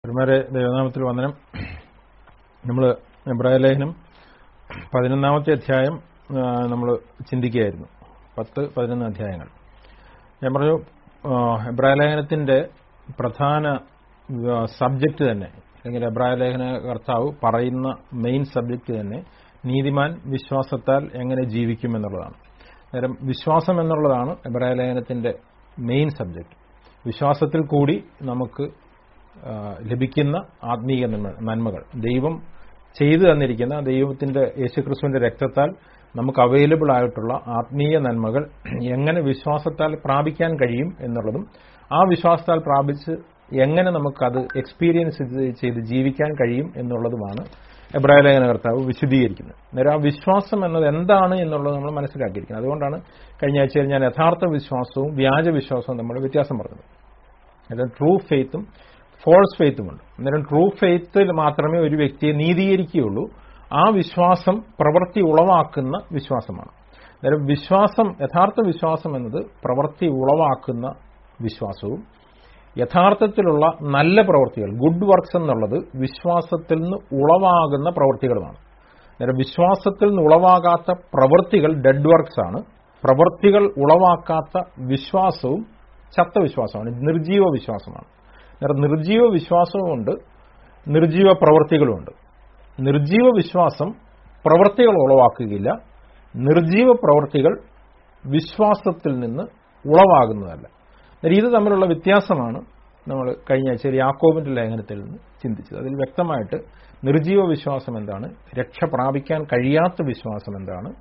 തിരുമേരെ ദൈവനാമത്തിൽ വന്ദനം നമ്മൾ എബ്രായ ലേഖനം പതിനൊന്നാമത്തെ അധ്യായം നമ്മൾ ചിന്തിക്കുകയായിരുന്നു പത്ത് പതിനൊന്ന് അധ്യായങ്ങൾ ഞാൻ പറഞ്ഞു എബ്രായ ലേഖനത്തിന്റെ പ്രധാന സബ്ജക്റ്റ് തന്നെ അല്ലെങ്കിൽ എബ്രായ ലേഖന കർത്താവ് പറയുന്ന മെയിൻ സബ്ജക്റ്റ് തന്നെ നീതിമാൻ വിശ്വാസത്താൽ എങ്ങനെ ജീവിക്കും എന്നുള്ളതാണ് നേരം വിശ്വാസം എന്നുള്ളതാണ് എബ്രായ ലേഖനത്തിന്റെ മെയിൻ സബ്ജക്റ്റ് വിശ്വാസത്തിൽ കൂടി നമുക്ക് ലഭിക്കുന്ന ആത്മീയ നന്മകൾ ദൈവം ചെയ്തു തന്നിരിക്കുന്ന ദൈവത്തിന്റെ യേശുക്രിസ്തുവിന്റെ രക്തത്താൽ നമുക്ക് അവൈലബിൾ ആയിട്ടുള്ള ആത്മീയ നന്മകൾ എങ്ങനെ വിശ്വാസത്താൽ പ്രാപിക്കാൻ കഴിയും എന്നുള്ളതും ആ വിശ്വാസത്താൽ പ്രാപിച്ച് എങ്ങനെ നമുക്കത് എക്സ്പീരിയൻസ് ചെയ്ത് ജീവിക്കാൻ കഴിയും എന്നുള്ളതുമാണ് എബ്രായ ലേഖന കർത്താവ് വിശദീകരിക്കുന്നത് അന്നേരം ആ വിശ്വാസം എന്നത് എന്താണ് എന്നുള്ളത് നമ്മൾ മനസ്സിലാക്കിയിരിക്കുന്നത് അതുകൊണ്ടാണ് കഴിഞ്ഞ ആഴ്ചയിൽ ഞാൻ യഥാർത്ഥ വിശ്വാസവും വ്യാജ വിശ്വാസവും നമ്മൾ വ്യത്യാസം പറഞ്ഞത് അതായത് ട്രൂ ഫെയ്ത്തും ഫോൾസ് ഫെയ്ത്തുമുണ്ട് അന്നേരം ട്രൂ ഫെയ്ത്തിൽ മാത്രമേ ഒരു വ്യക്തിയെ നീതീകരിക്കുകയുള്ളൂ ആ വിശ്വാസം പ്രവൃത്തി ഉളവാക്കുന്ന വിശ്വാസമാണ് അന്നേരം വിശ്വാസം യഥാർത്ഥ വിശ്വാസം എന്നത് പ്രവൃത്തി ഉളവാക്കുന്ന വിശ്വാസവും യഥാർത്ഥത്തിലുള്ള നല്ല പ്രവൃത്തികൾ ഗുഡ് വർക്ക്സ് എന്നുള്ളത് വിശ്വാസത്തിൽ നിന്ന് ഉളവാകുന്ന പ്രവൃത്തികളുമാണ് അന്നേരം വിശ്വാസത്തിൽ നിന്ന് ഉളവാകാത്ത പ്രവൃത്തികൾ ഡെഡ് വർക്ക്സ് ആണ് പ്രവൃത്തികൾ ഉളവാക്കാത്ത വിശ്വാസവും ചത്ത വിശ്വാസമാണ് നിർജീവ വിശ്വാസമാണ് അന്നേരം നിർജീവ വിശ്വാസവുമുണ്ട് നിർജീവ പ്രവൃത്തികളുമുണ്ട് നിർജീവ വിശ്വാസം പ്രവൃത്തികൾ ഉളവാക്കുകയില്ല നിർജീവ പ്രവൃത്തികൾ വിശ്വാസത്തിൽ നിന്ന് ഉളവാകുന്നതല്ല ഇത് തമ്മിലുള്ള വ്യത്യാസമാണ് നമ്മൾ കഴിഞ്ഞ ആഴ്ച യാക്കോബിന്റെ ലേഖനത്തിൽ നിന്ന് ചിന്തിച്ചത് അതിൽ വ്യക്തമായിട്ട് നിർജീവ വിശ്വാസം എന്താണ് രക്ഷ പ്രാപിക്കാൻ കഴിയാത്ത വിശ്വാസം എന്താണ്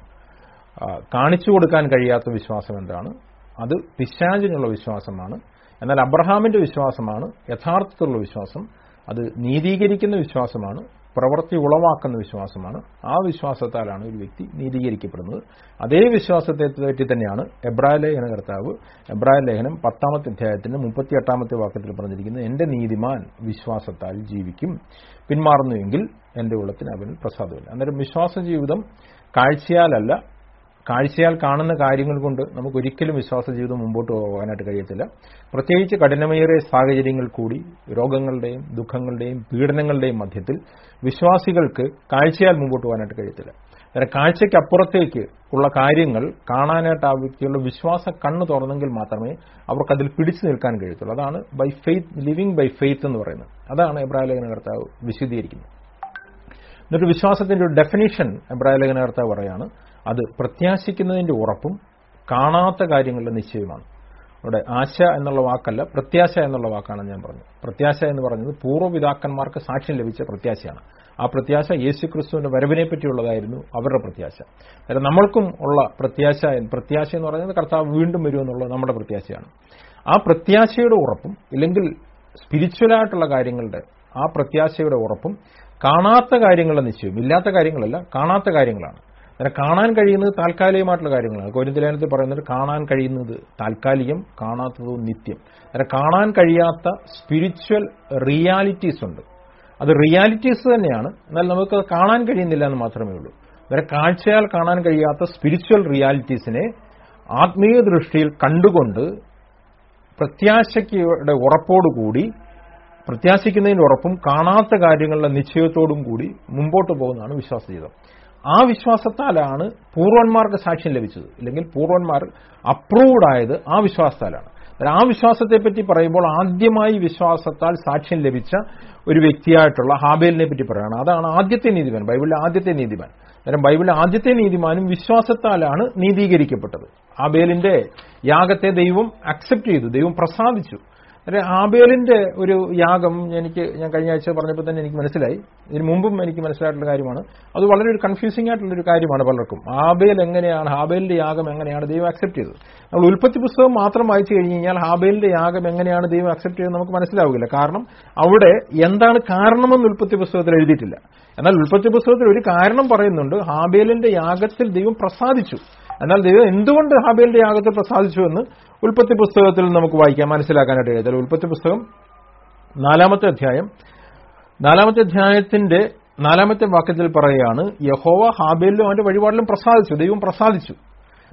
കാണിച്ചു കൊടുക്കാൻ കഴിയാത്ത വിശ്വാസം എന്താണ് അത് പിശാചിനുള്ള വിശ്വാസമാണ് എന്നാൽ അബ്രഹാമിന്റെ വിശ്വാസമാണ് യഥാർത്ഥത്തിലുള്ള വിശ്വാസം അത് നീതീകരിക്കുന്ന വിശ്വാസമാണ് പ്രവൃത്തി ഉളവാക്കുന്ന വിശ്വാസമാണ് ആ വിശ്വാസത്താലാണ് ഒരു വ്യക്തി നീതീകരിക്കപ്പെടുന്നത് അതേ വിശ്വാസത്തെ പറ്റി തന്നെയാണ് എബ്രായ ലേഖന കർത്താവ് എബ്രായ ലേഖനം പത്താമത്തെ അധ്യായത്തിന്റെ മുപ്പത്തിയെട്ടാമത്തെ വാക്യത്തിൽ പറഞ്ഞിരിക്കുന്നത് എന്റെ നീതിമാൻ വിശ്വാസത്താൽ ജീവിക്കും പിന്മാറുന്നുവെങ്കിൽ എന്റെ ഉള്ളത്തിന് അവന് പ്രസാദമില്ല അന്നേരം വിശ്വാസ ജീവിതം കാഴ്ചയാലല്ല കാഴ്ചയാൽ കാണുന്ന കാര്യങ്ങൾ കൊണ്ട് നമുക്ക് ഒരിക്കലും വിശ്വാസ ജീവിതം മുമ്പോട്ട് പോകാനായിട്ട് കഴിയത്തില്ല പ്രത്യേകിച്ച് കഠിനമേറിയ സാഹചര്യങ്ങൾ കൂടി രോഗങ്ങളുടെയും ദുഃഖങ്ങളുടെയും പീഡനങ്ങളുടെയും മധ്യത്തിൽ വിശ്വാസികൾക്ക് കാഴ്ചയാൽ മുമ്പോട്ട് പോകാനായിട്ട് കഴിയത്തില്ല അന്നേരം കാഴ്ചയ്ക്കപ്പുറത്തേക്ക് ഉള്ള കാര്യങ്ങൾ കാണാനായിട്ട് ആ വ്യക്തിയുള്ള വിശ്വാസ കണ്ണ് തുറന്നെങ്കിൽ മാത്രമേ അവർക്ക് അതിൽ പിടിച്ചു നിൽക്കാൻ കഴിയത്തുള്ളൂ അതാണ് by faith living by faith എന്ന് പറയുന്നത് അതാണ് എബ്രാഹിം ലേഖന കർത്താവ് വിശദീകരിക്കുന്നത് എന്നിട്ട് വിശ്വാസത്തിന്റെ ഒരു ഡെഫിനിഷൻ എബ്രാഹിം ലേഖന കർത്താവ് പറയാണ് അത് പ്രത്യാശിക്കുന്നതിന്റെ ഉറപ്പും കാണാത്ത കാര്യങ്ങളുടെ നിശ്ചയമാണ് അവിടെ ആശ എന്നുള്ള വാക്കല്ല പ്രത്യാശ എന്നുള്ള വാക്കാണ് ഞാൻ പറഞ്ഞത് പ്രത്യാശ എന്ന് പറഞ്ഞത് പൂർവ്വപിതാക്കന്മാർക്ക് സാക്ഷ്യം ലഭിച്ച പ്രത്യാശയാണ് ആ പ്രത്യാശ യേശു ക്രിസ്തുവിന്റെ വരവിനെ പറ്റിയുള്ളതായിരുന്നു അവരുടെ പ്രത്യാശ അതായത് നമ്മൾക്കും ഉള്ള പ്രത്യാശ പ്രത്യാശ എന്ന് പറയുന്നത് കർത്താവ് വീണ്ടും വരുമെന്നുള്ളത് നമ്മുടെ പ്രത്യാശയാണ് ആ പ്രത്യാശയുടെ ഉറപ്പും ഇല്ലെങ്കിൽ സ്പിരിച്വലായിട്ടുള്ള കാര്യങ്ങളുടെ ആ പ്രത്യാശയുടെ ഉറപ്പും കാണാത്ത കാര്യങ്ങളുടെ നിശ്ചയം ഇല്ലാത്ത കാര്യങ്ങളല്ല കാണാത്ത കാര്യങ്ങളാണ് അങ്ങനെ കാണാൻ കഴിയുന്നത് താൽക്കാലികമായിട്ടുള്ള കാര്യങ്ങളാണ് കോരിന്തലേനത്തിൽ പറയുന്നത് കാണാൻ കഴിയുന്നത് താൽക്കാലികം കാണാത്തത് നിത്യം അങ്ങനെ കാണാൻ കഴിയാത്ത സ്പിരിച്വൽ റിയാലിറ്റീസ് ഉണ്ട് അത് റിയാലിറ്റീസ് തന്നെയാണ് എന്നാൽ നമുക്ക് കാണാൻ കഴിയുന്നില്ല എന്ന് മാത്രമേ ഉള്ളൂ അങ്ങനെ കാഴ്ചയാൽ കാണാൻ കഴിയാത്ത സ്പിരിച്വൽ റിയാലിറ്റീസിനെ ആത്മീയ ദൃഷ്ടിയിൽ കണ്ടുകൊണ്ട് പ്രത്യാശയ്ക്കയുടെ ഉറപ്പോടുകൂടി പ്രത്യാശിക്കുന്നതിന്റെ ഉറപ്പും കാണാത്ത കാര്യങ്ങളുടെ നിശ്ചയത്തോടും കൂടി മുമ്പോട്ട് പോകുന്നതാണ് വിശ്വാസ ജീവിതം ആ വിശ്വാസത്താലാണ് പൂർവന്മാർക്ക് സാക്ഷ്യം ലഭിച്ചത് ഇല്ലെങ്കിൽ പൂർവന്മാർ അപ്രൂവ്ഡ് ആയത് ആ വിശ്വാസത്താലാണ് ആ വിശ്വാസത്തെപ്പറ്റി പറയുമ്പോൾ ആദ്യമായി വിശ്വാസത്താൽ സാക്ഷ്യം ലഭിച്ച ഒരു വ്യക്തിയായിട്ടുള്ള ഹാബേലിനെ പറ്റി പറയുകയാണ് അതാണ് ആദ്യത്തെ നീതിമാൻ ബൈബിളിലെ ആദ്യത്തെ നീതിമാൻ അന്നേരം ബൈബിളിലെ ആദ്യത്തെ നീതിമാനും വിശ്വാസത്താലാണ് നീതീകരിക്കപ്പെട്ടത് ഹാബേലിന്റെ യാഗത്തെ ദൈവം അക്സെപ്റ്റ് ചെയ്തു ദൈവം പ്രസാദിച്ചു അല്ലെ ആബേലിന്റെ ഒരു യാഗം എനിക്ക് ഞാൻ കഴിഞ്ഞ ആഴ്ച പറഞ്ഞപ്പോൾ തന്നെ എനിക്ക് മനസ്സിലായി ഇതിന് മുമ്പും എനിക്ക് മനസ്സിലായിട്ടുള്ള കാര്യമാണ് അത് വളരെ ഒരു കൺഫ്യൂസിംഗ് ആയിട്ടുള്ള ഒരു കാര്യമാണ് പലർക്കും ആബേൽ എങ്ങനെയാണ് ഹാബേലിന്റെ യാഗം എങ്ങനെയാണ് ദൈവം അക്സെപ്റ്റ് ചെയ്തത് നമ്മൾ ഉൽപ്പത്തി പുസ്തകം മാത്രം വായിച്ചു കഴിഞ്ഞ് കഴിഞ്ഞാൽ ഹാബേലിന്റെ യാഗം എങ്ങനെയാണ് ദൈവം അക്സെപ്റ്റ് ചെയ്തത് നമുക്ക് മനസ്സിലാവില്ല കാരണം അവിടെ എന്താണ് കാരണമെന്ന് ഉൽപ്പത്തി പുസ്തകത്തിൽ എഴുതിയിട്ടില്ല എന്നാൽ ഉൽപ്പത്തി പുസ്തകത്തിൽ ഒരു കാരണം പറയുന്നുണ്ട് ഹാബേലിന്റെ യാഗത്തിൽ ദൈവം പ്രസാദിച്ചു എന്നാൽ ദൈവം എന്തുകൊണ്ട് ഹാബേലിന്റെ യാഗത്തിൽ പ്രസാദിച്ചു എന്ന് ഉൽപ്പത്തി പുസ്തകത്തിൽ നമുക്ക് വായിക്കാം മനസ്സിലാക്കാനായിട്ട് കഴിയത്തില്ല ഉൽപ്പത്തി പുസ്തകം നാലാമത്തെ അധ്യായം നാലാമത്തെ അധ്യായത്തിന്റെ നാലാമത്തെ വാക്യത്തിൽ പറയുകയാണ് യഹോവ ഹാബേലിലും അവന്റെ വഴിപാടിലും പ്രസാദിച്ചു ദൈവം പ്രസാദിച്ചു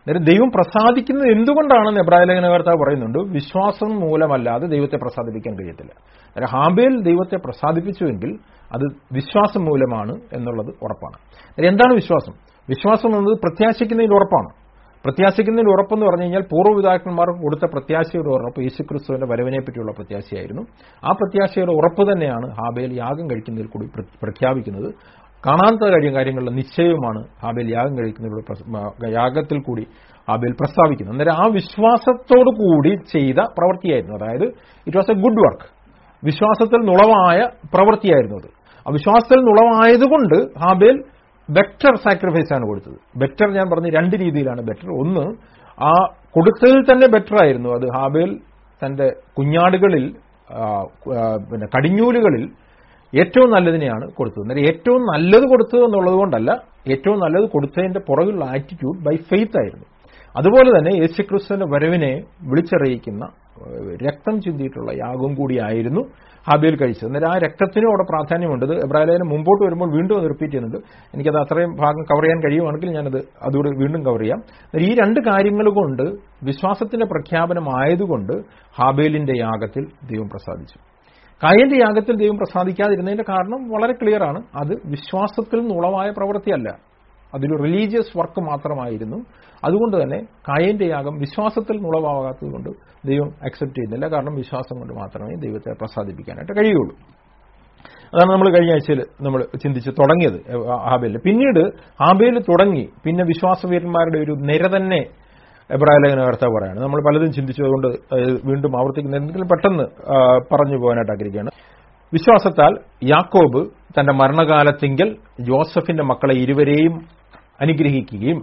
അന്നേരം ദൈവം പ്രസാദിക്കുന്നത് എന്തുകൊണ്ടാണെന്ന് എബ്രാഹിം ലേഖനകർത്താവ് പറയുന്നുണ്ട് വിശ്വാസം മൂലമല്ലാതെ ദൈവത്തെ പ്രസാദിപ്പിക്കാൻ കഴിയത്തില്ല അന്നേരം ഹാബേൽ ദൈവത്തെ പ്രസാദിപ്പിച്ചുവെങ്കിൽ അത് വിശ്വാസം മൂലമാണ് എന്നുള്ളത് ഉറപ്പാണ് അന്നേരം എന്താണ് വിശ്വാസം വിശ്വാസം എന്നത് പ്രത്യാശിക്കുന്നതിൽ ഉറപ്പാണ് പ്രത്യാശിക്കുന്നതിൽ ഉറപ്പെന്ന് പറഞ്ഞു കഴിഞ്ഞാൽ പൂർവ്വപിതാക്കന്മാർക്ക് കൊടുത്ത പ്രത്യാശയുടെ ഉറപ്പ് യേശുക്രിസ്തുവിന്റെ വരവിനെ പറ്റിയുള്ള പ്രത്യാശയായിരുന്നു ആ പ്രത്യാശയുടെ ഉറപ്പ് തന്നെയാണ് ഹാബേൽ യാഗം കഴിക്കുന്നതിൽ കൂടി പ്ര- പ്രഖ്യാപിക്കുന്നത് കാണാത്ത കാര്യം കാര്യങ്ങളുടെ നിശ്ചയവുമാണ് ഹാബേൽ യാഗം കഴിക്കുന്നതിലൂടെ പ്രസ്- മ- യാഗത്തിൽ കൂടി ഹാബേൽ പ്രസ്താവിക്കുന്നത് അന്നേരം ആ വിശ്വാസത്തോടു കൂടി ചെയ്ത പ്രവൃത്തിയായിരുന്നു അതായത് it was a good work വിശ്വാസത്തിൽ നുളവായ പ്രവൃത്തിയായിരുന്നു അത് ആ വിശ്വാസത്തിൽ നുളവായതുകൊണ്ട് ഹാബേൽ ബെറ്റർ സാക്രിഫൈസ് ആണ് കൊടുത്തത് ബെറ്റർ ഞാൻ പറഞ്ഞ രണ്ട് രീതിയിലാണ് ബെറ്റർ ഒന്ന് ആ കൊടുത്തതിൽ തന്നെ ബെറ്റർ ആയിരുന്നു അത് ഹാബേൽ തന്റെ കുഞ്ഞാടുകളിൽ ആ, ആ, പിന്നെ കടിഞ്ഞൂലുകളിൽ ഏറ്റവും നല്ലതിനെയാണ് കൊടുത്തത് അന്നേരം ഏറ്റവും നല്ലത് കൊടുത്തത് എന്നുള്ളത് കൊണ്ടല്ല ഏറ്റവും നല്ലത് കൊടുത്തതിന്റെ പുറകിലുള്ള ആറ്റിറ്റ്യൂഡ് ബൈ ഫെയ്ത്ത് ആയിരുന്നു അതുപോലെ തന്നെ യേശുക്രിസ്തുവിന്റെ വരവിനെ വിളിച്ചറിയിക്കുന്ന ഏഹ്, രക്തം ചിന്തിയിട്ടുള്ള യാഗവും കൂടിയായിരുന്നു ഹാബേൽ കഴിച്ചത് അന്നേരം ആ രക്തത്തിനും അവിടെ പ്രാധാന്യമുണ്ട് ഇത് എബ്രാഹിലേനും മുമ്പോട്ട് വരുമ്പോൾ വീണ്ടും അത് റിപ്പീറ്റ് ചെയ്യുന്നുണ്ട് എനിക്കത് അത്രയും ഭാഗം കവർ ചെയ്യാൻ കഴിയുവാണെങ്കിൽ ഞാനത് അതുകൂടി വീണ്ടും കവർ ചെയ്യാം അന്നേരം ഈ രണ്ട് കാര്യങ്ങൾ കൊണ്ട് വിശ്വാസത്തിന്റെ പ്രഖ്യാപനമായതുകൊണ്ട് ഹാബേലിന്റെ യാഗത്തിൽ ദൈവം പ്രസാദിച്ചു കായന്റെ യാഗത്തിൽ ദൈവം പ്രസാദിക്കാതിരുന്നതിന്റെ കാരണം വളരെ ക്ലിയർ ആണ് അത് വിശ്വാസത്തിൽ നിന്നുളവായ പ്രവൃത്തിയല്ല അതൊരു റിലീജിയസ് വർക്ക് മാത്രമായിരുന്നു അതുകൊണ്ട് തന്നെ കായന്റെ യാഗം വിശ്വാസത്തിൽ നിന്നുളവാകാത്തതുകൊണ്ട് ദൈവം അക്സെപ്റ്റ് ചെയ്യുന്നില്ല കാരണം വിശ്വാസം കൊണ്ട് മാത്രമേ ദൈവത്തെ പ്രസാദിപ്പിക്കാനായിട്ട് കഴിയുള്ളൂ അതാണ് നമ്മൾ കഴിഞ്ഞ ആഴ്ചയിൽ നമ്മൾ ചിന്തിച്ച് തുടങ്ങിയത് ഹാബേലിൽ പിന്നീട് ഹാബേൽ തുടങ്ങി പിന്നെ വിശ്വാസവീരന്മാരുടെ ഒരു നിര തന്നെ എബ്രാഹിം ലേഖന കർത്താവ് പറയാണ് നമ്മൾ പലതും ചിന്തിച്ചതുകൊണ്ട് അത് വീണ്ടും ആവർത്തിക്കുന്ന എന്തെങ്കിലും പെട്ടെന്ന് ആ, പറഞ്ഞു പോകാനായിട്ട് ആഗ്രഹിക്കുകയാണ് വിശ്വാസത്താൽ യാക്കോബ് തന്റെ മരണകാലത്തിങ്കൽ ജോസഫിന്റെ മക്കളെ ഇരുവരെയും അനുഗ്രഹിക്കുകയും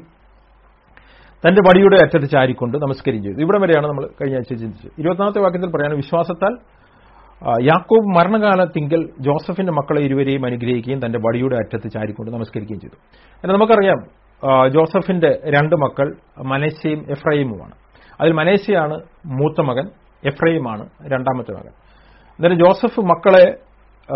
തന്റെ വടിയുടെ അറ്റത്ത് ചാരിക്കൊണ്ട് നമസ്കരിക്കുകയും ചെയ്തു ഇവിടെ വരെയാണ് നമ്മൾ കഴിഞ്ഞ ആഴ്ച ചിന്തിച്ചത് ഇരുപത്തിനാമത്തെ വാക്യത്തിൽ പറയാണ് വിശ്വാസത്താൽ ആ, യാക്കോബ് മരണകാലത്തിങ്കൽ ജോസഫിന്റെ മക്കളെ ഇരുവരെയും അനുഗ്രഹിക്കുകയും തന്റെ വടിയുടെ അറ്റത്ത് ചാരിക്കൊണ്ട് നമസ്കരിക്കുകയും ചെയ്തു എന്നാൽ നമുക്കറിയാം ആ, ജോസഫിന്റെ രണ്ട് മക്കൾ മനേശയും എഫ്രൈമുമാണ് അതിൽ മനേശയാണ് മൂത്ത മകൻ എഫ്രൈമാണ് രണ്ടാമത്തെ മകൻ അന്നേരം ജോസഫ് മക്കളെ ആ,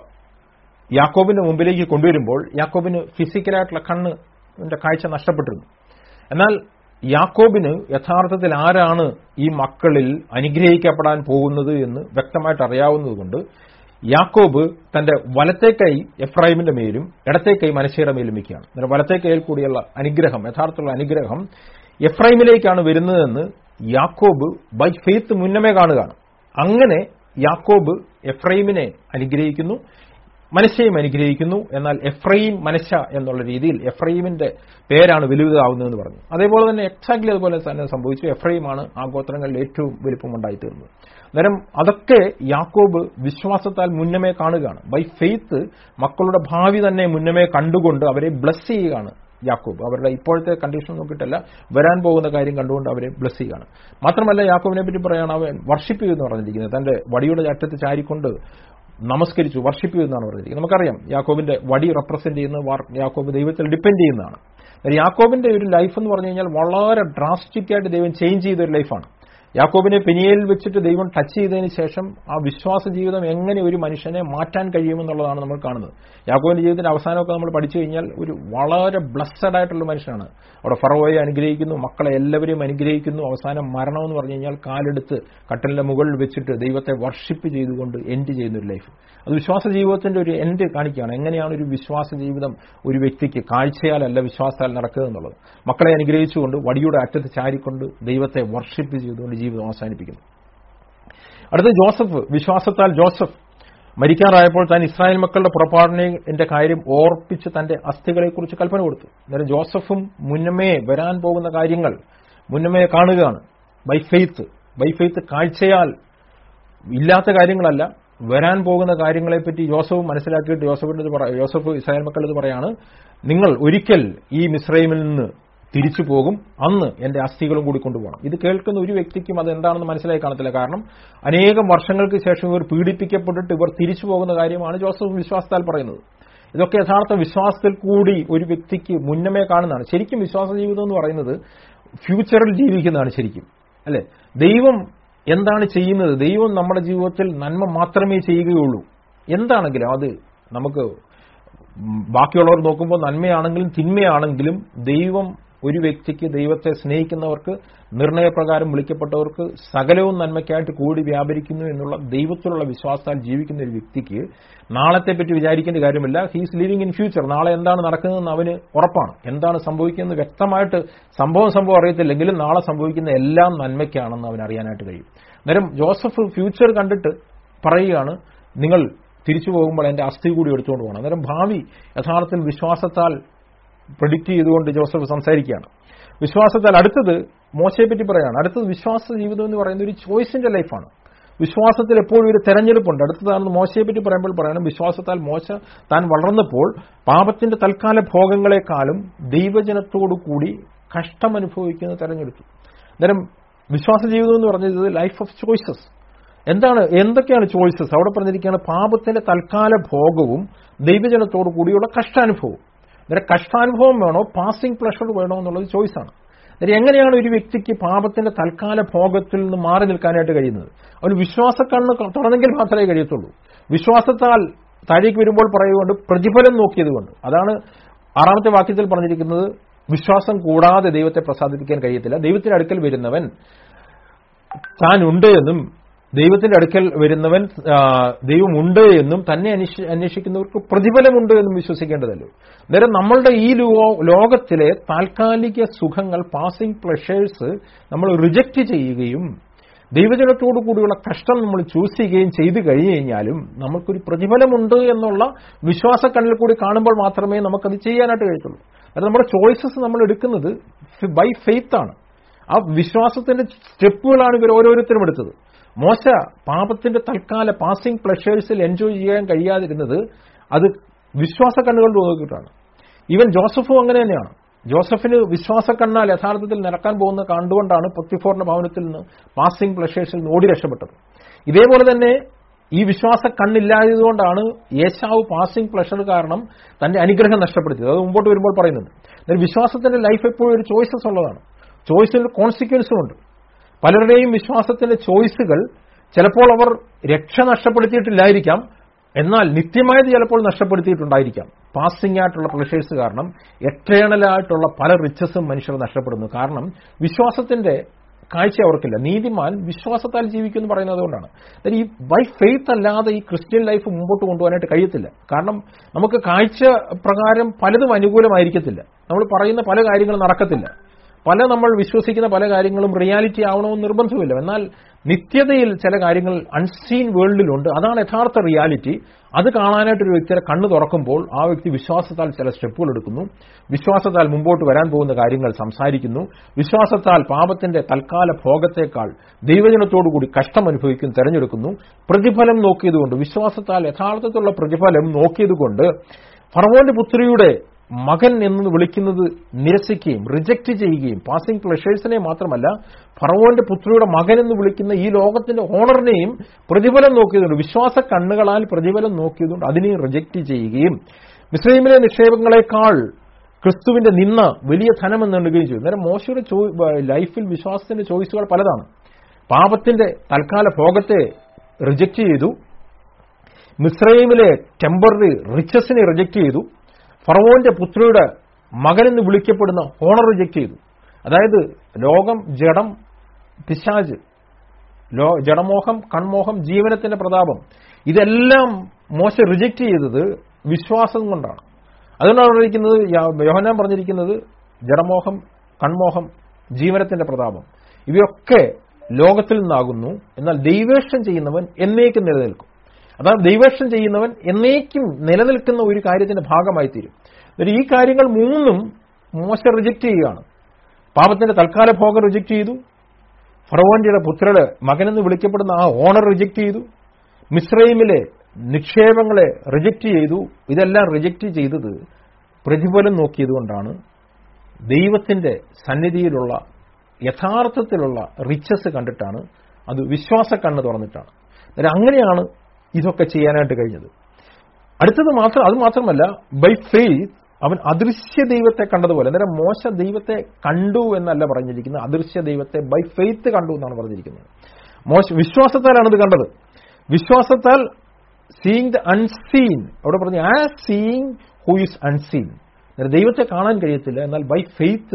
യാക്കോബിന്റെ മുമ്പിലേക്ക് കൊണ്ടുവരുമ്പോൾ യാക്കോബിന് ഫിസിക്കലായിട്ടുള്ള കണ്ണ് കാഴ്ച നഷ്ടപ്പെട്ടിരുന്നു എന്നാൽ യാക്കോബിന് യഥാർത്ഥത്തിൽ ആരാണ് ഈ മക്കളിൽ അനുഗ്രഹിക്കപ്പെടാൻ പോകുന്നത് എന്ന് വ്യക്തമായിട്ട് അറിയാവുന്നതുകൊണ്ട് യാക്കോബ് തന്റെ വലത്തെ കൈ എഫ്രൈമിന്റെ മേലും ഇടത്തെ കൈ മനശ്ശയുടെ മേലും വയ്ക്കുകയാണ് അന്നേരം വലത്തെ കൈയിൽ കൂടിയുള്ള അനുഗ്രഹം യഥാർത്ഥത്തിലുള്ള അനുഗ്രഹം എഫ്രൈമിലേക്കാണ് വരുന്നതെന്ന് യാക്കോബ് ബൈ ഫെയ്ത്ത് മുന്നമേ കാണുകയാണ് അങ്ങനെ യാക്കോബ് എഫ്രൈമിനെ അനുഗ്രഹിക്കുന്നു മനശ്ശയും അനുഗ്രഹിക്കുന്നു എന്നാൽ എഫ്രൈം മനശ എന്നുള്ള രീതിയിൽ എഫ്രൈമിന്റെ പേരാണ് വലുതാവുന്നതെന്ന് പറഞ്ഞു അതേപോലെ തന്നെ എക്സാക്ട്ലി അതുപോലെ തന്നെ സംഭവിച്ചു എഫ്രൈമാണ് ആ ഗോത്രങ്ങളിൽ ഏറ്റവും വലിപ്പമുണ്ടായി തീർന്നത് അന്നേരം അതൊക്കെ യാക്കോബ് വിശ്വാസത്താൽ മുന്നമേ കാണുകയാണ് ബൈ ഫെയ്ത്ത് മക്കളുടെ ഭാവി തന്നെ മുന്നമേ കണ്ടുകൊണ്ട് അവരെ ബ്ലസ് ചെയ്യുകയാണ് യാക്കോബ് അവരുടെ ഇപ്പോഴത്തെ കണ്ടീഷൻ നോക്കിയിട്ടല്ല വരാൻ പോകുന്ന കാര്യം കണ്ടുകൊണ്ട് അവരെ ബ്ലസ് ചെയ്യുകയാണ് മാത്രമല്ല യാക്കോബിനെ പറ്റി പറയുകയാണ് അവൻ വർഷിപ്പ് എന്ന് പറഞ്ഞിരിക്കുന്നത് തന്റെ വടിയുടെ അറ്റത്ത് ചാരിക്കൊണ്ട് നമസ്കരിച്ചു വർഷിപ്പ് എന്നാണ് പറഞ്ഞിരിക്കുന്നത് നമുക്കറിയാം യാക്കോബിന്റെ വടി റെപ്രസെന്റ് ചെയ്യുന്ന വാർ- യാക്കോബ് ദൈവത്തിൽ ഡിപ്പെൻഡ് ചെയ്യുന്നതാണ് അതായത് യാക്കോബിന്റെ ഒരു ലൈഫ് എന്ന് പറഞ്ഞു കഴിഞ്ഞാൽ വളരെ ഡ്രാസ്റ്റിക് ആയിട്ട് ദൈവം ചേഞ്ച് ചെയ്ത ഒരു ലൈഫാണ് യാക്കോബിനെ പെനിയയിൽ വെച്ചിട്ട് ദൈവം ടച്ച് ചെയ്തതിന് ശേഷം ആ വിശ്വാസ ജീവിതം എങ്ങനെ ഒരു മനുഷ്യനെ മാറ്റാൻ കഴിയുമെന്നുള്ളതാണ് നമ്മൾ കാണുന്നത് യാക്കോബിന്റെ ജീവിതത്തിന്റെ അവസാനമൊക്കെ നമ്മൾ പഠിച്ചു കഴിഞ്ഞാൽ ഒരു വളരെ ബ്ലസ്സഡ് ആയിട്ടുള്ള മനുഷ്യനാണ് അവിടെ ഫറവോയെ അനുഗ്രഹിക്കുന്നു മക്കളെ എല്ലാവരെയും അനുഗ്രഹിക്കുന്നു അവസാനം മരണം എന്ന് പറഞ്ഞു കഴിഞ്ഞാൽ കാലെടുത്ത് കട്ടലിന്റെ മുകളിൽ വെച്ചിട്ട് ദൈവത്തെ വർഷിപ്പ് ചെയ്തുകൊണ്ട് എൻഡ് ചെയ്യുന്ന ഒരു ലൈഫ് അത് വിശ്വാസ ജീവിതത്തിന്റെ ഒരു എൻഡ് കാണിക്കുകയാണ് എങ്ങനെയാണ് ഒരു വിശ്വാസ ജീവിതം ഒരു വ്യക്തിക്ക് കാഴ്ചയാലല്ല വിശ്വാസത്താൽ നടക്കുക എന്നുള്ളത് മക്കളെ അനുഗ്രഹിച്ചുകൊണ്ട് വടിയുടെ അറ്റത്ത് ചാരിക്കൊണ്ട് ദൈവത്തെ വർഷിപ്പ് ചെയ്തുകൊണ്ട് ജീവിതം അവസാനിപ്പിക്കുന്നു അടുത്ത ജോസഫ് വിശ്വാസത്താൽ ജോസഫ് മരിക്കാറായപ്പോൾ താൻ ഇസ്രായേൽ മക്കളുടെ പുറപ്പാടിന്റെ കാര്യം ഓർപ്പിച്ച് തന്റെ അസ്ഥികളെക്കുറിച്ച് കൽപ്പന കൊടുത്തു അന്നേരം ജോസഫും മുന്നമേ വരാൻ പോകുന്ന കാര്യങ്ങൾ മുന്നമേ കാണുകയാണ് ബൈ ഫെയ്ത്ത് ബൈ ഫെയ്ത്ത് കാഴ്ചയാൽ ഇല്ലാത്ത കാര്യങ്ങളല്ല വരാൻ പോകുന്ന കാര്യങ്ങളെപ്പറ്റി യോസഫ് മനസ്സിലാക്കിയിട്ട് യോസഫിന്റെ ഇത് പറ- യോസഫ് ഇസ്രായേൽ മക്കൾ ഇത് പറയാണ് നിങ്ങൾ ഒരിക്കൽ ഈ മിസ്രൈമിൽ നിന്ന് തിരിച്ചു പോകും അന്ന് എന്റെ അസ്ഥികളും കൂടി കൊണ്ടുപോകണം ഇത് കേൾക്കുന്ന ഒരു വ്യക്തിക്കും അത് എന്താണെന്ന് മനസ്സിലായി കാണത്തില്ല കാരണം അനേകം വർഷങ്ങൾക്ക് ശേഷം ഇവർ പീഡിപ്പിക്കപ്പെട്ടിട്ട് ഇവർ തിരിച്ചു പോകുന്ന കാര്യമാണ് ജോസഫ് വിശ്വാസത്താൽ പറയുന്നത് ഇതൊക്കെ യഥാർത്ഥ വിശ്വാസത്തിൽ കൂടി ഒരു വ്യക്തിക്ക് മുന്നമേ കാണുന്നതാണ് ശരിക്കും വിശ്വാസ ജീവിതം എന്ന് പറയുന്നത് ഫ്യൂച്ചറിൽ ജീവിക്കുന്നതാണ് ശരിക്കും അല്ലെ ദൈവം എന്താണ് ചെയ്യുന്നത് ദൈവം നമ്മുടെ ജീവിതത്തിൽ നന്മ മാത്രമേ ചെയ്യുകയുള്ളൂ എന്താണെങ്കിലും അത് നമുക്ക് ഉം ബാക്കിയുള്ളവർ നോക്കുമ്പോൾ നന്മയാണെങ്കിലും തിന്മയാണെങ്കിലും ദൈവം ഒരു വ്യക്തിക്ക് ദൈവത്തെ സ്നേഹിക്കുന്നവർക്ക് നിർണയപ്രകാരം വിളിക്കപ്പെട്ടവർക്ക് സകലവും നന്മയ്ക്കായിട്ട് കൂടി വ്യാപരിക്കുന്നു എന്നുള്ള ദൈവത്തിലുള്ള വിശ്വാസത്താൽ ജീവിക്കുന്ന ഒരു വ്യക്തിക്ക് നാളത്തെപ്പറ്റി വിചാരിക്കേണ്ട കാര്യമില്ല ഹീസ് ലിവിങ് ഇൻ ഫ്യൂച്ചർ നാളെ എന്താണ് നടക്കുന്നതെന്ന് അവന് ഉറപ്പാണ് എന്താണ് സംഭവിക്കുന്നത് വ്യക്തമായിട്ട് സംഭവം സംഭവം അറിയത്തില്ലെങ്കിലും നാളെ സംഭവിക്കുന്ന എല്ലാം നന്മയ്ക്കാണെന്ന് അവൻ അറിയാനായിട്ട് കഴിയും അന്നേരം ജോസഫ് ഫ്യൂച്ചർ കണ്ടിട്ട് പറയുകയാണ് നിങ്ങൾ തിരിച്ചു പോകുമ്പോൾ എന്റെ അസ്ഥി കൂടി എടുത്തുകൊണ്ട് പോകണം അന്നേരം ഭാവി യഥാർത്ഥത്തിൽ വിശ്വാസത്താൽ പ്രഡിക്റ്റ് ചെയ്തുകൊണ്ട് ജോസഫ് സംസാരിക്കുകയാണ് വിശ്വാസത്താൽ അടുത്തത് മോശയെ പറ്റി പറയാണ് അടുത്തത് വിശ്വാസ ജീവിതം എന്ന് പറയുന്ന ഒരു ചോയ്സിന്റെ ലൈഫാണ് വിശ്വാസത്തിൽ എപ്പോഴും ഒരു തെരഞ്ഞെടുപ്പുണ്ട് അടുത്തതാണ് മോശയെ പറ്റി പറയുമ്പോൾ പറയണം വിശ്വാസത്താൽ മോശ താൻ വളർന്നപ്പോൾ പാപത്തിന്റെ തൽക്കാല ഭോഗങ്ങളെക്കാളും ദൈവജനത്തോടു കൂടി കഷ്ടം അനുഭവിക്കുന്നത് തെരഞ്ഞെടുത്തു അന്നേരം വിശ്വാസ ജീവിതം എന്ന് പറഞ്ഞത് ലൈഫ് ഓഫ് ചോയ്സസ് എന്താണ് എന്തൊക്കെയാണ് ചോയ്സസ് അവിടെ പറഞ്ഞിരിക്കുകയാണ് പാപത്തിന്റെ തൽക്കാല ഭോഗവും ദൈവജനത്തോടു കൂടിയുള്ള കഷ്ടാനുഭവവും അന്നേരം കഷ്ടാനുഭവം വേണോ പാസിംഗ് പ്ലഷർ വേണോ എന്നുള്ളത് ചോയ്സാണ് അന്നേരം എങ്ങനെയാണ് ഒരു വ്യക്തിക്ക് പാപത്തിന്റെ തൽക്കാല ഭോഗത്തിൽ നിന്ന് മാറി നിൽക്കാനായിട്ട് കഴിയുന്നത് അവന് വിശ്വാസക്കണ്ണ് തുറന്നെങ്കിൽ മാത്രമേ കഴിയത്തുള്ളൂ വിശ്വാസത്താൽ താഴേക്ക് വരുമ്പോൾ പറയുകൊണ്ട് പ്രതിഫലം നോക്കിയതുകൊണ്ട് അതാണ് ആറാമത്തെ വാക്യത്തിൽ പറഞ്ഞിരിക്കുന്നത് വിശ്വാസം കൂടാതെ ദൈവത്തെ പ്രസാദിപ്പിക്കാൻ കഴിയത്തില്ല ദൈവത്തിന്റെ അടുക്കൽ വരുന്നവൻ താൻ ഉണ്ട് എന്നും ദൈവത്തിന്റെ അടുക്കൽ വരുന്നവൻ ആ, ദൈവമുണ്ട് എന്നും തന്നെ അന്വേഷി- അന്വേഷിക്കുന്നവർക്ക് പ്രതിഫലമുണ്ട് എന്നും വിശ്വസിക്കേണ്ടതല്ലോ അന്നേരം നമ്മളുടെ ഈ ലോ- ലോകത്തിലെ താൽക്കാലിക സുഖങ്ങൾ പാസിംഗ് പ്ലഷേഴ്സ് നമ്മൾ റിജക്റ്റ് ചെയ്യുകയും ദൈവജനത്തോടു കൂടിയുള്ള കഷ്ടം നമ്മൾ ചൂസ് ചെയ്യുകയും ചെയ്തു കഴിഞ്ഞു കഴിഞ്ഞാലും നമുക്കൊരു പ്രതിഫലമുണ്ട് എന്നുള്ള വിശ്വാസ കണ്ണിൽ കൂടി കാണുമ്പോൾ മാത്രമേ നമുക്കത് ചെയ്യാനായിട്ട് കഴിയത്തുള്ളൂ അത് നമ്മുടെ ചോയ്സസ് നമ്മൾ എടുക്കുന്നത് ബൈ ഫെയ്ത്ത് ആണ് ആ വിശ്വാസത്തിന്റെ സ്റ്റെപ്പുകളാണ് ഇവർ ഓരോരുത്തരും എടുത്തത് മോശ പാപത്തിന്റെ തൽക്കാല പാസിംഗ് പ്ലഷേഴ്സിൽ എൻജോയ് ചെയ്യാൻ കഴിയാതിരുന്നത് അത് വിശ്വാസ കണ്ണുകൊണ്ട് നോക്കിയിട്ടാണ് ഈവൻ ജോസഫും അങ്ങനെ തന്നെയാണ് ജോസഫിന് വിശ്വാസ കണ്ണാൽ യഥാർത്ഥത്തിൽ നടക്കാൻ പോകുന്ന കണ്ടുകൊണ്ടാണ് പൊത്തിഫോറിന്റെ ഭവനത്തിൽ നിന്ന് പാസിംഗ് പ്ലഷേഴ്സിൽ നിന്ന് ഓടി രക്ഷപ്പെട്ടത് ഇതേപോലെ തന്നെ ഈ വിശ്വാസ കണ്ണില്ലായതുകൊണ്ടാണ് യേശാവ് പാസിംഗ് പ്ലഷർ കാരണം തന്റെ അനുഗ്രഹം നഷ്ടപ്പെടുത്തിയത് അത് മുമ്പോട്ട് വരുമ്പോൾ പറയുന്നുണ്ട് എന്നാൽ വിശ്വാസത്തിന്റെ ലൈഫ് എപ്പോഴും ഒരു ചോയ്സസ് ഉള്ളതാണ് ചോയ്സിൽ കോൺസിക്വൻസും ഉണ്ട് പലരുടെയും വിശ്വാസത്തിന്റെ ചോയ്സുകൾ ചിലപ്പോൾ അവർ രക്ഷ നഷ്ടപ്പെടുത്തിയിട്ടില്ലായിരിക്കാം എന്നാൽ നിത്യമായത് ചിലപ്പോൾ നഷ്ടപ്പെടുത്തിയിട്ടുണ്ടായിരിക്കാം പാസിംഗ് ആയിട്ടുള്ള പ്ലഷേഴ്സ് കാരണം എറ്റേണൽ ആയിട്ടുള്ള പല റിച്ചസും മനുഷ്യർ നഷ്ടപ്പെടുന്നു കാരണം വിശ്വാസത്തിന്റെ കാഴ്ച അവർക്കില്ല നീതിമാൻ വിശ്വാസത്താൽ ജീവിക്കുമെന്ന് പറയുന്നത് അതുകൊണ്ടാണ് അതായത് ഈ ബൈ ഫെയ്ത്ത് അല്ലാതെ ഈ ക്രിസ്ത്യൻ ലൈഫ് മുമ്പോട്ട് കൊണ്ടുപോകാനായിട്ട് കഴിയത്തില്ല കാരണം നമുക്ക് കാഴ്ച പ്രകാരം പലതും അനുകൂലമായിരിക്കത്തില്ല നമ്മൾ പറയുന്ന പല കാര്യങ്ങളും നടക്കത്തില്ല പല നമ്മൾ വിശ്വസിക്കുന്ന പല കാര്യങ്ങളും റിയാലിറ്റി ആവണമെന്ന് നിർബന്ധമില്ല എന്നാൽ നിത്യതയിൽ ചില കാര്യങ്ങൾ അൺസീൻ വേൾഡിലുണ്ട് അതാണ് യഥാർത്ഥ റിയാലിറ്റി അത് കാണാനായിട്ട് ഒരു വ്യക്തിയുടെ കണ്ണ് തുറക്കുമ്പോൾ ആ വ്യക്തി വിശ്വാസത്താൽ ചില സ്റ്റെപ്പുകൾ എടുക്കുന്നു വിശ്വാസത്താൽ മുമ്പോട്ട് വരാൻ പോകുന്ന കാര്യങ്ങൾ സംസാരിക്കുന്നു വിശ്വാസത്താൽ പാപത്തിന്റെ തൽക്കാല ഭോഗത്തേക്കാൾ ദൈവജനത്തോടുകൂടി കഷ്ടം അനുഭവിക്കും തെരഞ്ഞെടുക്കുന്നു പ്രതിഫലം നോക്കിയതുകൊണ്ട് വിശ്വാസത്താൽ യഥാർത്ഥത്തിലുള്ള പ്രതിഫലം നോക്കിയതുകൊണ്ട് ഫറവോന്റെ പുത്രിയുടെ മകൻ എന്ന് വിളിക്കുന്നത് നിരസിക്കുകയും റിജക്റ്റ് ചെയ്യുകയും പാസിംഗ് പ്ലഷേഴ്സിനെ മാത്രമല്ല ഫറവോന്റെ പുത്രിയുടെ മകൻ എന്ന് വിളിക്കുന്ന ഈ ലോകത്തിന്റെ ഓണറിനെയും പ്രതിഫലം നോക്കിയതുകൊണ്ട് വിശ്വാസ കണ്ണുകളാൽ പ്രതിഫലം നോക്കിയതുകൊണ്ട് അതിനെയും റിജക്റ്റ് ചെയ്യുകയും മിസ്ലൈമിലെ നിക്ഷേപങ്ങളെക്കാൾ ക്രിസ്തുവിന്റെ നിന്ന വലിയ ധനം എന്നുണ്ടെങ്കിൽ ചെയ്തു അന്നേരം മോശയുടെ ചോ- ലൈഫിൽ വിശ്വാസത്തിന്റെ ചോയ്സുകൾ പലതാണ് പാപത്തിന്റെ തൽക്കാല ഭോഗത്തെ റിജക്റ്റ് ചെയ്തു മിസ്രൈമിലെ ടെമ്പററി റിച്ചസിനെ റിജക്റ്റ് ചെയ്തു ഫറവോന്റെ പുത്രിയുടെ മകനെന്ന് വിളിക്കപ്പെടുന്ന ഓണർ റിജക്റ്റ് ചെയ്തു അതായത് ലോകം ജഡം പിശാജ് ലോ ജഡമോഹം കൺമോഹം ജീവനത്തിന്റെ പ്രതാപം ഇതെല്ലാം മോശ റിജക്റ്റ് ചെയ്തത് വിശ്വാസം കൊണ്ടാണ് അതുകൊണ്ടാണ് പറഞ്ഞിരിക്കുന്നത് യോഹനാൻ പറഞ്ഞിരിക്കുന്നത് ജഡമോഹം കൺമോഹം ജീവനത്തിന്റെ പ്രതാപം ഇവയൊക്കെ ലോകത്തിൽ നിന്നാകുന്നു എന്നാൽ ദൈവേഷം ചെയ്യുന്നവൻ എന്നേക്കും നിലനിൽക്കും അതാണ് ദൈവേഷം ചെയ്യുന്നവൻ എന്നേക്കും നിലനിൽക്കുന്ന ഒരു കാര്യത്തിന്റെ ഭാഗമായി തീരും എന്നിട്ട് ഈ കാര്യങ്ങൾ മൂന്നും മോശ റിജക്റ്റ് ചെയ്യുകയാണ് പാപത്തിന്റെ തൽക്കാല ഭോഗം റിജക്റ്റ് ചെയ്തു ഫറവോന്റെ പുത്രയുടെ മകനെന്ന് വിളിക്കപ്പെടുന്ന ആ ഓണർ റിജക്റ്റ് ചെയ്തു മിശ്രൈമിലെ നിക്ഷേപങ്ങളെ റിജക്റ്റ് ചെയ്തു ഇതെല്ലാം റിജക്റ്റ് ചെയ്തത് പ്രതിഫലം നോക്കിയതുകൊണ്ടാണ് ദൈവത്തിന്റെ സന്നിധിയിലുള്ള യഥാർത്ഥത്തിലുള്ള റിച്ചസ് കണ്ടിട്ടാണ് അത് വിശ്വാസ കണ്ണ് തുറന്നിട്ടാണ് അന്നേരം അങ്ങനെയാണ് ഇതൊക്കെ ചെയ്യാനായിട്ട് കഴിഞ്ഞത് അടുത്തത് മാത്രം അത് മാത്രമല്ല ബൈ ഫെയ്ത്ത് അവൻ അദൃശ്യ ദൈവത്തെ കണ്ടതുപോലെ അന്നേരം മോശ ദൈവത്തെ കണ്ടു എന്നല്ല പറഞ്ഞിരിക്കുന്നത് അദൃശ്യ ദൈവത്തെ ബൈ ഫെയ്ത്ത് കണ്ടു എന്നാണ് പറഞ്ഞിരിക്കുന്നത് മോശ വിശ്വാസത്താലാണ് ഇത് കണ്ടത് വിശ്വാസത്താൽ സീയിങ് ദ അൺസീൻ അവിടെ പറഞ്ഞു ആ സീയിങ് ഹൂ ഈസ് അൺസീൻ ദൈവത്തെ കാണാൻ കഴിയത്തില്ല എന്നാൽ ബൈ ഫെയ്ത്ത്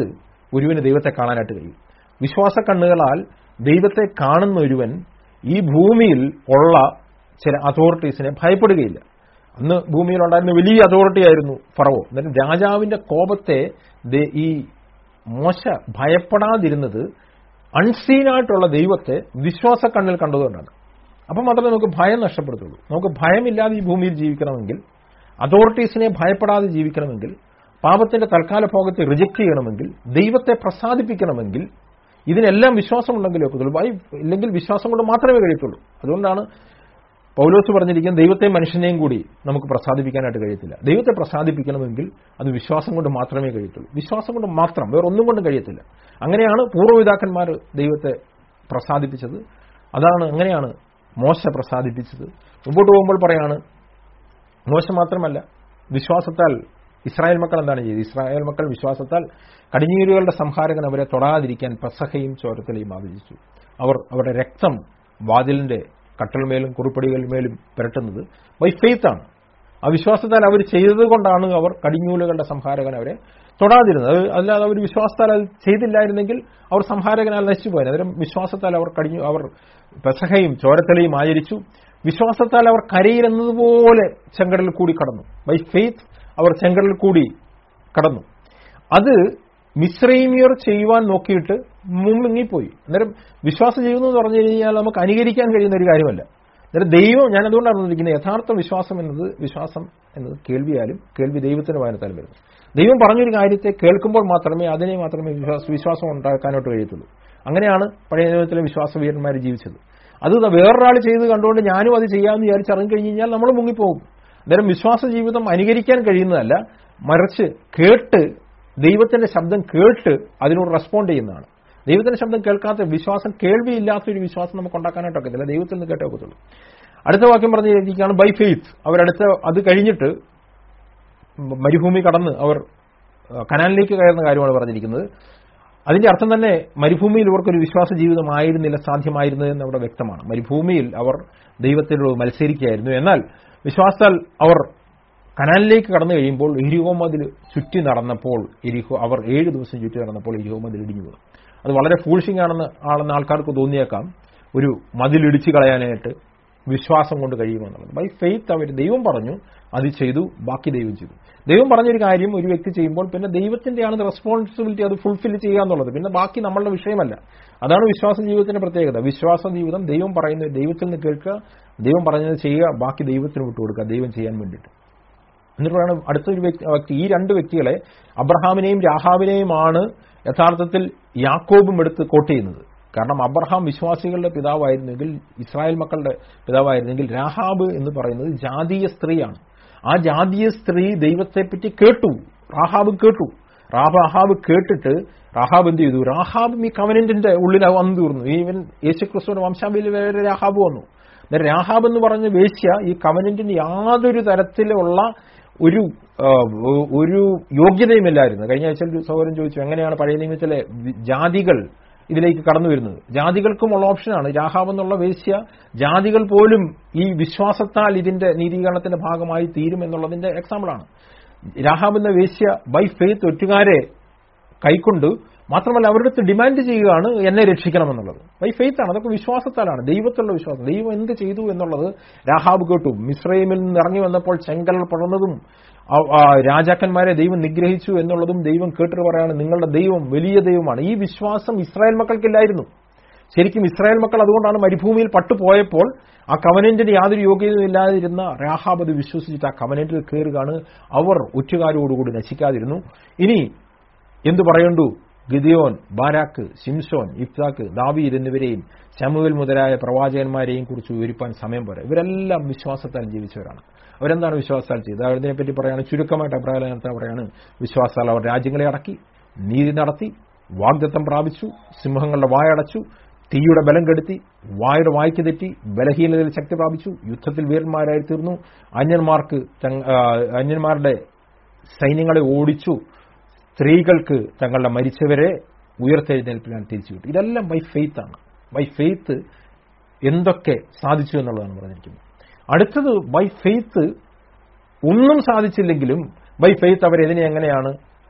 ഒരുവന് ദൈവത്തെ കാണാനായിട്ട് കഴിയും വിശ്വാസ കണ്ണുകളാൽ ദൈവത്തെ കാണുന്ന ഒരുവൻ ഈ ഭൂമിയിൽ ഉള്ള ചില അതോറിറ്റീസിനെ ഭയപ്പെടുകയില്ല അന്ന് ഭൂമിയിൽ ഉണ്ടായിരുന്ന വലിയ അതോറിറ്റി ആയിരുന്നു ഫറവോ എന്നിട്ട് രാജാവിന്റെ കോപത്തെ ദേ- ഈ മോശ ഭയപ്പെടാതിരുന്നത് അൺസീനായിട്ടുള്ള ദൈവത്തെ വിശ്വാസ കണ്ണിൽ കണ്ടതുകൊണ്ടാണ് അപ്പം മാത്രമേ നമുക്ക് ഭയം നഷ്ടപ്പെടുത്തുള്ളൂ നമുക്ക് ഭയമില്ലാതെ ഈ ഭൂമിയിൽ ജീവിക്കണമെങ്കിൽ അതോറിറ്റീസിനെ ഭയപ്പെടാതെ ജീവിക്കണമെങ്കിൽ പാപത്തിന്റെ തൽക്കാല ഭോഗത്തെ റിജക്ട് ചെയ്യണമെങ്കിൽ ദൈവത്തെ പ്രസാദിപ്പിക്കണമെങ്കിൽ ഇതിനെല്ലാം വിശ്വാസമുണ്ടെങ്കിലേ ഒക്കത്തുള്ളൂ ഭയ ഇല്ലെങ്കിൽ വിശ്വാസം കൊണ്ട് മാത്രമേ കഴിയത്തുള്ളൂ അതുകൊണ്ടാണ് പൗലോസ് പറഞ്ഞിരിക്കുന്നത് ദൈവത്തെയും മനുഷ്യനെയും കൂടി നമുക്ക് പ്രസാദിപ്പിക്കാനായിട്ട് കഴിയത്തില്ല ദൈവത്തെ പ്രസാദിപ്പിക്കണമെങ്കിൽ അത് വിശ്വാസം കൊണ്ട് മാത്രമേ കഴിയത്തുള്ളൂ വിശ്വാസം കൊണ്ട് മാത്രം വേറെ ഒന്നും കൊണ്ടും കഴിയത്തില്ല അങ്ങനെയാണ് പൂർവ്വപിതാക്കന്മാർ ദൈവത്തെ പ്രസാദിപ്പിച്ചത് അതാണ് അങ്ങനെയാണ് മോശ പ്രസാദിപ്പിച്ചത് മുമ്പോട്ട് പോകുമ്പോൾ പറയാണ് മോശ മാത്രമല്ല വിശ്വാസത്താൽ ഇസ്രായേൽ മക്കൾ എന്താണ് ചെയ്തത് ഇസ്രായേൽ മക്കൾ വിശ്വാസത്താൽ കടിഞ്ഞീരുകളുടെ സംഹാരകൻ അവരെ തൊടാതിരിക്കാൻ പെസഹയും ചോരത്തിലെയും ആചരിച്ചു അവർ അവരുടെ രക്തം വാതിലിന്റെ കട്ടൽമേലും കുറിപ്പടികളിന്മേലും പുരട്ടുന്നത് ബൈ ഫെയ്ത്ത് ആണ് ആ വിശ്വാസത്താൽ അവർ ചെയ്തത് കൊണ്ടാണ് അവർ കടിഞ്ഞൂലുകളുടെ സംഹാരകൻ അവരെ തൊടാതിരുന്നത് അത് അല്ലാതെ അവർ വിശ്വാസത്താൽ അത് ചെയ്തില്ലായിരുന്നെങ്കിൽ അവർ സംഹാരകനാൽ നശിച്ചു പോയത് അന്നേരം വിശ്വാസത്താൽ അവർ കടിഞ്ഞു അവർ പെസഹയും ചോരത്തലയും ആചരിച്ചു വിശ്വാസത്താൽ അവർ കരയിലെന്നതുപോലെ ചെങ്കടലിൽ കൂടി കടന്നു ബൈ ഫെയ്ത്ത് അവർ ചെങ്കടലിൽ കൂടി കടന്നു അത് മിശ്രൈമിയർ ചെയ്യുവാൻ നോക്കിയിട്ട് മുങ്ങിപ്പോയി അന്നേരം വിശ്വാസം ചെയ്യുന്നു എന്ന് പറഞ്ഞു കഴിഞ്ഞാൽ നമുക്ക് അനുകരിക്കാൻ കഴിയുന്ന ഒരു കാര്യമല്ല അന്നേരം ദൈവം ഞാൻ അതുകൊണ്ടാണ് പറഞ്ഞിരിക്കുന്നത് യഥാർത്ഥ വിശ്വാസം എന്നത് വിശ്വാസം എന്നത് കേൾവിയാലും കേൾവി ദൈവത്തിന് വായനത്താലും വരുന്നു ദൈവം പറഞ്ഞൊരു കാര്യത്തെ കേൾക്കുമ്പോൾ മാത്രമേ അതിനെ മാത്രമേ വിശ്വാസ വിശ്വാസം ഉണ്ടാക്കാനായിട്ട് കഴിയത്തുള്ളൂ അങ്ങനെയാണ് പഴയ നിയമത്തിലെ വിശ്വാസവീരന്മാർ ജീവിച്ചത് അത് വേറൊരാൾ ചെയ്ത് കണ്ടുകൊണ്ട് ഞാനും അത് ചെയ്യാമെന്ന് വിചാരിച്ച് ഇറങ്ങി കഴിഞ്ഞ് കഴിഞ്ഞാൽ നമ്മൾ മുങ്ങിപ്പോകും അന്നേരം വിശ്വാസ ജീവിതം അനുകരിക്കാൻ കഴിയുന്നതല്ല മറിച്ച് കേട്ട് ദൈവത്തിന്റെ ശബ്ദം കേട്ട് അതിനോട് റെസ്പോണ്ട് ചെയ്യുന്നതാണ് ദൈവത്തിന്റെ ശബ്ദം കേൾക്കാത്ത വിശ്വാസം കേൾവിയില്ലാത്തൊരു വിശ്വാസം നമുക്ക് ഉണ്ടാക്കാനായിട്ട് ഒക്കത്തില്ല ദൈവത്തിൽ നിന്ന് കേട്ടേ ഒക്കത്തുള്ളൂ അടുത്ത വാക്യം പറഞ്ഞിരിക്കുകയാണ് ബൈ ഫെയ്ത്ത് അവരടുത്ത അത് കഴിഞ്ഞിട്ട് മരുഭൂമി കടന്ന് അവർ കനാലിലേക്ക് കയറുന്ന കാര്യമാണ് പറഞ്ഞിരിക്കുന്നത് അതിന്റെ അർത്ഥം തന്നെ മരുഭൂമിയിൽ ഇവർക്കൊരു വിശ്വാസ ജീവിതമായിരുന്നില്ല സാധ്യമായിരുന്നത് എന്ന് അവിടെ വ്യക്തമാണ് മരുഭൂമിയിൽ അവർ ദൈവത്തിനോട് മത്സരിക്കുകയായിരുന്നു എന്നാൽ വിശ്വാസത്താൽ അവർ കനാലിലേക്ക് കടന്നു കഴിയുമ്പോൾ എരിഹോ മതിൽ ചുറ്റി നടന്നപ്പോൾ എരിഹോ അവർ ഏഴ് ദിവസം ചുറ്റി നടന്നപ്പോൾ എരിഹോ മതിൽ ഇടിഞ്ഞു പോകും അത് വളരെ ഫൂൾഷിംഗ് ആണെന്ന് ആണെന്ന് ആൾക്കാർക്ക് തോന്നിയേക്കാം ഒരു മതിലിടിച്ചു കളയാനായിട്ട് വിശ്വാസം കൊണ്ട് കഴിയുമെന്നുള്ളത് ബൈ ഫെയ്ത്ത് അവർ ദൈവം പറഞ്ഞു അത് ചെയ്തു ബാക്കി ദൈവം ചെയ്തു ദൈവം പറഞ്ഞൊരു കാര്യം ഒരു വ്യക്തി ചെയ്യുമ്പോൾ പിന്നെ ദൈവത്തിന്റെയാണ് റെസ്പോൺസിബിലിറ്റി അത് ഫുൾഫിൽ ചെയ്യുക എന്നുള്ളത് പിന്നെ ബാക്കി നമ്മളുടെ വിഷയമല്ല അതാണ് വിശ്വാസ ജീവിതത്തിന്റെ പ്രത്യേകത വിശ്വാസ ജീവിതം ദൈവം പറയുന്നത് ദൈവത്തിൽ നിന്ന് കേൾക്കുക ദൈവം പറഞ്ഞത് ചെയ്യുക ബാക്കി ദൈവത്തിന് വിട്ടുകൊടുക്കുക ദൈവം ചെയ്യാൻ വേണ്ടിയിട്ട് എന്നിട്ട് വേണം അടുത്തൊരു വ്യക്തി വ്യക്തി ഈ രണ്ട് വ്യക്തികളെ അബ്രഹാമിനെയും രാഹാബിനെയുമാണ് യഥാർത്ഥത്തിൽ യാക്കോബും എടുത്ത് കോട്ട് ചെയ്യുന്നത് കാരണം അബ്രഹാം വിശ്വാസികളുടെ പിതാവായിരുന്നെങ്കിൽ ഇസ്രായേൽ മക്കളുടെ പിതാവായിരുന്നെങ്കിൽ രാഹാബ് എന്ന് പറയുന്നത് ജാതീയ സ്ത്രീയാണ് ആ ജാതീയ സ്ത്രീ ദൈവത്തെപ്പറ്റി കേട്ടു റാഹാബ് കേട്ടു റാഹാബ് കേട്ടിട്ട് റാഹാബ് എന്ത് ചെയ്തു റാഹാബും ഈ കവനന്റിന്റെ ഉള്ളിൽ വന്നു തീർന്നു ഈവൻ യേശുക്രിസ്തുവിന്റെ വംശാവലിയിൽ വേറെ രാഹാബ് വന്നു അന്നേരം രാഹാബ് എന്ന് പറഞ്ഞ വേശ്യ ഈ കവനന്റിന് യാതൊരു തരത്തിലുള്ള ഒരു ഒരു യോഗ്യതയുമില്ലായിരുന്നു കഴിഞ്ഞ ആഴ്ച ഒരു സഹോദരൻ ചോദിച്ചു എങ്ങനെയാണ് പഴയ നിയമത്തിലെ ജാതികൾ ഇതിലേക്ക് കടന്നു വരുന്നത് ജാതികൾക്കുമുള്ള ഓപ്ഷനാണ് രാഹാബ് എന്നുള്ള വേശ്യ ജാതികൾ പോലും ഈ വിശ്വാസത്താൽ ഇതിന്റെ നീതീകരണത്തിന്റെ ഭാഗമായി തീരും എന്നുള്ളതിന്റെ എക്സാമ്പിളാണ് രാഹാബ് എന്ന വേശ്യ ബൈ ഫെയ്ത്ത് ഒറ്റുകാരെ കൈക്കൊണ്ട് മാത്രമല്ല അവരുടെ അടുത്ത് ഡിമാൻഡ് ചെയ്യുകയാണ് എന്നെ രക്ഷിക്കണമെന്നുള്ളത് ബൈ ഫെയ്ത്ത് ആണ് അതൊക്കെ വിശ്വാസത്താലാണ് ദൈവത്തിലുള്ള വിശ്വാസം ദൈവം എന്ത് ചെയ്തു എന്നുള്ളത് രാഹാബ് കേട്ടു മിശ്രൈമിൽ നിന്ന് ഇറങ്ങി വന്നപ്പോൾ ചെങ്കൽ പടർന്നതും രാജാക്കന്മാരെ ദൈവം നിഗ്രഹിച്ചു എന്നുള്ളതും ദൈവം കേട്ടിട്ട് പറയാണ് നിങ്ങളുടെ ദൈവം വലിയ ദൈവമാണ് ഈ വിശ്വാസം ഇസ്രായേൽ മക്കൾക്കില്ലായിരുന്നു ശരിക്കും ഇസ്രായേൽ മക്കൾ അതുകൊണ്ടാണ് മരുഭൂമിയിൽ പട്ടുപോയപ്പോൾ ആ കവനന്റിന് യാതൊരു യോഗ്യതയും ഇല്ലാതിരുന്ന രാഹാബ് അത് വിശ്വസിച്ചിട്ട് ആ കവനന്റിൽ കയറുകയാണ് അവർ ഒറ്റുകാരോടുകൂടി നശിക്കാതിരുന്നു ഇനി എന്തു പറയണ്ടു ഗിദിയോൻ ബാരാക്ക് സിംസോൻ ഇഫ്താക്ക് ദാവീദ് എന്നിവരെയും ശമുവൽ മുതലായ പ്രവാചകന്മാരെയും കുറിച്ച് വിവരിപ്പാൻ സമയം പോരാ ഇവരെല്ലാം വിശ്വാസത്താൽ ജീവിച്ചവരാണ് അവരെന്താണ് വിശ്വാസത്താൽ ചെയ്തത് അതിനെപ്പറ്റി പറയാണ് ചുരുക്കമായിട്ട് അഭിപ്രായത്തെ പറയാണ് വിശ്വാസത്താൽ അവർ രാജ്യങ്ങളെ അടക്കി നീതി നടത്തി വാഗ്ദത്തം പ്രാപിച്ചു സിംഹങ്ങളുടെ വായടച്ചു തീയുടെ ബലം കെടുത്തി വായുടെ വായ്ക്ക് തെറ്റി ബലഹീനതയിൽ ശക്തി പ്രാപിച്ചു യുദ്ധത്തിൽ വീരന്മാരായി തീർന്നു അന്യന്മാർക്ക് അന്യന്മാരുടെ സൈന്യങ്ങളെ ഓടിച്ചു സ്ത്രീകൾക്ക് തങ്ങളുടെ മരിച്ചവരെ ഉയർത്തെഴുന്നേൽപ്പിക്കാൻ തിരിച്ചു കിട്ടും ഇതെല്ലാം ബൈ ഫെയ്ത്ത് ആണ് ബൈ ഫെയ്ത്ത് എന്തൊക്കെ സാധിച്ചു എന്നുള്ളതാണ് പറഞ്ഞിരിക്കുന്നത് അടുത്തത് ബൈ ഫെയ്ത്ത് ഒന്നും സാധിച്ചില്ലെങ്കിലും ബൈ ഫെയ്ത്ത് അവരെതിനെ എങ്ങനെയാണ്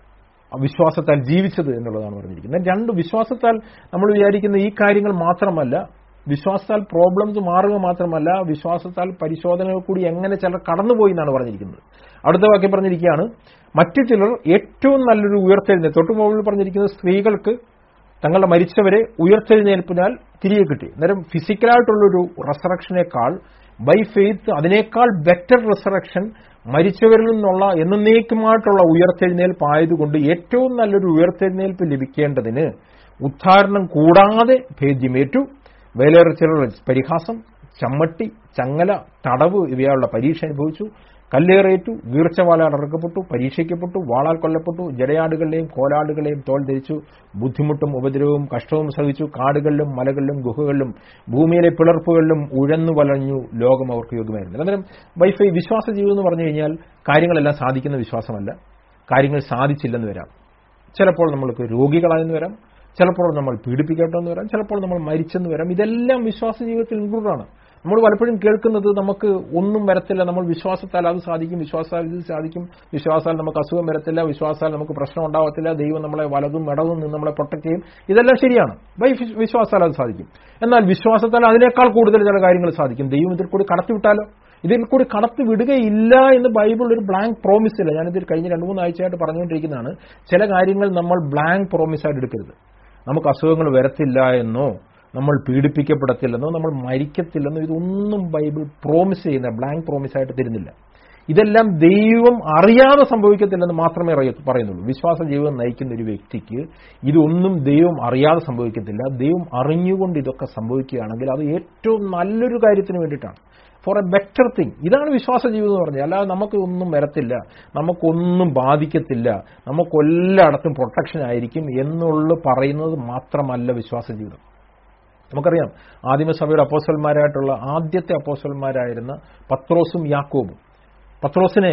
വിശ്വാസത്താൽ ജീവിച്ചത് എന്നുള്ളതാണ് പറഞ്ഞിരിക്കുന്നത് രണ്ട് വിശ്വാസത്താൽ നമ്മൾ വിചാരിക്കുന്ന ഈ കാര്യങ്ങൾ മാത്രമല്ല വിശ്വാസത്താൽ പ്രോബ്ലംസ് മാറുക മാത്രമല്ല വിശ്വാസത്താൽ പരിശോധനകൾ കൂടി എങ്ങനെ ചിലർ കടന്നുപോയി എന്നാണ് പറഞ്ഞിരിക്കുന്നത് അടുത്ത വാക്യം പറഞ്ഞിരിക്കുകയാണ് മറ്റു ചിലർ ഏറ്റവും നല്ലൊരു ഉയർത്തെഴുന്നേൽ തൊട്ടു മുകളിൽ പറഞ്ഞിരിക്കുന്നത് സ്ത്രീകൾക്ക് തങ്ങളുടെ മരിച്ചവരെ ഉയർത്തെഴുന്നേൽപ്പിനാൽ തിരികെ കിട്ടി അന്നേരം ഫിസിക്കലായിട്ടുള്ളൊരു റെസറക്ഷനേക്കാൾ ബൈ ഫെയ്ത്ത് അതിനേക്കാൾ ബെറ്റർ റിസറക്ഷൻ മരിച്ചവരിൽ നിന്നുള്ള എന്നേക്കുമായിട്ടുള്ള ഉയർത്തെഴുന്നേൽപ്പ് ആയതുകൊണ്ട് ഏറ്റവും നല്ലൊരു ഉയർത്തെഴുന്നേൽപ്പ് ലഭിക്കേണ്ടതിന് ഉദ്ധാരണം കൂടാതെ ഭേദ്യമേറ്റു വേലേറെ ചിലർ പരിഹാസം ചമ്മട്ടി ചങ്ങല തടവ് ഇവയുള്ള പരീക്ഷ അനുഭവിച്ചു കല്ലേറേറ്റു വീർച്ചവാലാൽ ഇറക്കപ്പെട്ടു പരീക്ഷിക്കപ്പെട്ടു വാളാൽ കൊല്ലപ്പെട്ടു ജടയാടുകളുടെയും കോലാടുകളെയും തോൽ ധരിച്ചു ബുദ്ധിമുട്ടും ഉപദ്രവവും കഷ്ടവും സഹിച്ചു കാടുകളിലും മലകളിലും ഗുഹകളിലും ഭൂമിയിലെ പിളർപ്പുകളിലും ഉഴന്നു വലഞ്ഞു ലോകം അവർക്ക് യോഗ്യമായിരുന്നു അന്നേരം വൈഫൈ വിശ്വാസ ജീവിതം എന്ന് പറഞ്ഞു കഴിഞ്ഞാൽ കാര്യങ്ങളെല്ലാം സാധിക്കുന്ന വിശ്വാസമല്ല കാര്യങ്ങൾ സാധിച്ചില്ലെന്ന് വരാം ചിലപ്പോൾ നമ്മൾക്ക് രോഗികളായെന്ന് വരാം ചിലപ്പോൾ നമ്മൾ പീഡിപ്പിക്കപ്പെട്ടെന്ന് വരാം ചിലപ്പോൾ നമ്മൾ മരിച്ചെന്ന് വരാം ഇതെല്ലാം വിശ്വാസ ജീവിതത്തിൽ ഇൻക്ലൂഡാണ് നമ്മൾ പലപ്പോഴും കേൾക്കുന്നത് നമുക്ക് ഒന്നും വരത്തില്ല നമ്മൾ വിശ്വാസത്താൽ അത് സാധിക്കും വിശ്വാസത്താൽ ഇത് സാധിക്കും വിശ്വാസാൽ നമുക്ക് അസുഖം വരത്തില്ല വിശ്വാസാൽ നമുക്ക് പ്രശ്നം ഉണ്ടാവത്തില്ല ദൈവം നമ്മളെ വലതും ഇടവും നിന്ന് നമ്മളെ പ്രൊട്ടക്ട് ചെയ്യും ഇതെല്ലാം ശരിയാണ് ബൈ വിശ്വാസത്താൽ അത് സാധിക്കും എന്നാൽ വിശ്വാസത്താൽ അതിനേക്കാൾ കൂടുതൽ ചില കാര്യങ്ങൾ സാധിക്കും ദൈവം ഇതിൽ കൂടി കടത്തിവിട്ടാലോ ഇതിൽ കൂടി കടത്തി വിടുകയില്ല എന്ന് ബൈബിൾ ഒരു ബ്ലാങ്ക് പ്രോമിസ് ഇല്ല ഞാനിതിൽ കഴിഞ്ഞ രണ്ട് മൂന്ന് ആഴ്ചയായിട്ട് പറഞ്ഞുകൊണ്ടിരിക്കുന്നതാണ് ചില കാര്യങ്ങൾ നമ്മൾ ബ്ലാങ്ക് പ്രോമിസായിട്ട് എടുക്കരുത് നമുക്ക് അസുഖങ്ങൾ വരത്തില്ല എന്നോ നമ്മൾ പീഡിപ്പിക്കപ്പെടത്തില്ലെന്നോ നമ്മൾ മരിക്കത്തില്ലെന്നോ ഇതൊന്നും ബൈബിൾ പ്രോമിസ് ചെയ്യുന്ന ബ്ലാങ്ക് പ്രോമിസ് ആയിട്ട് തരുന്നില്ല ഇതെല്ലാം ദൈവം അറിയാതെ സംഭവിക്കത്തില്ലെന്ന് മാത്രമേ പറയുന്നുള്ളൂ വിശ്വാസ ജീവിതം നയിക്കുന്ന ഒരു വ്യക്തിക്ക് ഇതൊന്നും ദൈവം അറിയാതെ സംഭവിക്കത്തില്ല ദൈവം അറിഞ്ഞുകൊണ്ട് ഇതൊക്കെ സംഭവിക്കുകയാണെങ്കിൽ അത് ഏറ്റവും നല്ലൊരു കാര്യത്തിന് വേണ്ടിയിട്ടാണ് ഫോർ എ ബെറ്റർ തിങ് ഇതാണ് വിശ്വാസ ജീവിതം എന്ന് പറഞ്ഞത് അല്ലാതെ നമുക്ക് ഒന്നും വരത്തില്ല നമുക്കൊന്നും ബാധിക്കത്തില്ല നമുക്കെല്ലായിടത്തും പ്രൊട്ടക്ഷൻ ആയിരിക്കും എന്നുള്ള പറയുന്നത് മാത്രമല്ല വിശ്വാസ ജീവിതം നമുക്കറിയാം ആദിമസഭയുടെ അപ്പോസൽമാരായിട്ടുള്ള ആദ്യത്തെ അപ്പോസൽമാരായിരുന്ന പത്രോസും യാക്കോബും പത്രോസിനെ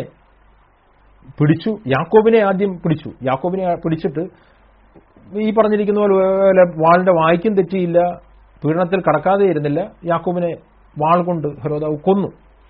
പിടിച്ചു യാക്കോബിനെ ആദ്യം പിടിച്ചു യാക്കോബിനെ പിടിച്ചിട്ട് ഈ പറഞ്ഞിരിക്കുന്ന പോലെ വാളിന്റെ വായിക്കും തെറ്റിയില്ല പീഡനത്തിൽ കടക്കാതെ ഇരുന്നില്ല യാക്കോബിനെ വാൾ കൊണ്ട് ഹരോദാവ് കൊന്നു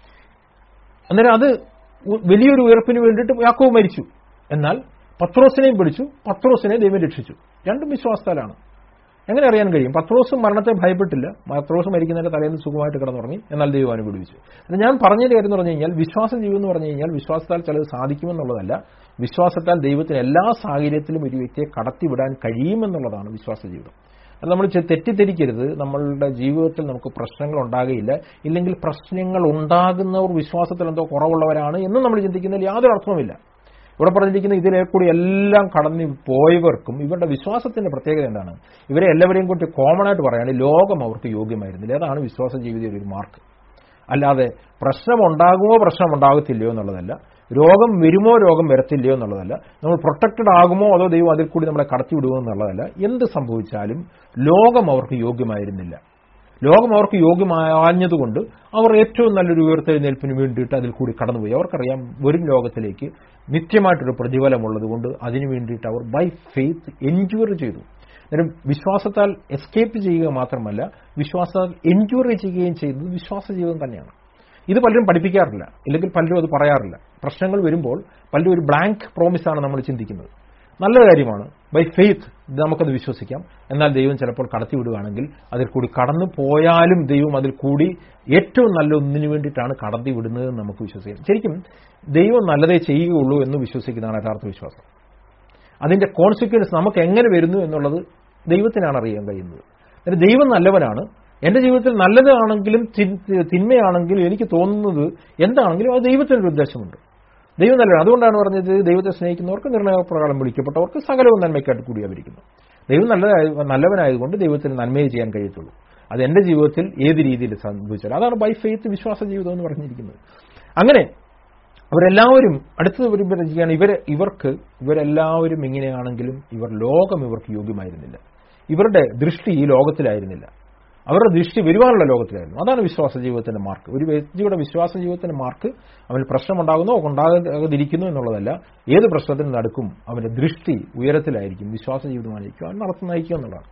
അന്നേരം അത് വലിയൊരു ഉയർപ്പിന് വേണ്ടിയിട്ട് യാക്കോബ് മരിച്ചു എന്നാൽ പത്രോസിനെയും പിടിച്ചു പത്രോസിനെ ദൈവം രക്ഷിച്ചു രണ്ടും വിശ്വാസത്താലാണ് എങ്ങനെ അറിയാൻ കഴിയും പത്രോസും മരണത്തെ ഭയപ്പെട്ടില്ല പത്രോസ് മരിക്കുന്നതിന്റെ തലേന്ന് സുഖമായിട്ട് കിടന്നുറങ്ങി എന്നാൽ ദൈവം അനുപിടിപ്പിച്ചു അത് ഞാൻ പറഞ്ഞതിന്റെ കാര്യം എന്ന് പറഞ്ഞു കഴിഞ്ഞാൽ വിശ്വാസ ജീവിതം എന്ന് പറഞ്ഞു കഴിഞ്ഞാൽ വിശ്വാസത്താൽ ചിലത് സാധിക്കുമെന്നുള്ളതല്ല വിശ്വാസത്താൽ ദൈവത്തിന് എല്ലാ സാഹചര്യത്തിലും ഒരു വ്യക്തിയെ കടത്തിവിടാൻ കഴിയുമെന്നുള്ളതാണ് വിശ്വാസ ജീവിതം അത് നമ്മൾ തെറ്റിദ്ധരിക്കരുത് നമ്മളുടെ ജീവിതത്തിൽ നമുക്ക് പ്രശ്നങ്ങൾ ഉണ്ടാകുകയില്ല ഇല്ലെങ്കിൽ പ്രശ്നങ്ങൾ ഉണ്ടാകുന്നവർ വിശ്വാസത്തിൽ എന്തോ കുറവുള്ളവരാണ് എന്ന് നമ്മൾ ചിന്തിക്കുന്നതിൽ യാതൊരു അർത്ഥവുമില്ല ഇവിടെ പറഞ്ഞിരിക്കുന്ന ഇതിലെ കൂടി എല്ലാം കടന്നു പോയവർക്കും ഇവരുടെ വിശ്വാസത്തിന്റെ പ്രത്യേകത എന്താണ് ഇവരെ എല്ലാവരെയും കൂട്ടി കോമൺ ആയിട്ട് പറയുകയാണ് ലോകം അവർക്ക് യോഗ്യമായിരുന്നില്ല അതാണ് വിശ്വാസ ജീവിതയുടെ ഒരു മാർക്ക് അല്ലാതെ പ്രശ്നമുണ്ടാകുമോ പ്രശ്നം ഉണ്ടാകത്തില്ലയോ എന്നുള്ളതല്ല രോഗം വരുമോ രോഗം വരത്തില്ലയോ എന്നുള്ളതല്ല നമ്മൾ പ്രൊട്ടക്റ്റഡ് ആകുമോ അതോ ദൈവം അതിൽ കൂടി നമ്മളെ കടത്തിവിടുമോ എന്നുള്ളതല്ല എന്ത് സംഭവിച്ചാലും ലോകം അവർക്ക് യോഗ്യമായിരുന്നില്ല ലോകം അവർക്ക് യോഗ്യമാഞ്ഞതുകൊണ്ട് അവർ ഏറ്റവും നല്ലൊരു ഉയർത്തെഴുന്നേൽപ്പിന് വേണ്ടിയിട്ട് അതിൽ കൂടി കടന്നുപോയി അവർക്കറിയാം വരും ലോകത്തിലേക്ക് നിത്യമായിട്ടൊരു പ്രതിഫലമുള്ളതുകൊണ്ട് അതിനു വേണ്ടിയിട്ട് അവർ ബൈ ഫെയ്ത്ത് എൻജൂർ ചെയ്തു അന്നേരം വിശ്വാസത്താൽ എസ്കേപ്പ് ചെയ്യുക മാത്രമല്ല വിശ്വാസത്താൽ എൻജൂർ ചെയ്യുകയും ചെയ്തത് വിശ്വാസ ജീവിതം തന്നെയാണ് ഇത് പലരും പഠിപ്പിക്കാറില്ല ഇല്ലെങ്കിൽ പലരും അത് പറയാറില്ല പ്രശ്നങ്ങൾ വരുമ്പോൾ പലരും ഒരു ബ്ലാങ്ക് പ്രോമിസാണ് നമ്മൾ ചിന്തിക്കുന്നത് നല്ല കാര്യമാണ് ബൈ ഫെയ്ത്ത് നമുക്കത് വിശ്വസിക്കാം എന്നാൽ ദൈവം ചിലപ്പോൾ കടത്തിവിടുകയാണെങ്കിൽ അതിൽ കൂടി കടന്നു പോയാലും ദൈവം അതിൽ കൂടി ഏറ്റവും നല്ല ഒന്നിനു വേണ്ടിയിട്ടാണ് കടത്തി വിടുന്നതെന്ന് നമുക്ക് വിശ്വസിക്കാം ശരിക്കും ദൈവം നല്ലതേ ചെയ്യുകയുള്ളൂ എന്ന് വിശ്വസിക്കുന്നതാണ് യഥാർത്ഥ വിശ്വാസം അതിന്റെ കോൺസിക്വൻസ് നമുക്ക് എങ്ങനെ വരുന്നു എന്നുള്ളത് ദൈവത്തിനാണ് അറിയാൻ കഴിയുന്നത് എന്നിട്ട് ദൈവം നല്ലവനാണ് എന്റെ ജീവിതത്തിൽ നല്ലതാണെങ്കിലും തിന്മയാണെങ്കിലും എനിക്ക് തോന്നുന്നത് എന്താണെങ്കിലും അത് ദൈവത്തിനൊരു ഉദ്ദേശമുണ്ട് ദൈവം നല്ലതാണ് അതുകൊണ്ടാണ് പറഞ്ഞത് ദൈവത്തെ സ്നേഹിക്കുന്നവർക്ക് നിർണയപ്രകാരം വിളിക്കപ്പെട്ടവർക്ക് സകലവും നന്മയ്ക്കായിട്ട് കൂടി അവരിക്കുന്നു ദൈവം നല്ലതായ നല്ലവനായതുകൊണ്ട് ദൈവത്തിന് നന്മയെ ചെയ്യാൻ കഴിയത്തുള്ളൂ അത് എന്റെ ജീവിതത്തിൽ ഏത് രീതിയിൽ സംഭവിച്ചാലും അതാണ് ബൈ ഫെയ്ത്ത് വിശ്വാസ ജീവിതം എന്ന് പറഞ്ഞിരിക്കുന്നത് അങ്ങനെ അവരെല്ലാവരും അടുത്തത് വരുമ്പോൾ ചെയ്യാണ് ഇവരെ ഇവർക്ക് ഇവരെല്ലാവരും ഇങ്ങനെയാണെങ്കിലും ഇവർ ലോകം ഇവർക്ക് യോഗ്യമായിരുന്നില്ല ഇവരുടെ ദൃഷ്ടി ഈ ലോകത്തിലായിരുന്നില്ല അവരുടെ ദൃഷ്ടി വരുവാനുള്ള ലോകത്തിലായിരുന്നു അതാണ് വിശ്വാസ ജീവിതത്തിന്റെ മാർക്ക് ഒരു വ്യക്തിയുടെ വിശ്വാസ ജീവിതത്തിന്റെ മാർക്ക് അവന് പ്രശ്നമുണ്ടാകുന്നോ ഉണ്ടാകാതിരിക്കുന്നു എന്നുള്ളതല്ല ഏത് പ്രശ്നത്തിന് നടക്കും അവന്റെ ദൃഷ്ടി ഉയരത്തിലായിരിക്കും വിശ്വാസ ജീവിതമായിരിക്കും അവൻ നടത്തി നയിക്കുക എന്നുള്ളതാണ്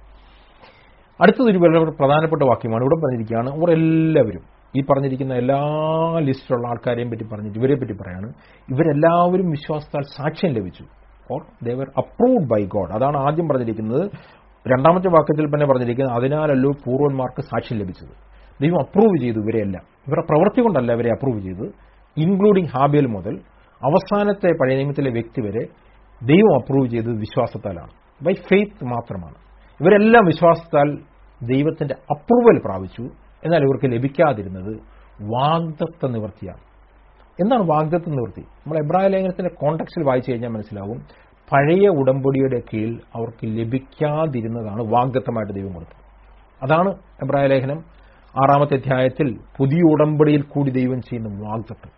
അടുത്തത് ഒരു വളരെ പ്രധാനപ്പെട്ട വാക്യമാണ് ഇവിടെ പറഞ്ഞിരിക്കുകയാണ് അവർ എല്ലാവരും ഈ പറഞ്ഞിരിക്കുന്ന എല്ലാ ലിസ്റ്റിലുള്ള ആൾക്കാരെയും പറ്റി പറഞ്ഞിട്ട് ഇവരെ പറ്റി പറയാണ് ഇവരെല്ലാവരും വിശ്വാസത്താൽ സാക്ഷ്യം ലഭിച്ചു or they were approved by God അതാണ് ആദ്യം പറഞ്ഞിരിക്കുന്നത് രണ്ടാമത്തെ വാക്യത്തിൽ തന്നെ പറഞ്ഞിരിക്കുന്നത് അതിനാലല്ലോ പൂർവന്മാർക്ക് സാക്ഷ്യം ലഭിച്ചത് ദൈവം അപ്രൂവ് ചെയ്തു ഇവരെയെല്ലാം ഇവരുടെ പ്രവൃത്തി കൊണ്ടല്ല ഇവരെ അപ്രൂവ് ചെയ്തത് ഇൻക്ലൂഡിംഗ് ഹാബിയൽ മുതൽ അവസാനത്തെ പഴയ നിയമത്തിലെ വ്യക്തി വരെ ദൈവം അപ്രൂവ് ചെയ്തത് വിശ്വാസത്താലാണ് ബൈ ഫെയ്ത്ത് മാത്രമാണ് ഇവരെല്ലാം വിശ്വാസത്താൽ ദൈവത്തിന്റെ അപ്രൂവൽ പ്രാപിച്ചു എന്നാൽ ഇവർക്ക് ലഭിക്കാതിരുന്നത് വാഗ്ദത്ത നിവൃത്തിയാണ് എന്താണ് വാഗ്ദത്ത നിവൃത്തി നമ്മൾ എബ്രായ ലേഖനത്തിന്റെ കോണ്ടക്സിൽ വായിച്ചു കഴിഞ്ഞാൽ മനസ്സിലാവും പഴയ ഉടമ്പടിയുടെ കീഴിൽ അവർക്ക് ലഭിക്കാതിരുന്നതാണ് വാഗ്ദത്തമായിട്ട് ദൈവം കൊടുത്തത് അതാണ് എബ്രായ ലേഖനം ആറാമത്തെ അധ്യായത്തിൽ പുതിയ ഉടമ്പടിയിൽ കൂടി ദൈവം ചെയ്യുന്ന വാഗ്ദത്തം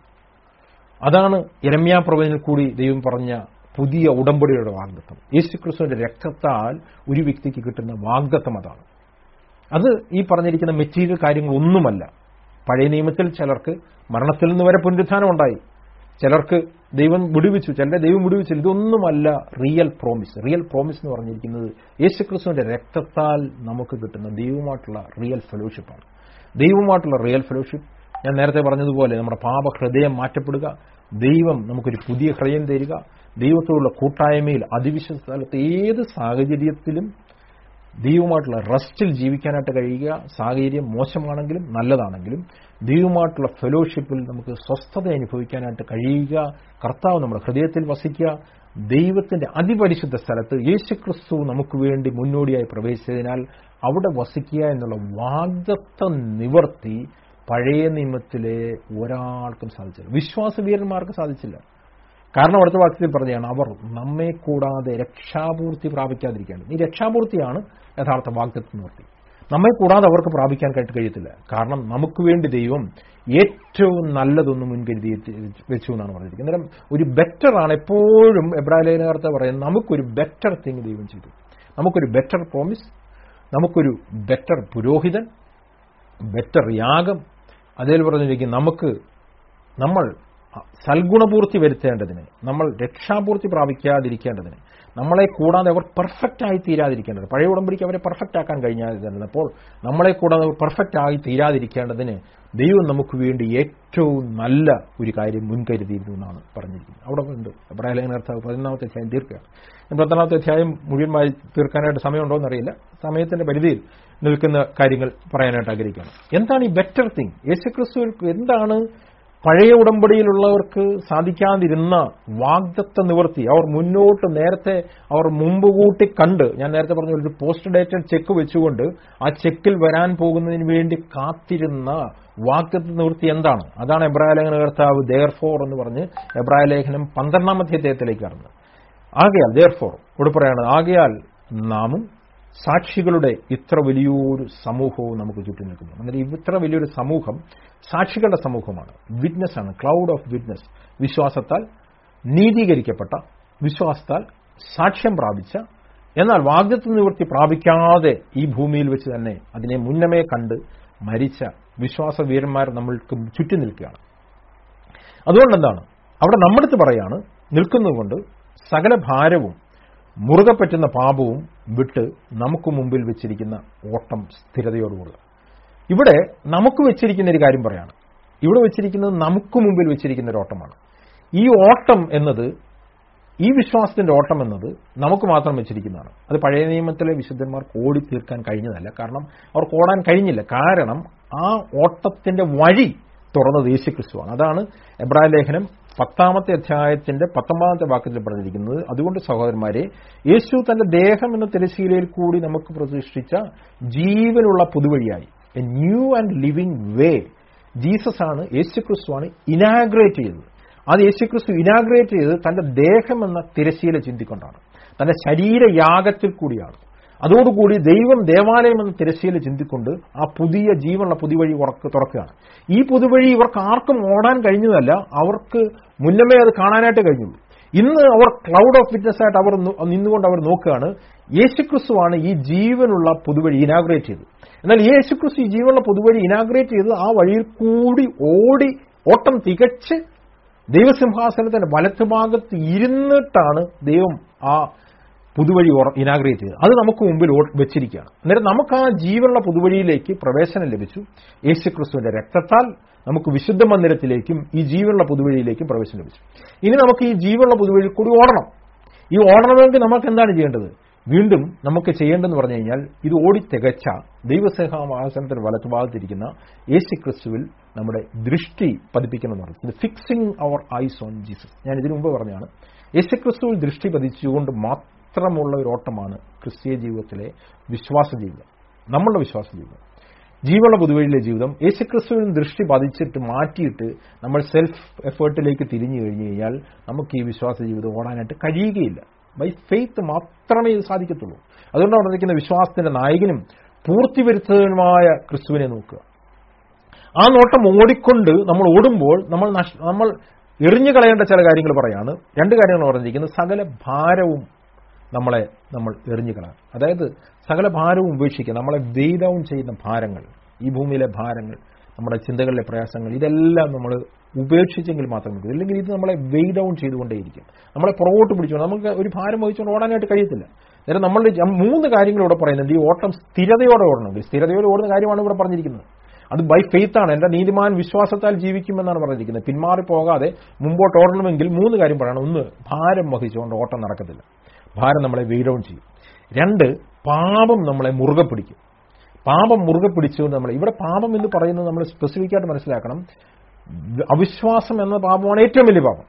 അതാണ് ഇരമ്യാ പ്രവചനിൽ കൂടി ദൈവം പറഞ്ഞ പുതിയ ഉടമ്പടിയുടെ വാഗ്ദത്തം യേശുക്രിസ്തുവിന്റെ രക്തത്താൽ ഒരു വ്യക്തിക്ക് കിട്ടുന്ന വാഗ്ദത്തം അതാണ് അത് ഈ പറഞ്ഞിരിക്കുന്ന മെറ്റീരിയൽ കാര്യങ്ങളൊന്നുമല്ല പഴയ നിയമത്തിൽ ചിലർക്ക് മരണത്തിൽ നിന്ന് വരെ പുനരുത്ഥാനം ഉണ്ടായി ചിലർക്ക് ദൈവം വിടുവിച്ചു ചിലരെ ദൈവം വിടുവിച്ചു ഇതൊന്നുമല്ല റിയൽ പ്രോമിസ് റിയൽ പ്രോമിസ് എന്ന് പറഞ്ഞിരിക്കുന്നത് യേശുക്രിസ്തുവിന്റെ രക്തത്താൽ നമുക്ക് കിട്ടുന്ന ദൈവമായിട്ടുള്ള റിയൽ ഫെലോഷിപ്പാണ് ദൈവമായിട്ടുള്ള റിയൽ ഫെലോഷിപ്പ് ഞാൻ നേരത്തെ പറഞ്ഞതുപോലെ നമ്മുടെ പാപ ഹൃദയം മാറ്റപ്പെടുക ദൈവം നമുക്കൊരു പുതിയ ഹൃദയം തരിക ദൈവത്തോടുള്ള കൂട്ടായ്മയിൽ അതിവിശ്വസ സ്ഥലത്ത് ഏത് സാഹചര്യത്തിലും ദൈവമായിട്ടുള്ള റെസ്റ്റിൽ ജീവിക്കാനായിട്ട് കഴിയുക സാഹചര്യം മോശമാണെങ്കിലും നല്ലതാണെങ്കിലും ദൈവമായിട്ടുള്ള ഫെലോഷിപ്പിൽ നമുക്ക് സ്വസ്ഥത അനുഭവിക്കാനായിട്ട് കഴിയുക കർത്താവ് നമ്മുടെ ഹൃദയത്തിൽ വസിക്കുക ദൈവത്തിന്റെ അതിപരിശുദ്ധ സ്ഥലത്ത് യേശുക്രിസ്തു നമുക്ക് വേണ്ടി മുന്നോടിയായി പ്രവേശിച്ചതിനാൽ അവിടെ വസിക്കുക എന്നുള്ള വാഗ്ദത്ത നിവർത്തി പഴയ നിയമത്തിലെ ഒരാൾക്കും സാധിച്ചില്ല വിശ്വാസവീരന്മാർക്ക് സാധിച്ചില്ല കാരണം അടുത്ത വാക്യത്തിൽ പറഞ്ഞതാണ് അവർ നമ്മെ കൂടാതെ രക്ഷാപൂർത്തി പ്രാപിക്കാതിരിക്കേണ്ടത് ഈ രക്ഷാപൂർത്തിയാണ് യഥാർത്ഥ വാഗ്ദത്ത നിവർത്തി നമ്മെ കൂടാതെ അവർക്ക് പ്രാപിക്കാൻ കഴിയിട്ട് കഴിയത്തില്ല കാരണം നമുക്ക് വേണ്ടി ദൈവം ഏറ്റവും നല്ലതൊന്നും മുൻകരുതി വെച്ചു എന്നാണ് പറഞ്ഞിരിക്കുന്നത് അന്നേരം ഒരു ബെറ്റർ ആണ് എപ്പോഴും എബ്രാഹിലേനകർത്ത പറയുന്നത് നമുക്കൊരു ബെറ്റർ തിങ് ദൈവം ചെയ്തു നമുക്കൊരു ബെറ്റർ പ്രോമിസ് നമുക്കൊരു ബെറ്റർ പുരോഹിതൻ ബെറ്റർ യാഗം അതേൽ പറഞ്ഞിരിക്കും നമുക്ക് നമ്മൾ സൽഗുണപൂർത്തി വരുത്തേണ്ടതിന് നമ്മൾ രക്ഷാപൂർത്തി പ്രാപിക്കാതിരിക്കേണ്ടതിന് നമ്മളെ കൂടാതെ അവർ പെർഫെക്റ്റ് ആയി തീരാതിരിക്കേണ്ടത് പഴയ ഉടമ്പടിക്ക് അവരെ പെർഫെക്റ്റ് ആക്കാൻ കഴിഞ്ഞായിരുന്നപ്പോൾ നമ്മളെ കൂടാതെ അവർ പെർഫെക്റ്റ് ആയി തീരാതിരിക്കേണ്ടതിന് ദൈവം നമുക്ക് വേണ്ടി ഏറ്റവും നല്ല ഒരു കാര്യം മുൻകരുതിയിരുന്നു എന്നാണ് പറഞ്ഞിരിക്കുന്നത് അവിടെ ഉണ്ട് എബ്രാഹിലേനർത്ഥ പതിനൊന്നാമത്തെ അധ്യായം തീർക്കുകയാണ് പത്തൊന്നാമത്തെ അധ്യായം മുഴുവൻ തീർക്കാനായിട്ട് സമയമുണ്ടോ എന്നറിയില്ല സമയത്തിന്റെ പരിധിയിൽ നിൽക്കുന്ന കാര്യങ്ങൾ പറയാനായിട്ട് ആഗ്രഹിക്കുകയാണ് എന്താണ് ഈ ബെറ്റർ തിങ് യേശുക്രിസ്തു എന്താണ് പഴയ ഉടമ്പടിയിലുള്ളവർക്ക് സാധിക്കാതിരുന്ന വാഗ്ദത്ത നിവർത്തി അവർ മുന്നോട്ട് നേരത്തെ അവർ മുമ്പ് കൂട്ടി കണ്ട് ഞാൻ നേരത്തെ പറഞ്ഞ ഒരു പോസ്റ്റ് ഡേറ്റഡ് ചെക്ക് വെച്ചുകൊണ്ട് ആ ചെക്കിൽ വരാൻ പോകുന്നതിന് വേണ്ടി കാത്തിരുന്ന വാഗ്ദത്ത നിവൃത്തി എന്താണ് അതാണ് എബ്രായ ലേഖന കർത്താവ് ദെയർ ഫോർ എന്ന് പറഞ്ഞ് എബ്രായ ലേഖനം പന്ത്രണ്ടാമത്തെ അധ്യായത്തിലേക്ക് കടന്നത് ആകയാൽ ദെയർ ഫോർ ഇവിടെ പറയാണ് ആകയാൽ നാമും സാക്ഷികളുടെ ഇത്ര വലിയൊരു സമൂഹവും നമുക്ക് ചുറ്റും നിൽക്കുന്നു എന്നിട്ട് ഇത്ര വലിയൊരു സമൂഹം സാക്ഷികളുടെ സമൂഹമാണ് വിറ്റ്നസ് ആണ് ക്ലൗഡ് ഓഫ് വിറ്റ്നസ് വിശ്വാസത്താൽ നീതീകരിക്കപ്പെട്ട വിശ്വാസത്താൽ സാക്ഷ്യം പ്രാപിച്ച എന്നാൽ വാഗ്ദത്വ നിവൃത്തി പ്രാപിക്കാതെ ഈ ഭൂമിയിൽ വെച്ച് തന്നെ അതിനെ മുന്നമേ കണ്ട് മരിച്ച വിശ്വാസവീരന്മാർ നമ്മൾക്ക് ചുറ്റി നിൽക്കുകയാണ് അതുകൊണ്ട് എന്താണ് അവിടെ നമ്മുടെ പറയാണ് നിൽക്കുന്നതുകൊണ്ട് സകല ഭാരവും മുറുകെ പറ്റുന്ന പാപവും വിട്ട് നമുക്ക് മുമ്പിൽ വെച്ചിരിക്കുന്ന ഓട്ടം സ്ഥിരതയോടുകൂടുക ഇവിടെ നമുക്ക് വെച്ചിരിക്കുന്ന ഒരു കാര്യം പറയാണ് ഇവിടെ വെച്ചിരിക്കുന്നത് നമുക്ക് മുമ്പിൽ വെച്ചിരിക്കുന്ന ഒരു ഓട്ടമാണ് ഈ ഓട്ടം എന്നത് ഈ വിശ്വാസത്തിന്റെ ഓട്ടം എന്നത് നമുക്ക് മാത്രം വെച്ചിരിക്കുന്നതാണ് അത് പഴയ നിയമത്തിലെ വിശുദ്ധന്മാർക്ക് ഓടി തീർക്കാൻ കഴിഞ്ഞതല്ല കാരണം അവർക്ക് ഓടാൻ കഴിഞ്ഞില്ല കാരണം ആ ഓട്ടത്തിന്റെ വഴി തുറന്നത് യേശുക്രിസ്തുവാണ് അതാണ് എബ്രാഹിം ലേഖനം പത്താമത്തെ അധ്യായത്തിന്റെ പത്തൊമ്പതാമത്തെ വാക്യത്തിൽ പറഞ്ഞിരിക്കുന്നത് അതുകൊണ്ട് സഹോദരന്മാരെ യേശു തന്റെ ദേഹം എന്ന തിരശീലയിൽ കൂടി നമുക്ക് പ്രതിഷ്ഠിച്ച ജീവനുള്ള പുതുവഴിയായി a new and living way Jesus ആണ് യേശുക്രിസ്തുവാണ് ഇനാഗ്രേറ്റ് ചെയ്തത് അത് യേശുക്രിസ്തു ഇനാഗ്രേറ്റ് ചെയ്തത് തന്റെ ദേഹം എന്ന തിരശീല ചിന്തിക്കൊണ്ടാണ് തന്റെ ശരീരയാഗത്തിൽ കൂടിയാണ് അതോടുകൂടി ദൈവം ദേവാലയം എന്ന തിരശ്ശീല ചിന്തിക്കൊണ്ട് ആ പുതിയ ജീവനുള്ള പുതുവഴി ഉറക്ക് തുറക്കുകയാണ് ഈ പുതുവഴി ഇവർക്ക് ആർക്കും ഓടാൻ കഴിഞ്ഞതല്ല അവർക്ക് മുന്നമേ അത് കാണാനായിട്ട് കഴിഞ്ഞുള്ളൂ ഇന്ന് അവർ ക്ലൗഡ് ഓഫ് വിറ്റ്നസ് ആയിട്ട് അവർ നിന്നുകൊണ്ട് അവർ നോക്കുകയാണ് യേശുക്രിസ്തുവാണ് ഈ ജീവനുള്ള പുതുവഴി ഇനാഗ്രേറ്റ് ചെയ്തത് എന്നാൽ യേശുക്രിസ്തു ഈ ജീവനുള്ള പുതുവഴി ഇനാഗ്രേറ്റ് ചെയ്ത് ആ വഴിയിൽ കൂടി ഓടി ഓട്ടം തികച്ച് ദൈവസിംഹാസനത്തിന്റെ വലത്തുഭാഗത്ത് ഇരുന്നിട്ടാണ് ദൈവം ആ പുതുവഴി ഇനാഗ്രേറ്റ് ചെയ്തത് അത് നമുക്ക് മുമ്പിൽ വെച്ചിരിക്കുകയാണ് അന്നേരം നമുക്ക് ആ ജീവനുള്ള പുതുവഴിയിലേക്ക് പ്രവേശനം ലഭിച്ചു യേശുക്രിസ്തുവിന്റെ രക്തത്താൽ നമുക്ക് വിശുദ്ധ മന്ദിരത്തിലേക്കും ഈ ജീവനുള്ള പുതുവഴിയിലേക്കും പ്രവേശനം ലഭിച്ചു ഇനി നമുക്ക് ഈ ജീവനുള്ള പുതുവഴി കൂടി ഓടണം ഈ ഓടണമെങ്കിൽ നമുക്ക് എന്താണ് ചെയ്യേണ്ടത് വീണ്ടും നമുക്ക് ചെയ്യേണ്ടതെന്ന് പറഞ്ഞു കഴിഞ്ഞാൽ ഇത് ഓടി തികച്ച ദൈവസേഹാവാസനത്തിന് വലത്തുഭാഗത്തിരിക്കുന്ന യേശു ക്രിസ്തുവിൽ നമ്മുടെ ദൃഷ്ടി പതിപ്പിക്കണം എന്ന് പറഞ്ഞു fixing our eyes on Jesus ഞാൻ ഇതിനു മുമ്പ് പറഞ്ഞാണ് യേശു ക്രിസ്തുവിൽ ദൃഷ്ടി പതിച്ചുകൊണ്ട് മാത്രമുള്ള ഒരു ഓട്ടമാണ് ക്രിസ്തീയ ജീവിതത്തിലെ വിശ്വാസ ജീവിതം നമ്മളുടെ വിശ്വാസ ജീവിതം ജീവനുള്ള പുതുവഴിയിലെ ജീവിതം യേശുക്രിസ്തുവിൽ ദൃഷ്ടി പതിച്ചിട്ട് മാറ്റിയിട്ട് നമ്മൾ സെൽഫ് എഫേർട്ടിലേക്ക് തിരിഞ്ഞു കഴിഞ്ഞു കഴിഞ്ഞാൽ നമുക്ക് ഈ വിശ്വാസ ജീവിതം ഓടാനായിട്ട് കഴിയുകയില്ല ബൈ ഫെയ്ത്ത് മാത്രമേ ഇത് സാധിക്കത്തുള്ളൂ അതുകൊണ്ടാണ് പറഞ്ഞിരിക്കുന്ന വിശ്വാസത്തിന്റെ നായകനും പൂർത്തി വരുത്തുന്നതിനുമായ ക്രിസ്തുവിനെ നോക്കുക ആ നോട്ടം ഓടിക്കൊണ്ട് നമ്മൾ ഓടുമ്പോൾ നമ്മൾ നഷ്- നമ്മൾ എറിഞ്ഞു കളയേണ്ട ചില കാര്യങ്ങൾ പറയാണ് രണ്ട് കാര്യങ്ങൾ പറഞ്ഞിരിക്കുന്നത് സകല ഭാരവും നമ്മളെ നമ്മൾ എറിഞ്ഞു കളയാം അതായത് സകല ഭാരവും ഉപേക്ഷിക്കുക നമ്മളെ വെയ് ഡൗൺ ചെയ്യുന്ന ഭാരങ്ങൾ ഈ ഭൂമിയിലെ ഭാരങ്ങൾ നമ്മുടെ ചിന്തകളിലെ പ്രയാസങ്ങൾ ഇതെല്ലാം നമ്മൾ ഉപേക്ഷിച്ചെങ്കിൽ മാത്രമേ പറ്റൂ ഇല്ലെങ്കിൽ ഇത് നമ്മളെ വെയ് ഡൗൺ ചെയ്തുകൊണ്ടേയിരിക്കും നമ്മളെ പുറകോട്ട് പിടിച്ചുകൊണ്ട് നമുക്ക് ഒരു ഭാരം വഹിച്ചുകൊണ്ട് ഓടാനായിട്ട് കഴിയത്തില്ല നേരം നമ്മളുടെ ജ- മൂന്ന് കാര്യങ്ങൾ ഇവിടെ പറയുന്നുണ്ട് ഈ ഓട്ടം സ്ഥിരതയോടെ ഓടണമെങ്കിൽ സ്ഥിരതയോടെ ഓടുന്ന കാര്യമാണ് ഇവിടെ പറഞ്ഞിരിക്കുന്നത് അത് ബൈ ഫെയ്ത്ത് ആണ് എന്റെ നീതിമാൻ വിശ്വാസത്താൽ ജീവിക്കുമെന്നാണ് പറഞ്ഞിരിക്കുന്നത് പിന്മാറി പോകാതെ മുമ്പോട്ട് ഓടണമെങ്കിൽ മൂന്ന് കാര്യം പറയണം ഒന്ന് ഭാരം വഹിച്ചുകൊണ്ട് ഓട്ടം നടക്കത്തില്ല ഭാരം നമ്മളെ വെയ് ഡൗൺ ചെയ്യും രണ്ട് പാപം നമ്മളെ മുറുകെ പിടിക്കും പാപം മുറുകെ പിടിച്ചുകൊണ്ട് നമ്മൾ ഇവിടെ പാപം എന്ന് പറയുന്നത് നമ്മൾ സ്പെസിഫിക് ആയിട്ട് മനസ്സിലാക്കണം അവിശ്വാസം എന്ന പാപമാണ് ഏറ്റവും വലിയ പാപം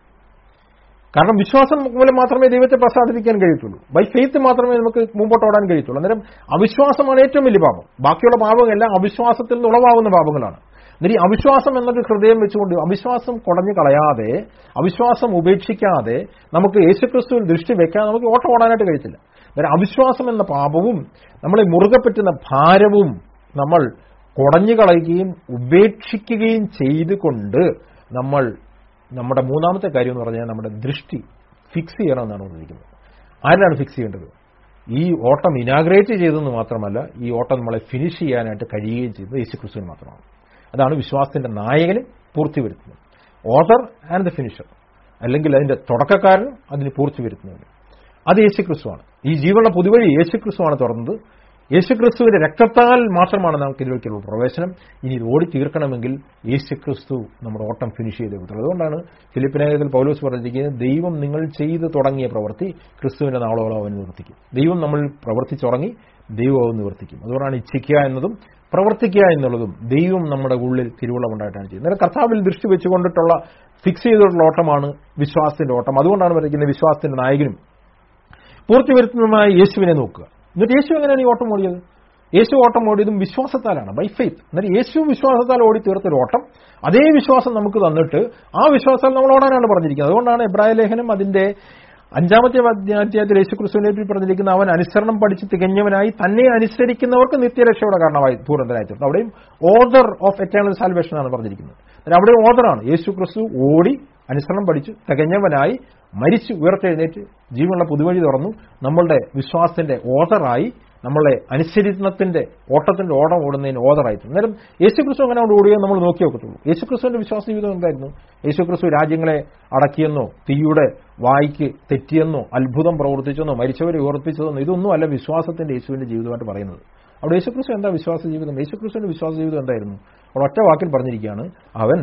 കാരണം വിശ്വാസം മൂലം മാത്രമേ ദൈവത്തെ പ്രസാദിപ്പിക്കാൻ കഴിയത്തുള്ളൂ ബൈ ഫെയ്ത്ത് മാത്രമേ നമുക്ക് മുമ്പോട്ട് ഓടാൻ കഴിയത്തുള്ളൂ അന്നേരം അവിശ്വാസമാണ് ഏറ്റവും വലിയ പാപം ബാക്കിയുള്ള പാപങ്ങളെല്ലാം അവിശ്വാസത്തിൽ നിന്ന് ഉളവാകുന്ന പാപങ്ങളാണ് എന്നിട്ട് ഈ അവിശ്വാസം എന്നൊരു ഹൃദയം വെച്ചുകൊണ്ട് അവിശ്വാസം കുടഞ്ഞു കളയാതെ അവിശ്വാസം ഉപേക്ഷിക്കാതെ നമുക്ക് യേശുക്രിസ്തുവിൽ ദൃഷ്ടി വെക്കാതെ നമുക്ക് ഓട്ടം ഓടാനായിട്ട് കഴിയത്തില്ല അന്നേരം അവിശ്വാസം എന്ന പാപവും നമ്മളെ മുറുകെ പറ്റുന്ന ഭാരവും നമ്മൾ കുടഞ്ഞു കളയുകയും ഉപേക്ഷിക്കുകയും ചെയ്തുകൊണ്ട് നമ്മൾ നമ്മുടെ മൂന്നാമത്തെ കാര്യം എന്ന് പറഞ്ഞാൽ നമ്മുടെ ദൃഷ്ടി ഫിക്സ് ചെയ്യണമെന്നാണ് പറഞ്ഞിരിക്കുന്നത് ആരാണ് ഫിക്സ് ചെയ്യേണ്ടത് ഈ ഓട്ടം ഇനാഗ്രേറ്റ് ചെയ്തെന്ന് മാത്രമല്ല ഈ ഓട്ടം നമ്മളെ ഫിനിഷ് ചെയ്യാനായിട്ട് കഴിയുകയും ചെയ്തത് യേശുക്രിസ്തുവിന് മാത്രമാണ് അതാണ് വിശ്വാസത്തിന്റെ നായകനും പൂർത്തി വരുത്തുന്നത് ഓതർ ആൻഡ് ദ ഫിനിഷർ അല്ലെങ്കിൽ അതിന്റെ തുടക്കക്കാരൻ അതിന് പൂർത്തി വരുത്തുന്നവൻ അത് യേശുക്രിസ്തുവാണ് ഈ ജീവനുള്ള പുതുവഴി യേശുക്രിസ്തുവാണ് തുറന്നത് യേശുക്രിസ്തുവിന്റെ രക്തത്താൽ മാത്രമാണ് നമുക്ക് ഇതിലേക്കുള്ള പ്രവേശനം ഇനി ഇത് ഓടി തീർക്കണമെങ്കിൽ യേശുക്രിസ്തു നമ്മുടെ ഓട്ടം ഫിനിഷ് ചെയ്തേ പറ്റുള്ളൂ അതുകൊണ്ടാണ് ഫിലിപ്പിനായത്തിൽ പൗലോസ് പറഞ്ഞിരിക്കുന്നത് ദൈവം നിങ്ങൾ ചെയ്ത് തുടങ്ങിയ പ്രവൃത്തി ക്രിസ്തുവിന്റെ നാളോളം അവൻ നിവർത്തിക്കും ദൈവം നമ്മൾ പ്രവർത്തിച്ചുറങ്ങി ദൈവം അവൻ നിവർത്തിക്കും അതുകൊണ്ടാണ് ഇച്ഛിക്കുക എന്നതും പ്രവർത്തിക്കുക എന്നുള്ളതും ദൈവം നമ്മുടെ ഉള്ളിൽ തിരുവുള്ളമുണ്ടായിട്ടാണ് ചെയ്യുന്നത് അന്നേരം കർത്താവിൽ ദൃഷ്ടി വെച്ചുകൊണ്ടിട്ടുള്ള ഫിക്സ് ചെയ്തിട്ടുള്ള ഓട്ടമാണ് വിശ്വാസത്തിന്റെ ഓട്ടം അതുകൊണ്ടാണ് പറയുന്നത് വിശ്വാസത്തിന്റെ നായകനും പൂർത്തി വരുത്തുന്നതുമായ യേശുവിനെ നോക്കുക എന്നിട്ട് യേശു എങ്ങനെയാണ് ഈ ഓട്ടം ഓടിയത് യേശു ഓട്ടം ഓടിയതും വിശ്വാസത്താലാണ് ബൈ ഫെയ്ത്ത് എന്നാൽ യേശു വിശ്വാസത്താൽ ഓടി തീർത്തൊരു ഓട്ടം അതേ വിശ്വാസം നമുക്ക് തന്നിട്ട് ആ വിശ്വാസത്താൽ നമ്മൾ ഓടാനാണ് പറഞ്ഞിരിക്കുന്നത് അതുകൊണ്ടാണ് എബ്രായ ലേഖനം അതിന്റെ അഞ്ചാമത്തെ അധ്യായത്തിൽ യേശു ക്രിസ്തുവിനെ പറ്റി പറഞ്ഞിരിക്കുന്ന അവൻ അനുസരണം പഠിച്ച് തികഞ്ഞവനായി തന്നെ അനുസരിക്കുന്നവർക്ക് നിത്യരക്ഷയുടെ കാരണമായി പൂർണ്ണതനായി തീർന്നു അവിടെയും ഓർഡർ ഓഫ് എറ്റേണൽ സാൽവേഷൻ ആണ് പറഞ്ഞിരിക്കുന്നത് എന്നാൽ അവിടെ ഓർഡറാണ് യേശു ക്രിസ്തു ഓടി അനുസരണം പഠിച്ചു തികഞ്ഞവനായി മരിച്ചു ഉയർത്തെഴുന്നേറ്റ് ജീവനുള്ള പുതുവഴി തുറന്നു നമ്മളുടെ വിശ്വാസത്തിന്റെ ഓർഡറായി നമ്മളെ അനുസരണത്തിന്റെ ഓട്ടത്തിന്റെ ഓടം ഓടുന്നതിന് ഓർഡറായി അന്നേരം യേശുക്രിസ്തു അങ്ങനെ അവിടെ ഓടുകയോ നമ്മൾ നോക്കി നോക്കത്തുള്ളൂ യേശുക്രിസ്തുവിന്റെ വിശ്വാസ ജീവിതം എന്തായിരുന്നു യേശുക്രിസ്തു രാജ്യങ്ങളെ അടക്കിയെന്നോ തീയുടെ വായിക്ക് തെറ്റിയെന്നോ അത്ഭുതം പ്രവർത്തിച്ചെന്നോ മരിച്ചവരെ ഉയർപ്പിച്ചതെന്നോ ഇതൊന്നും അല്ല വിശ്വാസത്തിന്റെ യേശുവിന്റെ ജീവിതമായിട്ട് പറയുന്നത് അവിടെ യേശുക്രിസ്തു എന്താ വിശ്വാസ ജീവിതം യേശുക്രിസ്തുവിന്റെ വിശ്വാസ ജീവിതം എന്തായിരുന്നു അവിടെ ഒറ്റ വാക്കിൽ പറഞ്ഞിരിക്കുകയാണ് അവൻ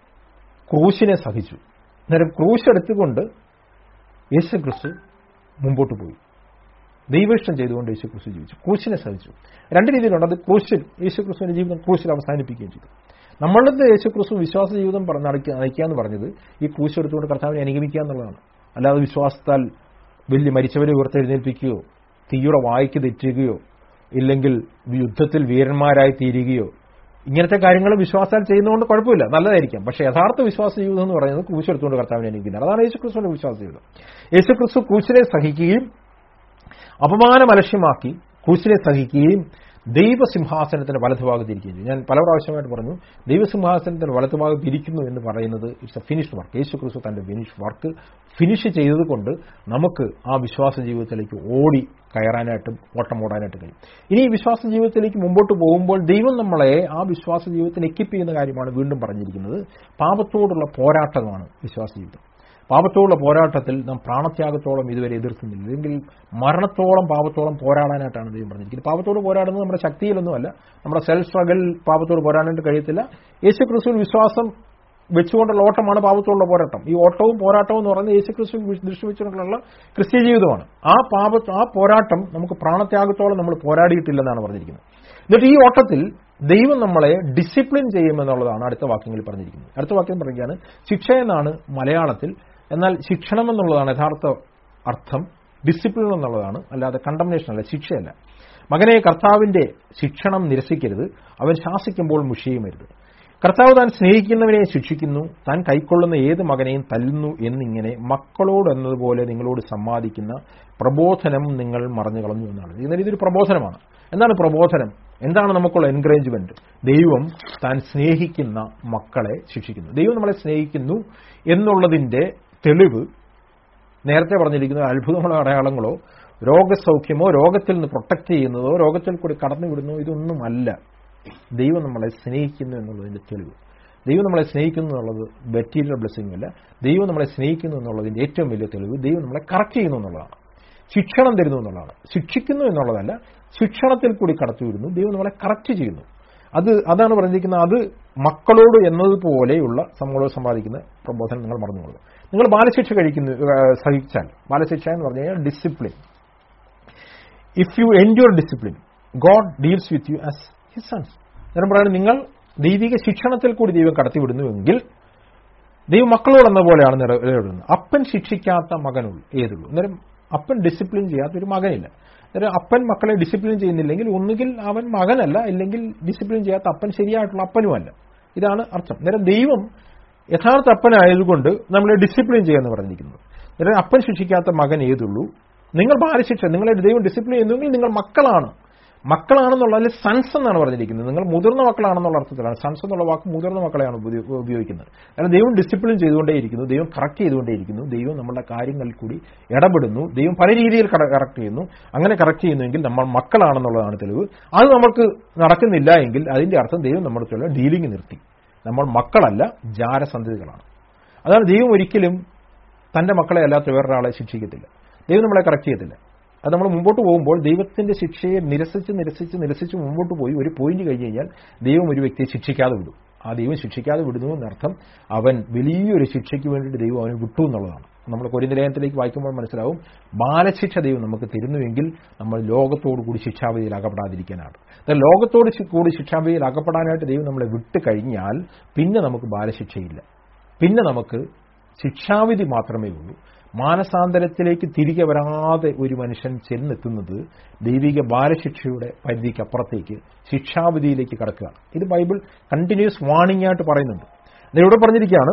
ക്രൂശിനെ സഹിച്ചു അന്നേരം ക്രൂശ് എടുത്തുകൊണ്ട് യേശുക്രിസ്തു മുമ്പോട്ട് പോയി ദൈവേഷ്ടം ചെയ്തുകൊണ്ട് യേശുക്രിസ്തു ജീവിച്ചു ക്രൂശിനെ സഹിച്ചു രണ്ട് രീതിയിലുണ്ട് അത് ക്രൂശിൽ യേശുക്രിസ്തുവിന്റെ ജീവിതം ക്രൂശിൽ അവസാനിപ്പിക്കുകയും ചെയ്തു നമ്മളുടെ യേശുക്രിസ്തു വിശ്വാസ ജീവിതം പറഞ്ഞ് നടക്കുക നയിക്കുക എന്ന് പറഞ്ഞത് ഈ ക്രൂശ് എടുത്തുകൊണ്ട് കർത്താവിനെ അനുഗമിക്കുക എന്നുള്ളതാണ് അല്ലാതെ വിശ്വാസത്താൽ വലിയ മരിച്ചവരെ ഉയർത്തെഴുന്നേൽപ്പിക്കുകയോ തീയുടെ വായിക്ക് തെറ്റുകയോ ഇല്ലെങ്കിൽ യുദ്ധത്തിൽ വീരന്മാരായി തീരുകയോ ഇങ്ങനത്തെ കാര്യങ്ങൾ വിശ്വാസാൽ ചെയ്യുന്നതുകൊണ്ട് കുഴപ്പമില്ല നല്ലതായിരിക്കാം പക്ഷേ യഥാർത്ഥ വിശ്വാസ ജീവിതം എന്ന് പറയുന്നത് ക്രൂശ് എടുത്തുകൊണ്ട് കർത്താവിനെ അനുഗ്രഹിക്കുന്നത് അതാണ് യേശുക്രിസ്തുവിന്റെ വിശ്വാസ ജീവിതം യേശുക്രിസ്തു ക്രൂശിനെ സഹിക്കുകയും അപമാനം അലക്ഷ്യമാക്കി ക്രൂശിനെ സഹിക്കുകയും ദൈവസിംഹാസനത്തിന്റെ വലതുഭാഗത്തിരിക്കുകയും ചെയ്യും ഞാൻ പല പ്രാവശ്യമായിട്ട് പറഞ്ഞു ദൈവസിംഹാസനത്തിന്റെ വലതുഭാഗത്ത് ഇരിക്കുന്നു എന്ന് പറയുന്നത് ഇറ്റ്സ് എ ഫിനിഷ്ഡ് വർക്ക് യേശു ക്രിസ്തു തന്റെ ഫിനിഷ് വർക്ക് ഫിനിഷ് ചെയ്തതുകൊണ്ട് നമുക്ക് ആ വിശ്വാസ ജീവിതത്തിലേക്ക് ഓടി കയറാനായിട്ടും ഓട്ടം ഓടാനായിട്ട് കഴിയും ഇനി ഈ വിശ്വാസ ജീവിതത്തിലേക്ക് മുമ്പോട്ട് പോകുമ്പോൾ ദൈവം നമ്മളെ ആ വിശ്വാസ ജീവിതത്തിന് എക്കിപ്പ് ചെയ്യുന്ന കാര്യമാണ് വീണ്ടും പറഞ്ഞിരിക്കുന്നത് പാപത്തോടുള്ള പോരാട്ടമാണ് വിശ്വാസ ജീവിതം പാപത്തോടുള്ള പോരാട്ടത്തിൽ നാം പ്രാണത്യാഗത്തോളം ഇതുവരെ എതിർക്കുന്നില്ല അല്ലെങ്കിൽ മരണത്തോളം പാപത്തോളം പോരാടാനായിട്ടാണ് ദൈവം പറഞ്ഞിരിക്കുന്നത് പാപത്തോട് പോരാടുന്നത് നമ്മുടെ ശക്തിയിലൊന്നുമല്ല നമ്മുടെ സെൽഫ് സ്ട്രഗിൾ പാപത്തോട് പോരാടാനായിട്ട് കഴിയത്തില്ല യേശു ക്രിസ്തുവിൽ വിശ്വാസം വെച്ചുകൊണ്ടുള്ള ഓട്ടമാണ് പാപത്തോടുള്ള പോരാട്ടം ഈ ഓട്ടവും പോരാട്ടവും എന്ന് പറയുന്നത് യേശുക്രിസ്തു ദൃഷ്ടി വെച്ചുകൊണ്ടുള്ള ക്രിസ്ത്യ ജീവിതമാണ് ആ പാപ ആ പോരാട്ടം നമുക്ക് പ്രാണത്യാഗത്തോളം നമ്മൾ പോരാടിയിട്ടില്ലെന്നാണ് പറഞ്ഞിരിക്കുന്നത് എന്നിട്ട് ഈ ഓട്ടത്തിൽ ദൈവം നമ്മളെ ഡിസിപ്ലിൻ ചെയ്യുമെന്നുള്ളതാണ് അടുത്ത വാക്യങ്ങളിൽ പറഞ്ഞിരിക്കുന്നത് അടുത്ത വാക്യം പറയുകയാണ് ശിക്ഷ എന്നാണ് മലയാളത്തിൽ എന്നാൽ ശിക്ഷണം എന്നുള്ളതാണ് യഥാർത്ഥ അർത്ഥം ഡിസിപ്ലിൻ എന്നുള്ളതാണ് അല്ലാതെ കണ്ടംനേഷൻ അല്ല ശിക്ഷയല്ല മകനെ കർത്താവിന്റെ ശിക്ഷണം നിരസിക്കരുത് അവൻ ശാസിക്കുമ്പോൾ മുഷിയുമരുത് കർത്താവ് താൻ സ്നേഹിക്കുന്നവനെ ശിക്ഷിക്കുന്നു താൻ കൈക്കൊള്ളുന്ന ഏത് മകനെയും തല്ലുന്നു എന്നിങ്ങനെ മക്കളോട് എന്നതുപോലെ നിങ്ങളോട് സമ്മാദിക്കുന്ന പ്രബോധനം നിങ്ങൾ മറന്നു കളഞ്ഞു എന്നാണ് എന്നാൽ ഇതൊരു പ്രബോധനമാണ് എന്താണ് പ്രബോധനം എന്താണ് നമുക്കുള്ള എൻകറേജ്മെന്റ് ദൈവം താൻ സ്നേഹിക്കുന്ന മക്കളെ ശിക്ഷിക്കുന്നു ദൈവം നമ്മളെ സ്നേഹിക്കുന്നു എന്നുള്ളതിന്റെ തെളിവ് നേരത്തെ പറഞ്ഞിരിക്കുന്ന അത്ഭുതങ്ങളോ അടയാളങ്ങളോ രോഗസൗഖ്യമോ രോഗത്തിൽ നിന്ന് പ്രൊട്ടക്ട് ചെയ്യുന്നതോ രോഗത്തിൽ കൂടി കടന്നുവിടുന്നോ ഇതൊന്നുമല്ല ദൈവം നമ്മളെ സ്നേഹിക്കുന്നു എന്നുള്ളതിന്റെ തെളിവ് ദൈവം നമ്മളെ ശിക്ഷിക്കുന്നു എന്നുള്ളത് മെറ്റീരിയൽ ബ്ലെസ്സിംഗ് അല്ല ദൈവം നമ്മളെ സ്നേഹിക്കുന്നു എന്നുള്ളതിന്റെ ഏറ്റവും വലിയ തെളിവ് ദൈവം നമ്മളെ കറക്റ്റ് ചെയ്യുന്നു എന്നുള്ളതാണ് ശിക്ഷണം തരുന്നു എന്നുള്ളതാണ് ശിക്ഷിക്കുന്നു എന്നുള്ളതല്ല ശിക്ഷണത്തിൽ കൂടി കടത്തിവിടുന്നു ദൈവം നമ്മളെ കറക്റ്റ് ചെയ്യുന്നു അത് അതാണ് പറഞ്ഞിരിക്കുന്നത് അത് മക്കളോട് എന്നതുപോലെയുള്ള നമ്മളോട് സമ്പാദിക്കുന്ന പ്രബോധനം നിങ്ങൾ മറന്നുകൊള്ളുക നിങ്ങൾ ബാലശിക്ഷ കഴിക്കുന്നു ഏഹ്, സഹിച്ചാൽ ബാലശിക്ഷ എന്ന് പറഞ്ഞു കഴിഞ്ഞാൽ discipline if you endure discipline God deals with you as his sons അന്നേരം പറയുന്നത് നിങ്ങൾ ദൈവിക ശിക്ഷണത്തിൽ കൂടി ദൈവം കടത്തിവിടുന്നുവെങ്കിൽ ദൈവം മക്കളോട് എന്ന പോലെയാണ് നിറ- നിലവിടുന്നത് അപ്പൻ ശിക്ഷിക്കാത്ത മകനുള്ളൂ ഏതുള്ളൂ അന്നേരം അപ്പൻ ഡിസിപ്ലിൻ ചെയ്യാത്ത ഒരു മകനില്ല അന്നേരം അപ്പൻ മക്കളെ ഡിസിപ്ലിൻ ചെയ്യുന്നില്ലെങ്കിൽ ഒന്നുകിൽ അവൻ മകനല്ല അല്ലെങ്കിൽ ഡിസിപ്ലിൻ ചെയ്യാത്ത അപ്പൻ ശരിയായിട്ടുള്ള അപ്പനുമല്ല ഇതാണ് അർത്ഥം അന്നേരം ദൈവം യഥാർത്ഥ അപ്പനായതുകൊണ്ട് നമ്മളെ ഡിസിപ്ലിൻ ചെയ്യാന്ന് പറഞ്ഞിരിക്കുന്നത് അന്നേരം അപ്പൻ ശിക്ഷിക്കാത്ത മകൻ ഏതുള്ളൂ നിങ്ങൾ ബാലശിക്ഷ നിങ്ങളെ ദൈവം ഡിസിപ്ലിൻ ചെയ്യുന്നെങ്കിൽ നിങ്ങൾ മക്കളാണ് മക്കളാണെന്നുള്ളതിൽ സൺസ് എന്നാണ് പറഞ്ഞിരിക്കുന്നത് നിങ്ങൾ മുതിർന്ന മക്കളാണെന്നുള്ള അർത്ഥത്തിലാണ് സൺസ് എന്നുള്ള വാക്ക് മുതിർന്ന മക്കളെയാണ് ഉപയോ- ഉപയോഗിക്കുന്നത് കാരണം ദൈവം ഡിസിപ്ലിൻ ചെയ്തുകൊണ്ടേയിരിക്കുന്നു ദൈവം കറക്റ്റ് ചെയ്തുകൊണ്ടേയിരിക്കുന്നു ദൈവം നമ്മുടെ കാര്യങ്ങളിൽ കൂടി ഇടപെടുന്നു ദൈവം പല രീതിയിൽ കറക്റ്റ് ചെയ്യുന്നു അങ്ങനെ കറക്റ്റ് ചെയ്യുന്നുവെങ്കിൽ നമ്മൾ മക്കളാണെന്നുള്ളതാണ് തെളിവ് അത് നമുക്ക് നടക്കുന്നില്ല എങ്കിൽ അതിന്റെ അർത്ഥം ദൈവം നമ്മുടെ അടുത്തുള്ള ഡീലിംഗ് നിർത്തി നമ്മൾ മക്കളല്ല ജാരസന്ധതികളാണ് അതാണ് ദൈവം ഒരിക്കലും തന്റെ മക്കളെ അല്ലാത്ത വേറൊരാളെ ശിക്ഷിക്കത്തില്ല ദൈവം നമ്മളെ കറക്റ്റ് ചെയ്യത്തില്ല അത് നമ്മൾ മുമ്പോട്ട് പോകുമ്പോൾ ദൈവത്തിന്റെ ശിക്ഷയെ നിരസിച്ച് നിരസിച്ച് നിരസിച്ച് മുമ്പോട്ട് പോയി ഒരു പോയിന്റ് കഴിഞ്ഞ് കഴിഞ്ഞാൽ ദൈവം ഒരു വ്യക്തിയെ ശിക്ഷിക്കാതെ വിടും ആ ദൈവം ശിക്ഷിക്കാതെ വിടുന്നു എന്നർത്ഥം അവൻ വലിയൊരു ശിക്ഷയ്ക്ക് വേണ്ടിയിട്ട് ദൈവം അവനെ വിട്ടു എന്നുള്ളതാണ് നമ്മൾ കൊരിന്തലേഖനത്തിലേക്ക് വായിക്കുമ്പോൾ മനസ്സിലാവും ബാലശിക്ഷ ദൈവം നമുക്ക് തരുന്നുവെങ്കിൽ നമ്മൾ ലോകത്തോടു കൂടി ശിക്ഷാവിധിയിൽ അകപ്പെടാതിരിക്കാനാണ് എന്നാൽ ലോകത്തോട് ശി- കൂടി ശിക്ഷാവിധിയിൽ അകപ്പെടാനായിട്ട് ദൈവം നമ്മളെ വിട്ട് കഴിഞ്ഞാൽ പിന്നെ നമുക്ക് ബാലശിക്ഷയില്ല പിന്നെ നമുക്ക് ശിക്ഷാവിധി മാത്രമേ ഉള്ളൂ മാനസാന്തരത്തിലേക്ക് തിരികെ വരാതെ ഒരു മനുഷ്യൻ ചെന്നെത്തുന്നത് ദൈവിക ബാലശിക്ഷയുടെ പരിധിക്കപ്പുറത്തേക്ക് ശിക്ഷാവിധിയിലേക്ക് കടക്കുകയാണ് ഇത് ബൈബിൾ കണ്ടിന്യൂസ് വാണിംഗ് ആയിട്ട് പറയുന്നുണ്ട് ഇത് ഇവിടെ പറഞ്ഞിരിക്കുകയാണ്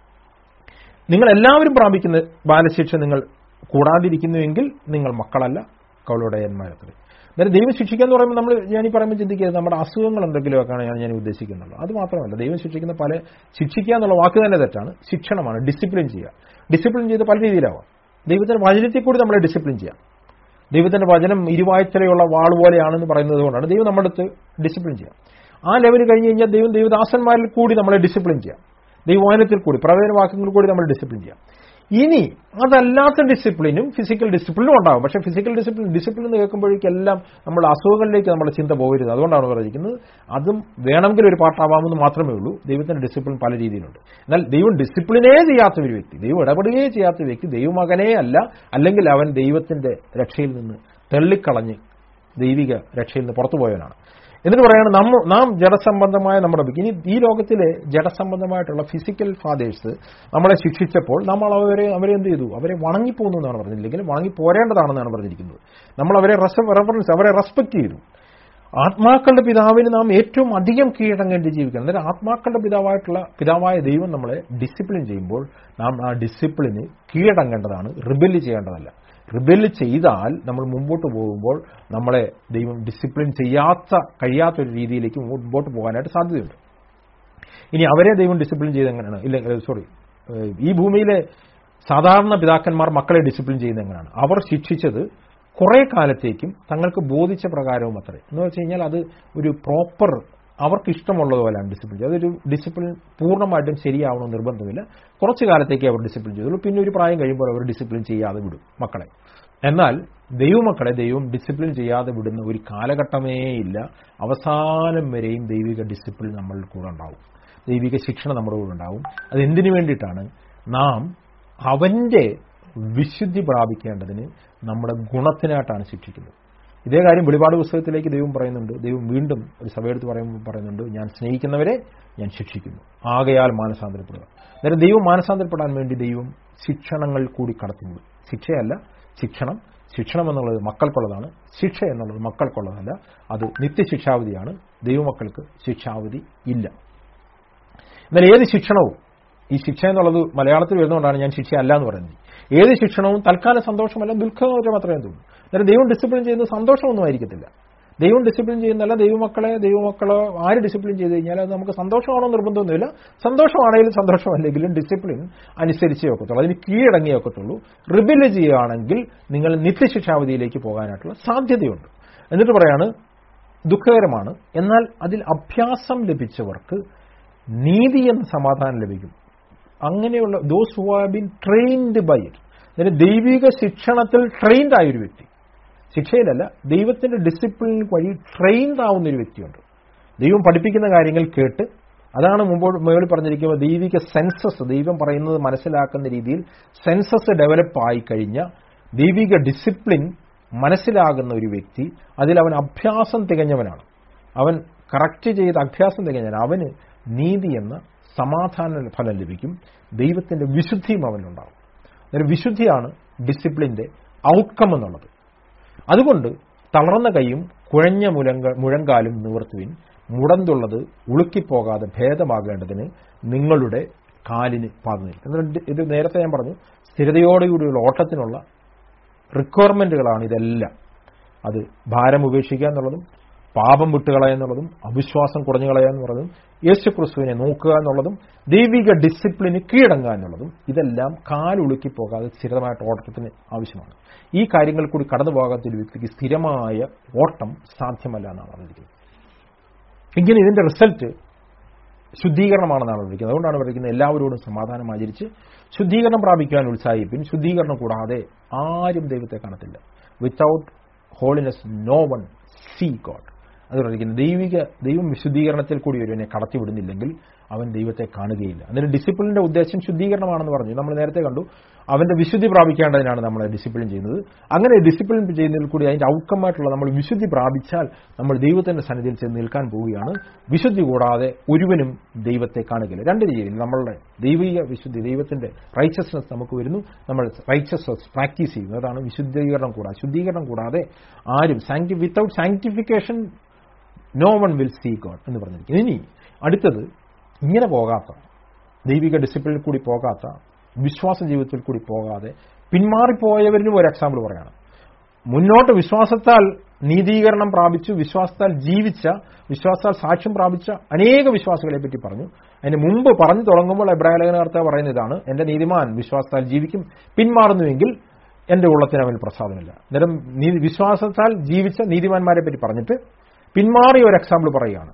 നിങ്ങൾ എല്ലാവരും പ്രാപിക്കുന്ന ബാലശിക്ഷ നിങ്ങൾ കൂടാതിരിക്കുന്നുവെങ്കിൽ നിങ്ങൾ മക്കളല്ല കൗളുടയന്മാരത്ര അന്നേരം ദൈവം ശിക്ഷിക്കുക എന്ന് പറയുമ്പോൾ നമ്മൾ ഞാൻ ഈ പറയുമ്പോൾ ചിന്തിക്കുന്നത് നമ്മുടെ അസുഖങ്ങൾ എന്തെങ്കിലുമൊക്കെയാണ് ഞാൻ ഞാൻ ഉദ്ദേശിക്കുന്നുള്ളൂ അത് മാത്രമല്ല ദൈവം ശിക്ഷിക്കുന്ന പല ശിക്ഷിക്കുക എന്നുള്ള വാക്ക് തന്നെ തെറ്റാണ് ശിക്ഷണമാണ് ഡിസിപ്ലിൻ ചെയ്യുക ഡിസിപ്ലിൻ ചെയ്ത് പല രീതിയിലാവാം ദൈവത്തിന്റെ വചനത്തിൽ കൂടി നമ്മളെ ഡിസിപ്ലിൻ ചെയ്യാം ദൈവത്തിന്റെ വചനം ഇരുവായ്ത്തലയുള്ള വാൾ പോലെയാണെന്ന് പറയുന്നത് കൊണ്ടാണ് ദൈവം നമ്മുടെ അടുത്ത് ഡിസിപ്ലിൻ ചെയ്യാം ആ ലെവൽ കഴിഞ്ഞ് കഴിഞ്ഞാൽ ദൈവം ദൈവദാസന്മാരിൽ കൂടി നമ്മളെ ഡിസിപ്ലിൻ ചെയ്യാം ദൈവവാനത്തിൽ കൂടി പ്രവേദന വാക്യങ്ങളിൽ കൂടി നമ്മൾ ഡിസിപ്ലിൻ ചെയ്യാം ഇനി അതല്ലാത്ത ഡിസിപ്ലിനും ഫിസിക്കൽ ഡിസിപ്ലിനും ഉണ്ടാകും പക്ഷേ ഫിസിക്കൽ ഡിസിപ്ലിൻ ഡിസിപ്ലിൻ എന്ന് കേൾക്കുമ്പോഴേക്കെല്ലാം നമ്മുടെ അസുഖങ്ങളിലേക്ക് നമ്മുടെ ചിന്ത പോകരുത് അതുകൊണ്ടാണ് പറഞ്ഞിരിക്കുന്നത് അതും വേണമെങ്കിൽ ഒരു പാട്ടാവാമെന്ന് മാത്രമേ ഉള്ളൂ ദൈവത്തിന്റെ ഡിസിപ്ലിൻ പല രീതിയിലുണ്ട് എന്നാൽ ദൈവം ഡിസിപ്ലിനേ ചെയ്യാത്ത ഒരു വ്യക്തി ദൈവം ഇടപെടുകയേ ചെയ്യാത്ത വ്യക്തി ദൈവമകനേ അല്ല അല്ലെങ്കിൽ അവൻ ദൈവത്തിന്റെ രക്ഷയിൽ നിന്ന് തള്ളിക്കളഞ്ഞ് ദൈവിക രക്ഷയിൽ നിന്ന് പുറത്തുപോയവനാണ് എന്നിട്ട് പറയാണ് നമ്മ നാം ജഡസംബന്ധമായ നമ്മുടെ ഇനി ഈ ലോകത്തിലെ ജഡസംബന്ധമായിട്ടുള്ള ഫിസിക്കൽ ഫാദേഴ്സ് നമ്മളെ ശിക്ഷിച്ചപ്പോൾ നമ്മൾ അവരെ അവരെ എന്ത് ചെയ്തു അവരെ വണങ്ങിപ്പോന്നു എന്നാണ് പറഞ്ഞില്ലെങ്കിൽ വണങ്ങി പോരേണ്ടതാണെന്നാണ് പറഞ്ഞിരിക്കുന്നത് നമ്മൾ അവരെ റെഫറൻസ് അവരെ റെസ്പെക്ട് ചെയ്തു ആത്മാക്കളുടെ പിതാവിന് നാം ഏറ്റവും അധികം കീഴടങ്ങേണ്ടി ജീവിക്കണം അന്നേരം ആത്മാക്കളുടെ പിതാവായിട്ടുള്ള പിതാവായ ദൈവം നമ്മളെ ഡിസിപ്ലിൻ ചെയ്യുമ്പോൾ നാം ആ ഡിസിപ്ലിന് കീഴടങ്ങേണ്ടതാണ് റിബെല് ചെയ്യേണ്ടതല്ല റിബെല് ചെയ്താൽ നമ്മൾ മുമ്പോട്ട് പോകുമ്പോൾ നമ്മളെ ദൈവം ഡിസിപ്ലിൻ ചെയ്യാത്ത കഴിയാത്ത ഒരു രീതിയിലേക്ക് മുമ്പോട്ട് പോകാനായിട്ട് സാധ്യതയുണ്ട് ഇനി അവരെ ദൈവം ഡിസിപ്ലിൻ ചെയ്ത് എങ്ങനെയാണ് ഇല്ല സോറി ഈ ഭൂമിയിലെ സാധാരണ പിതാക്കന്മാർ മക്കളെ ഡിസിപ്ലിൻ ചെയ്യുന്നത് എങ്ങനെയാണ് അവർ ശിക്ഷിച്ചത് കുറെ കാലത്തേക്കും തങ്ങൾക്ക് ബോധിച്ച പ്രകാരവും അത്രേ എന്ന് വെച്ച് കഴിഞ്ഞാൽ അത് ഒരു പ്രോപ്പർ അവർക്ക് ഇഷ്ടമുള്ളതുപോലെയാണ് ഡിസിപ്ലിൻ ചെയ്തത് അതൊരു ഡിസിപ്ലിൻ പൂർണ്ണമായിട്ടും ശരിയാവണമെന്ന് നിർബന്ധമില്ല കുറച്ച് കാലത്തേക്ക് അവർ ഡിസിപ്ലിൻ ചെയ്തുള്ളൂ പിന്നെ ഒരു പ്രായം കഴിയുമ്പോൾ അവർ ഡിസിപ്ലിൻ ചെയ്യാതെ വിടും മക്കളെ എന്നാൽ ദൈവമക്കളെ ദൈവം ഡിസിപ്ലിൻ ചെയ്യാതെ വിടുന്ന ഒരു കാലഘട്ടമേ ഇല്ല അവസാനം വരെയും ദൈവിക ഡിസിപ്ലിൻ നമ്മളുടെ കൂടെ ഉണ്ടാവും ദൈവിക ശിക്ഷണം നമ്മുടെ കൂടെ ഉണ്ടാവും അത് എന്തിനു വേണ്ടിയിട്ടാണ് നാം അവന്റെ വിശുദ്ധി പ്രാപിക്കേണ്ടതിന് നമ്മുടെ ഗുണത്തിനായിട്ടാണ് ശിക്ഷിക്കുന്നത് ഇതേ കാര്യം വെളിപാട് പുസ്തകത്തിലേക്ക് ദൈവം പറയുന്നുണ്ട് ദൈവം വീണ്ടും ഒരു സഭയെടുത്ത് പറയുമ്പോൾ പറയുന്നുണ്ട് ഞാൻ സ്നേഹിക്കുന്നവരെ ഞാൻ ശിക്ഷിക്കുന്നു ആകയാൽ മാനസാന്തരപ്പെടുക അന്നേരം ദൈവം മാനസാന്തരപ്പെടാൻ വേണ്ടി ദൈവം ശിക്ഷണങ്ങൾ കൂടി കടത്തിവിടും ശിക്ഷയല്ല ശിക്ഷണം ശിക്ഷണം എന്നുള്ളത് മക്കൾക്കുള്ളതാണ് ശിക്ഷ എന്നുള്ളത് മക്കൾക്കുള്ളതല്ല അത് നിത്യശിക്ഷാവധിയാണ് ദൈവമക്കൾക്ക് ശിക്ഷാവധി ഇല്ല എന്നാൽ ഏത് ശിക്ഷണവും ഈ ശിക്ഷ എന്നുള്ളത് മലയാളത്തിൽ വരുന്നതുകൊണ്ടാണ് ഞാൻ ശിക്ഷ അല്ല എന്ന് പറയുന്നത് ഏത് ശിക്ഷണവും തൽക്കാല സന്തോഷമല്ല ദുഃഖകരം മാത്രമേ തോന്നൂ അന്നേരം ദൈവം ഡിസിപ്ലിൻ ചെയ്യുന്നത് സന്തോഷമൊന്നും ആയിരിക്കത്തില്ല ദൈവം ഡിസിപ്ലിൻ ചെയ്യുന്നല്ല ദൈവമക്കളെ ദൈവമക്കളെ ആര് ഡിസിപ്ലിൻ ചെയ്ത് കഴിഞ്ഞാൽ അത് നമുക്ക് സന്തോഷമാണോ നിർബന്ധമൊന്നുമില്ല സന്തോഷമാണെങ്കിലും സന്തോഷമല്ലെങ്കിലും ഡിസിപ്ലിൻ അനുസരിച്ചേ ഒക്കത്തുള്ളൂ അതിന് കീഴടങ്ങിയേ ഒക്കത്തുള്ളൂ റിബില് ചെയ്യുകയാണെങ്കിൽ നിങ്ങൾ നിത്യശിക്ഷാവധിയിലേക്ക് പോകാനായിട്ടുള്ള സാധ്യതയുണ്ട് എന്നിട്ട് പറയാണ് ദുഃഖകരമാണ് എന്നാൽ അതിൽ അഭ്യാസം ലഭിച്ചവർക്ക് നീതി എന്ന സമാധാനം ലഭിക്കും അങ്ങനെയുള്ള those who have been trained by it അതായത് ദൈവിക ശിക്ഷണത്തിൽ ട്രെയിൻഡ് ആയ ഒരു വ്യക്തി ശിക്ഷയിലല്ല ദൈവത്തിന്റെ ഡിസിപ്ലിൻ വഴി ട്രെയിൻഡ് ആവുന്ന ഒരു വ്യക്തിയുണ്ട് ദൈവം പഠിപ്പിക്കുന്ന കാര്യങ്ങൾ കേട്ട് അതാണ് മുമ്പോട്ട് മുകളിൽ പറഞ്ഞിരിക്കുമ്പോൾ ദൈവിക സെൻസസ് ദൈവം പറയുന്നത് മനസ്സിലാക്കുന്ന രീതിയിൽ സെൻസസ് ഡെവലപ്പ് ആയി കഴിഞ്ഞ ദൈവിക ഡിസിപ്ലിൻ മനസ്സിലാകുന്ന ഒരു വ്യക്തി അതിൽ അവൻ അഭ്യാസം തികഞ്ഞവനാണ് അവൻ കറക്റ്റ് ചെയ്ത് അഭ്യാസം തികഞ്ഞവൻ അവന് നീതി എന്ന സമാധാന ഫലം ലഭിക്കും ദൈവത്തിന്റെ വിശുദ്ധിയും അവനുണ്ടാവും അതൊരു വിശുദ്ധിയാണ് ഡിസിപ്ലിന്റെ ഔട്ട്കം എന്നുള്ളത് അതുകൊണ്ട് തളർന്ന കൈയും കുഴഞ്ഞ മുഴങ്ക മുഴങ്കാലും നിവർത്തുവിൻ മുടന്തുള്ളത് ഉളുക്കിപ്പോകാതെ ഭേദമാകേണ്ടതിന് നിങ്ങളുടെ കാലിന് പാകുന്നില്ല ഇത് നേരത്തെ ഞാൻ പറഞ്ഞു സ്ഥിരതയോടുകൂടിയുള്ള ഓട്ടത്തിനുള്ള റിക്വയർമെന്റുകളാണ് ഇതെല്ലാം അത് ഭാരം ഉപേക്ഷിക്കുക എന്നുള്ളതും പാപം വിട്ടുകളയുക എന്നുള്ളതും അവിശ്വാസം കുറഞ്ഞു കളയുക എന്നുള്ളതും യേശു ക്രിസ്തുവിനെ നോക്കുക എന്നുള്ളതും ദൈവിക ഡിസിപ്ലിന് കീഴടങ്ങുക എന്നുള്ളതും ഇതെല്ലാം കാലുളുക്കി പോകാതെ സ്ഥിരമായിട്ട് ഓട്ടത്തിന് ആവശ്യമാണ് ഈ കാര്യങ്ങൾ കൂടി കടന്നു പോകാത്ത ഒരു വ്യക്തിക്ക് സ്ഥിരമായ ഓട്ടം സാധ്യമല്ല എന്നാണ് പറഞ്ഞിരിക്കുന്നത് ഇങ്ങനെ ഇതിന്റെ റിസൾട്ട് ശുദ്ധീകരണമാണെന്നാണ് പറഞ്ഞിരിക്കുന്നത് അതുകൊണ്ടാണ് പറഞ്ഞിരിക്കുന്നത് എല്ലാവരോടും സമാധാനം ആചരിച്ച് ശുദ്ധീകരണം പ്രാപിക്കാൻ ഉത്സാഹിപ്പിൻ ശുദ്ധീകരണം കൂടാതെ ആരും ദൈവത്തെ കാണത്തില്ല without holiness no one see God അത് പറഞ്ഞിരിക്കുന്നത് ദൈവിക ദൈവം വിശുദ്ധീകരണത്തിൽ കൂടി ഒരുവനെ കടത്തിവിടുന്നില്ലെങ്കിൽ അവൻ ദൈവത്തെ കാണുകയില്ല അതിന് ഡിസിപ്ലിന്റെ ഉദ്ദേശം ശുദ്ധീകരണമാണെന്ന് പറഞ്ഞു നമ്മൾ നേരത്തെ കണ്ടു അവന്റെ വിശുദ്ധി പ്രാപിക്കേണ്ടതിനാണ് നമ്മൾ ഡിസിപ്ലിൻ ചെയ്യുന്നത് അങ്ങനെ ഡിസിപ്ലിൻ ചെയ്യുന്നതിൽ കൂടി അതിന്റെ ഔട്ട്കമായിട്ടുള്ള നമ്മൾ വിശുദ്ധി പ്രാപിച്ചാൽ നമ്മൾ ദൈവത്തിന്റെ സന്നിധിയിൽ ചെന്ന് നിൽക്കാൻ പോവുകയാണ് വിശുദ്ധി കൂടാതെ ഒരുവനും ദൈവത്തെ കാണുകയില്ല രണ്ട് രീതിയിൽ നമ്മളുടെ ദൈവിക വിശുദ്ധി ദൈവത്തിന്റെ റൈച്ചസ്നസ് നമുക്ക് വരുന്നു നമ്മൾ റൈച്ചസ്നസ് പ്രാക്ടീസ് ചെയ്യുന്നു അതാണ് വിശുദ്ധീകരണം കൂടാതെ ശുദ്ധീകരണം കൂടാതെ ആരും sancti without sanctification no one will see God എന്ന് പറഞ്ഞിരിക്കുന്നു ഇനി അടുത്തത് ഇങ്ങനെ പോകാത്ത ദൈവിക ഡിസിപ്ലിനിൽ കൂടി പോകാത്ത വിശ്വാസ ജീവിതത്തിൽ കൂടി പോകാതെ പിന്മാറിപ്പോയവരിലും ഒരു എക്സാമ്പിൾ പറയാണ് മുന്നോട്ട് വിശ്വാസത്താൽ നീതീകരണം പ്രാപിച്ചു വിശ്വാസത്താൽ ജീവിച്ച വിശ്വാസത്താൽ സാക്ഷ്യം പ്രാപിച്ച അനേക വിശ്വാസികളെ പറ്റി പറഞ്ഞു അതിന് മുമ്പ് പറഞ്ഞു തുടങ്ങുമ്പോൾ എബ്രാഹിം ലേഖനകർത്ത പറയുന്ന ഇതാണ് എന്റെ നീതിമാൻ വിശ്വാസത്താൽ ജീവിക്കും പിന്മാറുന്നുവെങ്കിൽ എന്റെ ഉള്ളത്തിന് അവൻ പ്രസാദമില്ല അന്നേരം വിശ്വാസത്താൽ ജീവിച്ച നീതിമാന്മാരെ പറ്റി പറഞ്ഞിട്ട് പിന്മാറിയ ഒരു എക്സാമ്പിൾ പറയുകയാണ്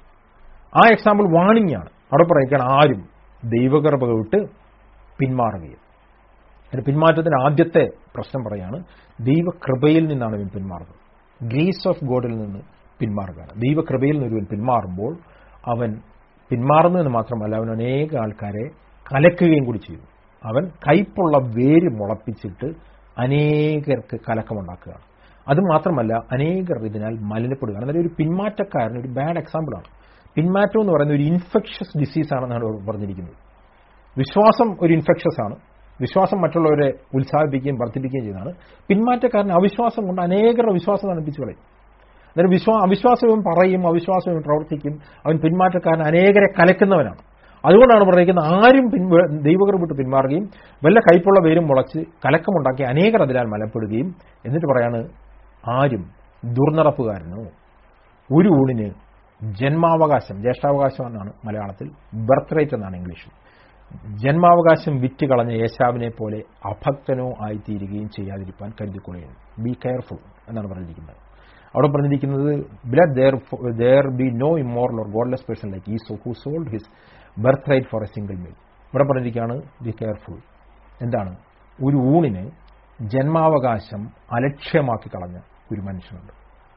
ആ എക്സാമ്പിൾ വാണിംഗ് ആണ് അവിടെ പറയുകയാണ് ആരും ദൈവകൃപ വിട്ട് പിന്മാറുകയും അതിന് പിന്മാറ്റത്തിന് ആദ്യത്തെ പ്രശ്നം പറയാണ് ദൈവകൃപയിൽ നിന്നാണ് ഇവൻ പിന്മാറുന്നത് ഗ്രേസ് ഓഫ് ഗോഡിൽ നിന്ന് പിന്മാറുകയാണ് ദൈവകൃപയിൽ നിന്ന് ഒരുവൻ പിന്മാറുമ്പോൾ അവൻ പിന്മാറുന്നതെന്ന് മാത്രമല്ല അവൻ അനേക ആൾക്കാരെ കലക്കുകയും കൂടി ചെയ്തു അവൻ കയ്പുള്ള വേര് മുളപ്പിച്ചിട്ട് അനേകർക്ക് കലക്കമുണ്ടാക്കുകയാണ് അതുമാത്രമല്ല അനേകർ ഇതിനാൽ മലിനപ്പെടുകയാണ് അതായത് ഒരു പിന്മാറ്റക്കാരൻ ഒരു ബാഡ് എക്സാമ്പിളാണ് പിന്മാറ്റം എന്ന് പറയുന്ന ഒരു ഇൻഫെക്ഷസ് ഡിസീസ് ആണെന്നാണ് പറഞ്ഞിരിക്കുന്നത് വിശ്വാസം ഒരു ഇൻഫെക്ഷസ് ആണ് വിശ്വാസം മറ്റുള്ളവരെ ഉത്സാഹിപ്പിക്കുകയും വർദ്ധിപ്പിക്കുകയും ചെയ്യുന്നതാണ് പിന്മാറ്റക്കാരൻ അവിശ്വാസം കൊണ്ട് അനേകരുടെ വിശ്വാസം തണുപ്പിച്ചു കളയും അന്നേരം വിശ്വാ അവിശ്വാസവും പറയും അവിശ്വാസവും പ്രവർത്തിക്കും അവൻ പിന്മാറ്റക്കാരൻ അനേകരെ കലക്കുന്നവനാണ് അതുകൊണ്ടാണ് പറഞ്ഞിരിക്കുന്നത് ആരും ദൈവകർ വിട്ട് പിന്മാറുകയും വല്ല കൈപ്പുള്ള പേരും മുളച്ച് കലക്കമുണ്ടാക്കി അനേകർ അതിനാൽ മലപ്പെടുകയും എന്നിട്ട് പറയാണ് ആരും ദുർനടപ്പുകാരനോ ഒരു ഊണിന് ജന്മാവകാശം ജ്യേഷ്ഠാവകാശം എന്നാണ് മലയാളത്തിൽ ബർത്ത് റേറ്റ് എന്നാണ് ഇംഗ്ലീഷിൽ ജന്മാവകാശം വിറ്റ് കളഞ്ഞ യേശാവിനെ പോലെ അഭക്തനോ ആയിത്തീരുകയും ചെയ്യാതിരിക്കാൻ കരുതിക്കൊള്ളുകയും ബി കെയർഫുൾ എന്നാണ് പറഞ്ഞിരിക്കുന്നത് അവിടെ പറഞ്ഞിരിക്കുന്നത് blood there there be no immoral or godless person like Esau who sold his birthright for a single meal ഇവിടെ പറഞ്ഞിരിക്കുകയാണ് ബി കെയർഫുൾ എന്താണ് ഒരു ഊണിന് ജന്മാവകാശം അലക്ഷ്യമാക്കി കളഞ്ഞ ഒരു മനുഷ്യനുണ്ട്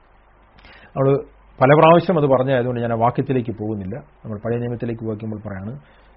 നമ്മൾ പല പ്രാവശ്യം അത് പറഞ്ഞായതുകൊണ്ട് ഞാൻ ആ വാക്യത്തിലേക്ക് പോകുന്നില്ല നമ്മൾ പഴയ നിയമത്തിലേക്ക് വയ്ക്കുമ്പോൾ പറയാണ്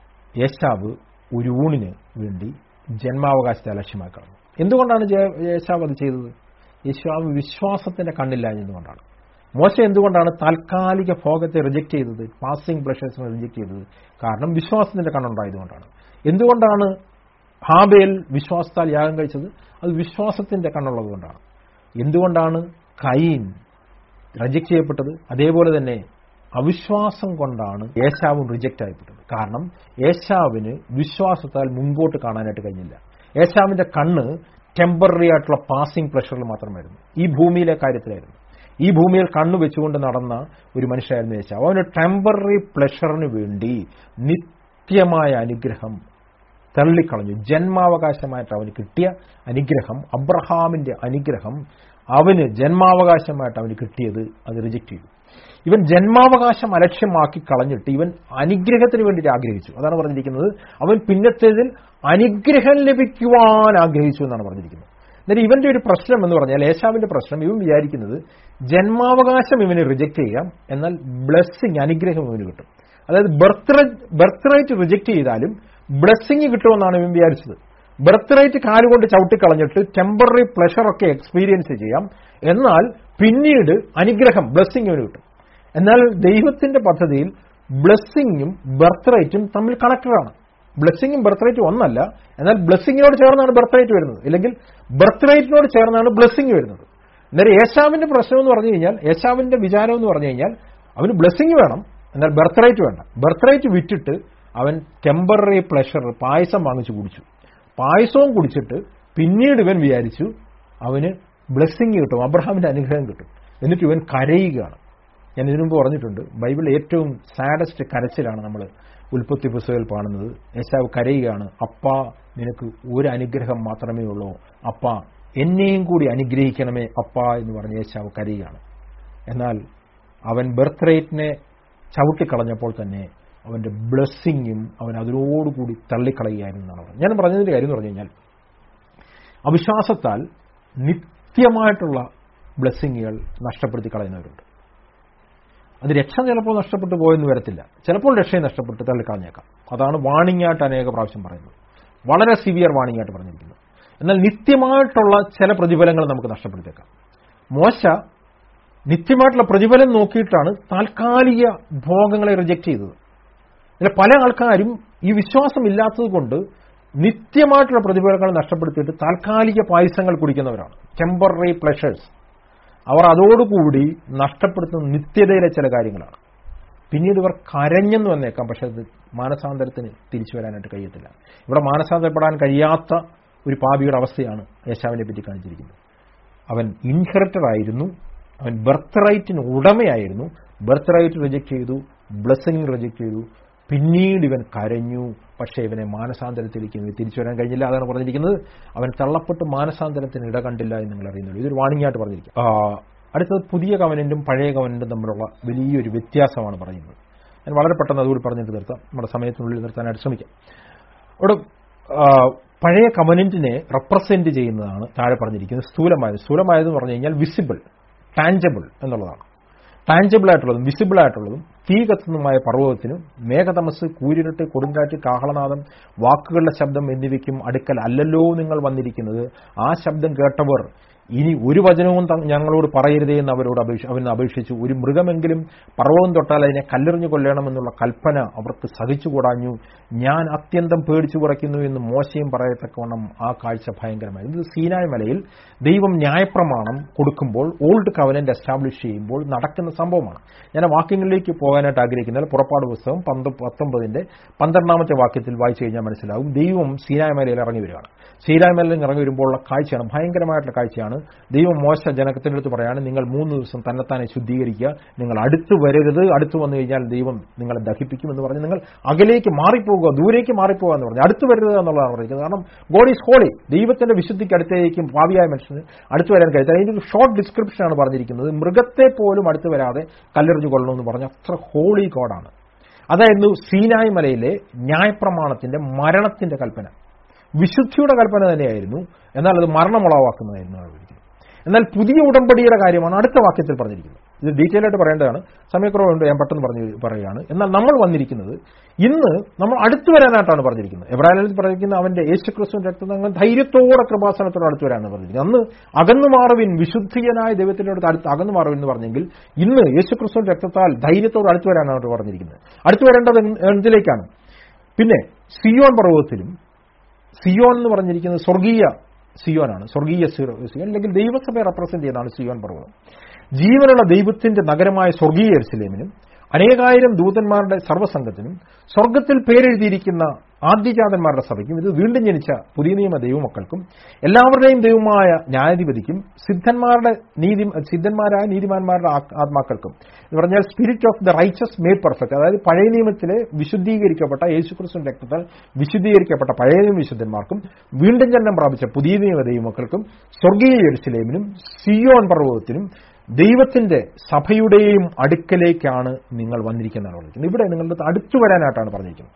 യേശാവ് ഒരു ഊണിന് വേണ്ടി ജന്മാവകാശത്തെ അലക്ഷ്യമാക്കി കളഞ്ഞു എന്തുകൊണ്ടാണ് ജയ- യേശാവ് അത് ചെയ്തത് യേശാവ് വിശ്വാസത്തിന്റെ കണ്ണില്ലാഞ്ഞതുകൊണ്ടാണ് മോശ എന്തുകൊണ്ടാണ് താൽക്കാലിക ഭോഗത്തെ റിജക്ട് ചെയ്തത് പാസിംഗ് ബ്ലഷേഴ്സിനെ റിജക്ട് ചെയ്തത് കാരണം വിശ്വാസത്തിന്റെ കണ്ണുണ്ടായതുകൊണ്ടാണ് എന്തുകൊണ്ടാണ് ഹാബേൽ വിശ്വാസത്താൽ യാഗം കഴിച്ചത് അത് വിശ്വാസത്തിന്റെ കണ്ണുള്ളത് കൊണ്ടാണ് എന്തുകൊണ്ടാണ് കൈൻ റിജക്ട് ചെയ്യപ്പെട്ടത് അതേപോലെ തന്നെ അവിശ്വാസം കൊണ്ടാണ് ഏശാവും റിജക്റ്റ് ആയപ്പെട്ടത് കാരണം ഏശാവിന് വിശ്വാസത്താൽ മുമ്പോട്ട് കാണാനായിട്ട് കഴിഞ്ഞില്ല ഏശാവിന്റെ കണ്ണ് ടെമ്പററി ആയിട്ടുള്ള പാസിംഗ് പ്ലഷറിൽ മാത്രമായിരുന്നു ഈ ഭൂമിയിലെ കാര്യത്തിലായിരുന്നു ഈ ഭൂമിയിൽ കണ്ണു വെച്ചുകൊണ്ട് നടന്ന ഒരു മനുഷ്യനായിരുന്നു യേശാവ് അവന് ടെമ്പററി പ്ലഷറിന് വേണ്ടി നിത്യമായ അനുഗ്രഹം തള്ളിക്കളഞ്ഞു ജന്മാവകാശമായിട്ട് അവന് കിട്ടിയ അനുഗ്രഹം അബ്രഹാമിന്റെ അനുഗ്രഹം അവന് ജന്മാവകാശമായിട്ട് അവന് കിട്ടിയത് അത് റിജക്റ്റ് ചെയ്തു ഇവൻ ജന്മാവകാശം അലക്ഷ്യമാക്കി കളഞ്ഞിട്ട് ഇവൻ അനുഗ്രഹത്തിന് വേണ്ടിയിട്ട് ആഗ്രഹിച്ചു അതാണ് പറഞ്ഞിരിക്കുന്നത് അവൻ പിന്നത്തേതിൽ അനുഗ്രഹം ലഭിക്കുവാൻ ആഗ്രഹിച്ചു എന്നാണ് പറഞ്ഞിരിക്കുന്നത് എന്നിട്ട് ഇവന്റെ ഒരു പ്രശ്നം എന്ന് പറഞ്ഞാൽ ഏശാവിന്റെ പ്രശ്നം ഇവൻ വിചാരിക്കുന്നത് ജന്മാവകാശം ഇവന് റിജക്റ്റ് ചെയ്യാം എന്നാൽ ബ്ലെസ്സിങ് അനുഗ്രഹം ഇവന് കിട്ടും അതായത് ബർത്ത് ബർത്ത് റൈറ്റ് റിജക്റ്റ് ചെയ്താലും ബ്ലെസ്സിങ് കിട്ടുമെന്നാണ് ഇവൻ വിചാരിച്ചത് ബർത്ത് റൈറ്റ് കാലുകൊണ്ട് ചവിട്ടിക്കളഞ്ഞിട്ട് ടെമ്പററി പ്ലഷറൊക്കെ എക്സ്പീരിയൻസ് ചെയ്യാം എന്നാൽ പിന്നീട് അനുഗ്രഹം ബ്ലെസ്സിങ് ഇവന് കിട്ടും എന്നാൽ ദൈവത്തിന്റെ പദ്ധതിയിൽ ബ്ലെസ്സിങ്ങും ബർത്ത് റൈറ്റും തമ്മിൽ കണക്റ്റഡാണ് ബ്ലെസ്സിങ്ങും ബർത്ത് റൈറ്റും ഒന്നല്ല എന്നാൽ ബ്ലെസ്സിങ്ങിനോട് ചേർന്നാണ് ബർത്ത് റൈറ്റ് വരുന്നത് ഇല്ലെങ്കിൽ ബർത്ത് റൈറ്റിനോട് ചേർന്നാണ് ബ്ലെസ്സിങ് വരുന്നത് എന്നാൽ യേശാവിന്റെ പ്രശ്നം എന്ന് പറഞ്ഞു കഴിഞ്ഞാൽ യേശാവിന്റെ വിചാരം എന്ന് പറഞ്ഞു കഴിഞ്ഞാൽ അവന് ബ്ലെസ്സിങ് വേണം എന്നാൽ ബർത്ത് റൈറ്റ് വേണ്ട ബർത്ത് റൈറ്റ് വിറ്റിട്ട് അവൻ ടെമ്പററി പ്ലഷർ പായസം വാങ്ങിച്ചു കുടിച്ചു പായസവും കുടിച്ചിട്ട് പിന്നീട് ഇവൻ വിചാരിച്ചു അവന് ബ്ലെസ്സിങ് കിട്ടും അബ്രഹാമിന്റെ അനുഗ്രഹം കിട്ടും എന്നിട്ട് ഇവൻ കരയുകയാണ് ഞാൻ ഇതിനു മുമ്പ് പറഞ്ഞിട്ടുണ്ട് ബൈബിൾ ഏറ്റവും സാഡസ്റ്റ് കരച്ചിലാണ് നമ്മൾ ഉൽപ്പത്തി പുസ്തകത്തിൽ കാണുന്നത് യേശാവ് കരയുകയാണ് അപ്പ നിനക്ക് ഒരു അനുഗ്രഹം മാത്രമേ ഉള്ളൂ അപ്പ എന്നെയും കൂടി അനുഗ്രഹിക്കണമേ അപ്പ എന്ന് പറഞ്ഞ് യേശാവ് കരയുകയാണ് എന്നാൽ അവൻ ബർത്ത് റേറ്റിനെ ചവിട്ടിക്കളഞ്ഞപ്പോൾ തന്നെ അവന്റെ ബ്ലെസ്സിങ്ങും അവൻ അതിനോടുകൂടി തള്ളിക്കളയുകയായിരുന്നു എന്നാണ് പറഞ്ഞത് ഞാൻ പറഞ്ഞതിന്റെ കാര്യം എന്ന് പറഞ്ഞു കഴിഞ്ഞാൽ അവിശ്വാസത്താൽ നിത്യമായിട്ടുള്ള ബ്ലെസ്സിങ്ങുകൾ നഷ്ടപ്പെടുത്തി കളയുന്നവരുണ്ട് അത് രക്ഷ ചിലപ്പോൾ നഷ്ടപ്പെട്ടു പോയെന്ന് വരത്തില്ല ചിലപ്പോൾ രക്ഷയെ നഷ്ടപ്പെട്ട് തള്ളിക്കളഞ്ഞേക്കാം അതാണ് വാണിംഗ് ആയിട്ട് അനേക പ്രാവശ്യം പറയുന്നത് വളരെ സിവിയർ വാണിംഗ് ആയിട്ട് പറഞ്ഞിരിക്കുന്നത് എന്നാൽ നിത്യമായിട്ടുള്ള ചില പ്രതിഫലങ്ങൾ നമുക്ക് നഷ്ടപ്പെടുത്തേക്കാം മോശ നിത്യമായിട്ടുള്ള പ്രതിഫലം നോക്കിയിട്ടാണ് താൽക്കാലിക ഭോഗങ്ങളെ റിജക്ട് ചെയ്തത് ഇതിൽ പല ആൾക്കാരും ഈ വിശ്വാസം ഇല്ലാത്തത് കൊണ്ട് നിത്യമായിട്ടുള്ള പ്രതിഫലങ്ങൾ നഷ്ടപ്പെടുത്തിയിട്ട് താൽക്കാലിക പായസങ്ങൾ കുടിക്കുന്നവരാണ് ടെമ്പററി പ്ലഷേഴ്സ് അവർ അതോടുകൂടി നഷ്ടപ്പെടുത്തുന്ന നിത്യതയിലെ ചില കാര്യങ്ങളാണ് പിന്നീട് ഇവർ കരഞ്ഞെന്ന് വന്നേക്കാം പക്ഷെ അത് മാനസാന്തരത്തിന് തിരിച്ചു വരാനായിട്ട് കഴിയത്തില്ല ഇവിടെ മാനസാന്തരപ്പെടാൻ കഴിയാത്ത ഒരു പാപിയുടെ അവസ്ഥയാണ് യേശാവിനെ പറ്റി കാണിച്ചിരിക്കുന്നത് അവൻ ഇൻഹെറിറ്റഡ് ആയിരുന്നു അവൻ ബർത്ത് റൈറ്റിന് ഉടമയായിരുന്നു ബർത്ത് റൈറ്റ് റിജക്ട് ചെയ്തു ബ്ലെസ്സിങ് റിജക്ട് ചെയ്തു പിന്നീട് ഇവൻ കരഞ്ഞു പക്ഷേ ഇവനെ മാനസാന്തരത്തിലേക്ക് ഇവന് തിരിച്ചു വരാൻ കഴിഞ്ഞില്ല അതാണ് പറഞ്ഞിരിക്കുന്നത് അവൻ തള്ളപ്പെട്ട് മാനസാന്തരത്തിന് ഇട കണ്ടില്ല എന്ന് നിങ്ങൾ അറിയുന്നുള്ളൂ ഇതൊരു വാണിംഗ് ആയിട്ട് പറഞ്ഞിരിക്കും ആ, അടുത്തത് പുതിയ കവനന്റും പഴയ കവനന്റും തമ്മിലുള്ള വലിയൊരു വ്യത്യാസമാണ് പറയുന്നത് ഞാൻ വളരെ പെട്ടെന്ന് അതുകൂടി പറഞ്ഞിട്ട് നിർത്താം നമ്മുടെ സമയത്തിനുള്ളിൽ നിർത്താനായിട്ട് ശ്രമിക്കാം അവിടെ ആ, പഴയ കവനന്റിനെ റെപ്രസെന്റ് ചെയ്യുന്നതാണ് താഴെ പറഞ്ഞിരിക്കുന്നത് സ്ഥൂലമായത് സ്ഥൂലമായതെന്ന് പറഞ്ഞു കഴിഞ്ഞാൽ വിസിബിൾ ടാഞ്ചബിൾ എന്നുള്ളതാണ് ടാഞ്ചബിൾ ആയിട്ടുള്ളതും വിസിബിൾ ആയിട്ടുള്ളതും തീ കത്തുന്നതുമായ പർവ്വതത്തിനും മേഘതമസ് കൂരിരുട്ട് കൊടുങ്കാറ്റ് കാഹളനാദം വാക്കുകളുടെ ശബ്ദം എന്നിവയ്ക്കും അടുക്കൽ അല്ലല്ലോ നിങ്ങൾ വന്നിരിക്കുന്നത് ആ ശബ്ദം കേട്ടവർ ഇനി ഒരു വചനവും ത- ഞങ്ങളോട് പറയരുതേ എന്ന് അവരോട് അപേക്ഷ അവൻ അപേക്ഷിച്ചു ഒരു മൃഗമെങ്കിലും പർവ്വതം തൊട്ടാൽ അതിനെ കല്ലെറിഞ്ഞു കൊല്ലണമെന്നുള്ള കൽപ്പന അവർക്ക് സഹിച്ചുകൂടാഞ്ഞു ഞാൻ അത്യന്തം പേടിച്ചു കുറയ്ക്കുന്നു എന്ന് മോശയും പറയത്തക്കവണ്ണം ആ കാഴ്ച ഭയങ്കരമായി ഇത് സീനായ് മലയിൽ ദൈവം ന്യായപ്രമാണം കൊടുക്കുമ്പോൾ ഓൾഡ് കവനന്റ് എസ്റ്റാബ്ലിഷ് ചെയ്യുമ്പോൾ നടക്കുന്ന സംഭവമാണ് ഞാൻ ആ വാക്യങ്ങളിലേക്ക് പോകാനായിട്ട് ആഗ്രഹിക്കുന്നത് പുറപ്പാട് പുസ്തകം പന്ത പത്തൊമ്പതിന്റെ പന്ത്രണ്ടാമത്തെ വാക്യത്തിൽ വായിച്ചു കഴിഞ്ഞാൽ മനസ്സിലാവും ദൈവം സീനായ് മലയിൽ ഇറങ്ങി വരികയാണ് സീനായ് മലയിൽ ഇറങ്ങി വരുമ്പോഴുള്ള കാഴ്ചയാണ് ഭയങ്കരമായിട്ടുള്ള കാഴ്ചയാണ് ദൈവം മോശ ജനത്തിന്റെ അടുത്ത് പറയാണ് നിങ്ങൾ മൂന്ന് ദിവസം തന്നെത്താനെ ശുദ്ധീകരിക്കുക നിങ്ങൾ അടുത്ത് വരരുത് അടുത്ത് വന്നു കഴിഞ്ഞാൽ ദൈവം നിങ്ങളെ ദഹിപ്പിക്കും എന്ന് പറഞ്ഞ് നിങ്ങൾ അകലേക്ക് മാറിപ്പോകുക ദൂരേക്ക് മാറിപ്പോകുക എന്ന് പറഞ്ഞു അടുത്ത് വരരുത് എന്നുള്ളതാണ് പറഞ്ഞിരിക്കുന്നത് കാരണം ഗോഡ് ഈസ് ഹോളി ദൈവത്തിന്റെ വിശുദ്ധിക്ക് അടുത്തേക്കും ഭാവിയായ മനുഷ്യന് അടുത്ത് വരാൻ കഴിയും അതിന്റെ ഒരു ഷോർട്ട് ഡിസ്ക്രിപ്ഷനാണ് പറഞ്ഞിരിക്കുന്നത് മൃഗത്തെ പോലും അടുത്ത് വരാതെ കല്ലെറിഞ്ഞു കൊള്ളണമെന്ന് പറഞ്ഞ അത്ര ഹോളി ഗോഡാണ് അതായിരുന്നു സീനായ് മലയിലെ ന്യായപ്രമാണത്തിന്റെ മരണത്തിന്റെ കൽപ്പന വിശുദ്ധിയുടെ കൽപ്പന തന്നെയായിരുന്നു എന്നാൽ അത് മരണമുളവാക്കുന്നതായിരുന്നു അവിടെ ഇരിക്കുന്നത് എന്നാൽ പുതിയ ഉടമ്പടിയുടെ കാര്യമാണ് അടുത്ത വാക്യത്തിൽ പറഞ്ഞിരിക്കുന്നത് ഇത് ഡീറ്റെയിൽ ആയിട്ട് പറയേണ്ടതാണ് സമയക്കുറവുണ്ട് ഞാൻ പെട്ടെന്ന് പറഞ്ഞു പറയുകയാണ് എന്നാൽ നമ്മൾ വന്നിരിക്കുന്നത് ഇന്ന് നമ്മൾ അടുത്തു വരാനായിട്ടാണ് പറഞ്ഞിരിക്കുന്നത് എബ്രാഹിം പറഞ്ഞിരിക്കുന്ന അവന്റെ യേശുക്രിസ്തുവിന്റെ രക്തങ്ങൾ ധൈര്യത്തോടെ കൃപാസനത്തോട് അടുത്തു വരാനാണ് പറഞ്ഞിരിക്കുന്നത് അന്ന് അകന്നു മാറുവിൻ വിശുദ്ധിയനായ ദൈവത്തിന്റെ അടുത്ത് അടുത്ത് അകന്നു മാറുവിൻ എന്ന് പറഞ്ഞെങ്കിൽ ഇന്ന് യേശുക്രിസ്തുവിന്റെ രക്തത്താൽ ധൈര്യത്തോട് അടുത്തു വരാനാണ് പറഞ്ഞിരിക്കുന്നത് അടുത്തു വരേണ്ടത് എന്തിലേക്കാണ് പിന്നെ സിയോൻ പർവ്വതത്തിലും സിയോൻ എന്ന് പറഞ്ഞിരിക്കുന്നത് സ്വർഗീയ സിയോനാണ് സ്വർഗീയ സിയോൻ അല്ലെങ്കിൽ ദൈവസഭയെ റെപ്രസെന്റ് ചെയ്യുന്നതാണ് സിയോൻ പർവ്വതം ജീവനുള്ള ദൈവത്തിന്റെ നഗരമായ സ്വർഗീയ എർസിലേമിനും അനേകായിരം ദൂതന്മാരുടെ സർവ്വസംഘത്തിനും സ്വർഗത്തിൽ പേരെഴുതിയിരിക്കുന്ന ആദ്യജാതന്മാരുടെ സഭയ്ക്കും ഇത് വീണ്ടും ജനിച്ച പുതിയ നിയമ ദൈവമക്കൾക്കും എല്ലാവരുടെയും ദൈവമായ ന്യായാധിപതിക്കും സിദ്ധന്മാരുടെ നീതി സിദ്ധന്മാരായ നീതിമാന്മാരുടെ ആത്മാക്കൾക്കും എന്ന് പറഞ്ഞാൽ spirit of the righteous made perfect അതായത് പഴയ നിയമത്തിലെ വിശുദ്ധീകരിക്കപ്പെട്ട യേശുക്രിസ്തു രക്തത്താൽ വിശുദ്ധീകരിക്കപ്പെട്ട പഴയ നിയമ വിശുദ്ധന്മാർക്കും വീണ്ടും ജന്മം പ്രാപിച്ച പുതിയ നിയമ ദൈവമക്കൾക്കും സ്വർഗീയ യെരുസലേമിനും സിയോൻ പർവ്വതത്തിനും ദൈവത്തിന്റെ സഭയുടെയും അടുക്കലേക്കാണ് നിങ്ങൾ വന്നിരിക്കുന്നതാണ് പറഞ്ഞിരിക്കുന്നത് ഇവിടെ നിങ്ങളുടെ അടുത്തു വരാനായിട്ടാണ് പറഞ്ഞിരിക്കുന്നത്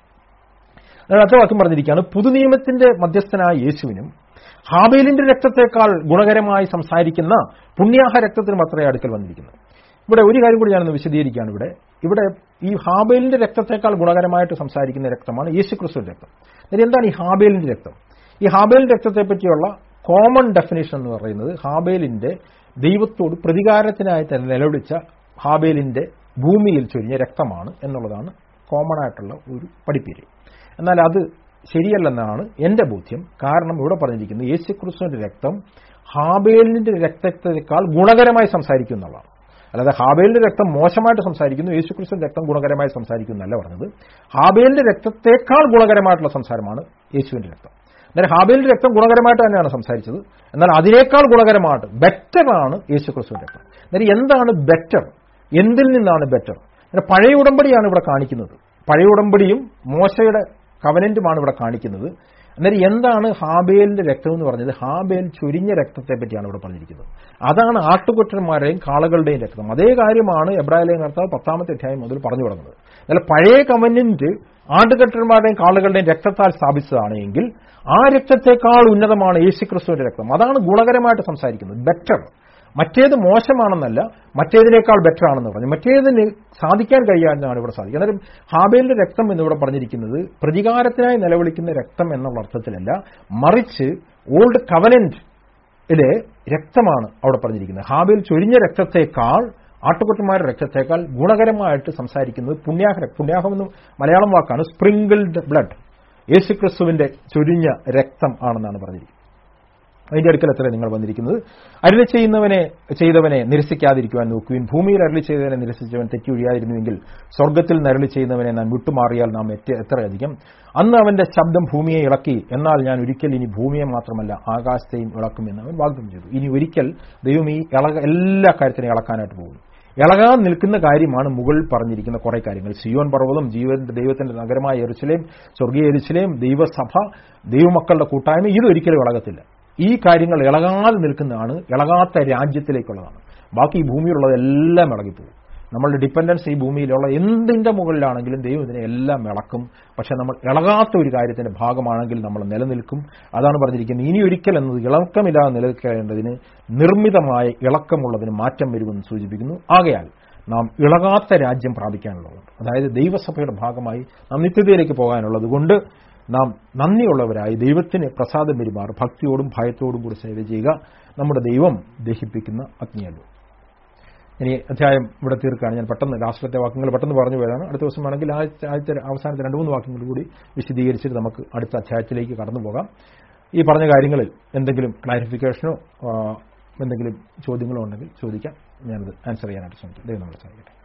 അടുത്ത വാക്യം പറഞ്ഞിരിക്കുകയാണ് പുതുനിയമത്തിന്റെ മധ്യസ്ഥനായ യേശുവിനും ഹാബേലിന്റെ രക്തത്തെക്കാൾ ഗുണകരമായി സംസാരിക്കുന്ന പുണ്യാഹ രക്തത്തിനും അത്രേ അടുക്കൽ വന്നിരിക്കുന്നത് ഇവിടെ ഒരു കാര്യം കൂടി ഞാനൊന്ന് വിശദീകരിക്കുകയാണ് ഇവിടെ ഇവിടെ ഈ ഹാബേലിന്റെ രക്തത്തെക്കാൾ ഗുണകരമായിട്ട് സംസാരിക്കുന്ന രക്തമാണ് യേശുക്രിസ്തു രക്തം എന്നിട്ട് എന്താണ് ഈ ഹാബേലിന്റെ രക്തം ഈ ഹാബേലിന്റെ രക്തത്തെ പറ്റിയുള്ള കോമൺ ഡെഫിനേഷൻ എന്ന് പറയുന്നത് ഹാബേലിന്റെ ദൈവത്തോട് പ്രതികാരത്തിനായി തന്നെ നിലവിളിച്ച ഹാബേലിന്റെ ഭൂമിയിൽ ചൊരിഞ്ഞ രക്തമാണ് എന്നുള്ളതാണ് കോമൺ ആയിട്ടുള്ള ഒരു പഠിപ്പീര് എന്നാൽ അത് ശരിയല്ലെന്നാണ് എന്റെ ബോധ്യം കാരണം ഇവിടെ പറഞ്ഞിരിക്കുന്നത് യേശുക്രിസ്തുവിന്റെ രക്തം ഹാബേലിന്റെ രക്തത്തെക്കാൾ ഗുണകരമായി സംസാരിക്കും എന്നുള്ളതാണ് അല്ലാതെ ഹാബേലിന്റെ രക്തം മോശമായിട്ട് സംസാരിക്കുന്നു യേശുക്രിസ്തുവിന്റെ രക്തം ഗുണകരമായി സംസാരിക്കുന്നു എന്നല്ല പറഞ്ഞത് ഹാബേലിന്റെ രക്തത്തെക്കാൾ ഗുണകരമായിട്ടുള്ള സംസാരമാണ് യേശുവിന്റെ രക്തം എന്നാൽ ഹാബേലിന്റെ രക്തം ഗുണകരമായിട്ട് തന്നെയാണ് സംസാരിച്ചത് എന്നാൽ അതിനേക്കാൾ ഗുണകരമായിട്ട് ബെറ്ററാണ് യേശുക്രിസ്തുവിന്റെ രക്തം എന്നാൽ എന്താണ് ബെറ്റർ എന്തിൽ നിന്നാണ് ബെറ്റർ പഴയ ഉടമ്പടിയാണ് ഇവിടെ കാണിക്കുന്നത് പഴയ ഉടമ്പടിയും മോശയുടെ കവനന്റുമാണ് ഇവിടെ കാണിക്കുന്നത് അന്നേരം എന്താണ് ഹാബേലിന്റെ രക്തം എന്ന് പറഞ്ഞത് ഹാബേൽ ചൊരിഞ്ഞ രക്തത്തെ പറ്റിയാണ് ഇവിടെ പറഞ്ഞിരിക്കുന്നത് അതാണ് ആട്ടുകുറ്റന്മാരുടെയും കാളകളുടെയും രക്തം അതേ കാര്യമാണ് എബ്രാഹിലേയും കർത്താവ് പത്താമത്തെ അധ്യായം മുതൽ പറഞ്ഞു തുടങ്ങുന്നത് എന്നാൽ പഴയ കവനന്റ് ആട്ടുകെട്ടന്മാരുടെയും കാളുകളുടെയും രക്തത്താൽ സ്ഥാപിച്ചതാണ് എങ്കിൽ ആ രക്തത്തെക്കാൾ ഉന്നതമാണ് യേശുക്രിസ്തുവിന്റെ രക്തം അതാണ് ഗുണകരമായിട്ട് സംസാരിക്കുന്നത് ബെറ്റർ മറ്റേത് മോശമാണെന്നല്ല മറ്റേതിനേക്കാൾ ബെറ്റർ ആണെന്ന് പറഞ്ഞു മറ്റേതിന് സാധിക്കാൻ കഴിയാമെന്നാണ് ഇവിടെ സാധിക്കുന്നത് അന്നേരം ഹാബേലിന്റെ രക്തം എന്നിവിടെ പറഞ്ഞിരിക്കുന്നത് പ്രതികാരത്തിനായി നിലവിളിക്കുന്ന രക്തം എന്നുള്ള അർത്ഥത്തിലല്ല മറിച്ച് ഓൾഡ് കവനന്റിലെ രക്തമാണ് അവിടെ പറഞ്ഞിരിക്കുന്നത് ഹാബേൽ ചൊരിഞ്ഞ രക്തത്തെക്കാൾ ആട്ടുകുട്ടന്മാരുടെ രക്തത്തെക്കാൾ ഗുണകരമായിട്ട് സംസാരിക്കുന്നത് പുണ്യാഹ പുണ്യാഹം എന്ന് മലയാളം വാക്കാണ് സ്പ്രിങ്കിൾഡ് ബ്ലഡ് യേശുക്രിസ്തുവിന്റെ ചൊരിഞ്ഞ രക്തം ആണെന്നാണ് പറഞ്ഞിരിക്കുന്നത് അതിന്റെ അടുക്കലത്ര നിങ്ങൾ വന്നിരിക്കുന്നത് അരുളി ചെയ്യുന്നവനെ ചെയ്തവനെ നിരസിക്കാതിരിക്കുവാൻ നോക്കുവിൻ ഭൂമിയിൽ അരുളി ചെയ്തവനെ നിരസിച്ചവൻ തെറ്റി ഒഴിയാതിരുന്നുവെങ്കിൽ സ്വർഗത്തിൽ നരളി ചെയ്യുന്നവനെ നാം വിട്ടുമാറിയാൽ നാം എത്രയധികം അന്ന് അവന്റെ ശബ്ദം ഭൂമിയെ ഇളക്കി എന്നാൽ ഞാൻ ഒരിക്കൽ ഇനി ഭൂമിയെ മാത്രമല്ല ആകാശത്തെയും ഇളക്കുമെന്ന് അവൻ വാഗ്ദം ചെയ്തു ഇനി ഒരിക്കൽ ദൈവം ഈ ഇളക എല്ലാ കാര്യത്തിനും ഇളക്കാനായിട്ട് പോകുന്നു ഇളകാൻ നിൽക്കുന്ന കാര്യമാണ് മുകളിൽ പറഞ്ഞിരിക്കുന്ന കുറെ കാര്യങ്ങൾ സിയോൻ പർവ്വതം ജീവന്റെ ദൈവത്തിന്റെ നഗരമായ എരുസലേം സ്വർഗീയ എരുസലേം ദൈവസഭ ദൈവമക്കളുടെ കൂട്ടായ്മ ഇതൊരിക്കലും ഇളകത്തില്ല ഈ കാര്യങ്ങൾ ഇളകാതെ നിൽക്കുന്നതാണ് ഇളകാത്ത രാജ്യത്തിലേക്കുള്ളതാണ് ബാക്കി ഈ ഭൂമിയിലുള്ളതെല്ലാം ഇളകിപ്പോകും നമ്മളുടെ ഡിപ്പെൻഡൻസ് ഈ ഭൂമിയിലുള്ള എന്തിന്റെ മുകളിലാണെങ്കിലും ദൈവം ഇതിനെ എല്ലാം ഇളക്കും പക്ഷെ നമ്മൾ ഇളകാത്ത ഒരു കാര്യത്തിന്റെ ഭാഗമാണെങ്കിൽ നമ്മൾ നിലനിൽക്കും അതാണ് പറഞ്ഞിരിക്കുന്നത് ഇനി ഒരിക്കൽ എന്നത് ഇളക്കമില്ലാതെ നിലനിൽക്കേണ്ടതിന് നിർമ്മിതമായ ഇളക്കമുള്ളതിന് മാറ്റം വരുമെന്ന് സൂചിപ്പിക്കുന്നു ആകയാൽ നാം ഇളകാത്ത രാജ്യം പ്രാപിക്കാനുള്ളതുണ്ട് അതായത് ദൈവസഭയുടെ ഭാഗമായി നാം നിത്യതയിലേക്ക് പോകാനുള്ളത് കൊണ്ട് നാം നന്ദിയുള്ളവരായി ദൈവത്തിന് പ്രസാദം പെരുമാറും ഭക്തിയോടും ഭയത്തോടും കൂടി സേവ ചെയ്യുക നമ്മുടെ ദൈവം ദഹിപ്പിക്കുന്ന അഗ്നിയല്ലോ ഇനി അധ്യായം ഇവിടെ തീർക്കുകയാണ് ഞാൻ പെട്ടെന്ന് ലാസ്റ്റത്തെ വാക്യങ്ങൾ പെട്ടെന്ന് പറഞ്ഞു പോയതാണ് അടുത്ത ദിവസം വേണമെങ്കിൽ ആദ്യത്തെ ആദ്യത്തെ അവസാനത്തെ രണ്ട് മൂന്ന് വാക്യങ്ങൾ കൂടി വിശദീകരിച്ചിട്ട് നമുക്ക് അടുത്ത അധ്യായത്തിലേക്ക് കടന്നു പോകാം ഈ പറഞ്ഞ കാര്യങ്ങളിൽ എന്തെങ്കിലും ക്ലാരിഫിക്കേഷനോ എന്തെങ്കിലും ചോദ്യങ്ങളോ ഉണ്ടെങ്കിൽ ചോദിക്കാം ഞാനത് ആൻസർ ചെയ്യാനായിട്ട് ശ്രമിക്കാം ദൈവം നമ്മളെ സഹായിക്കട്ടെ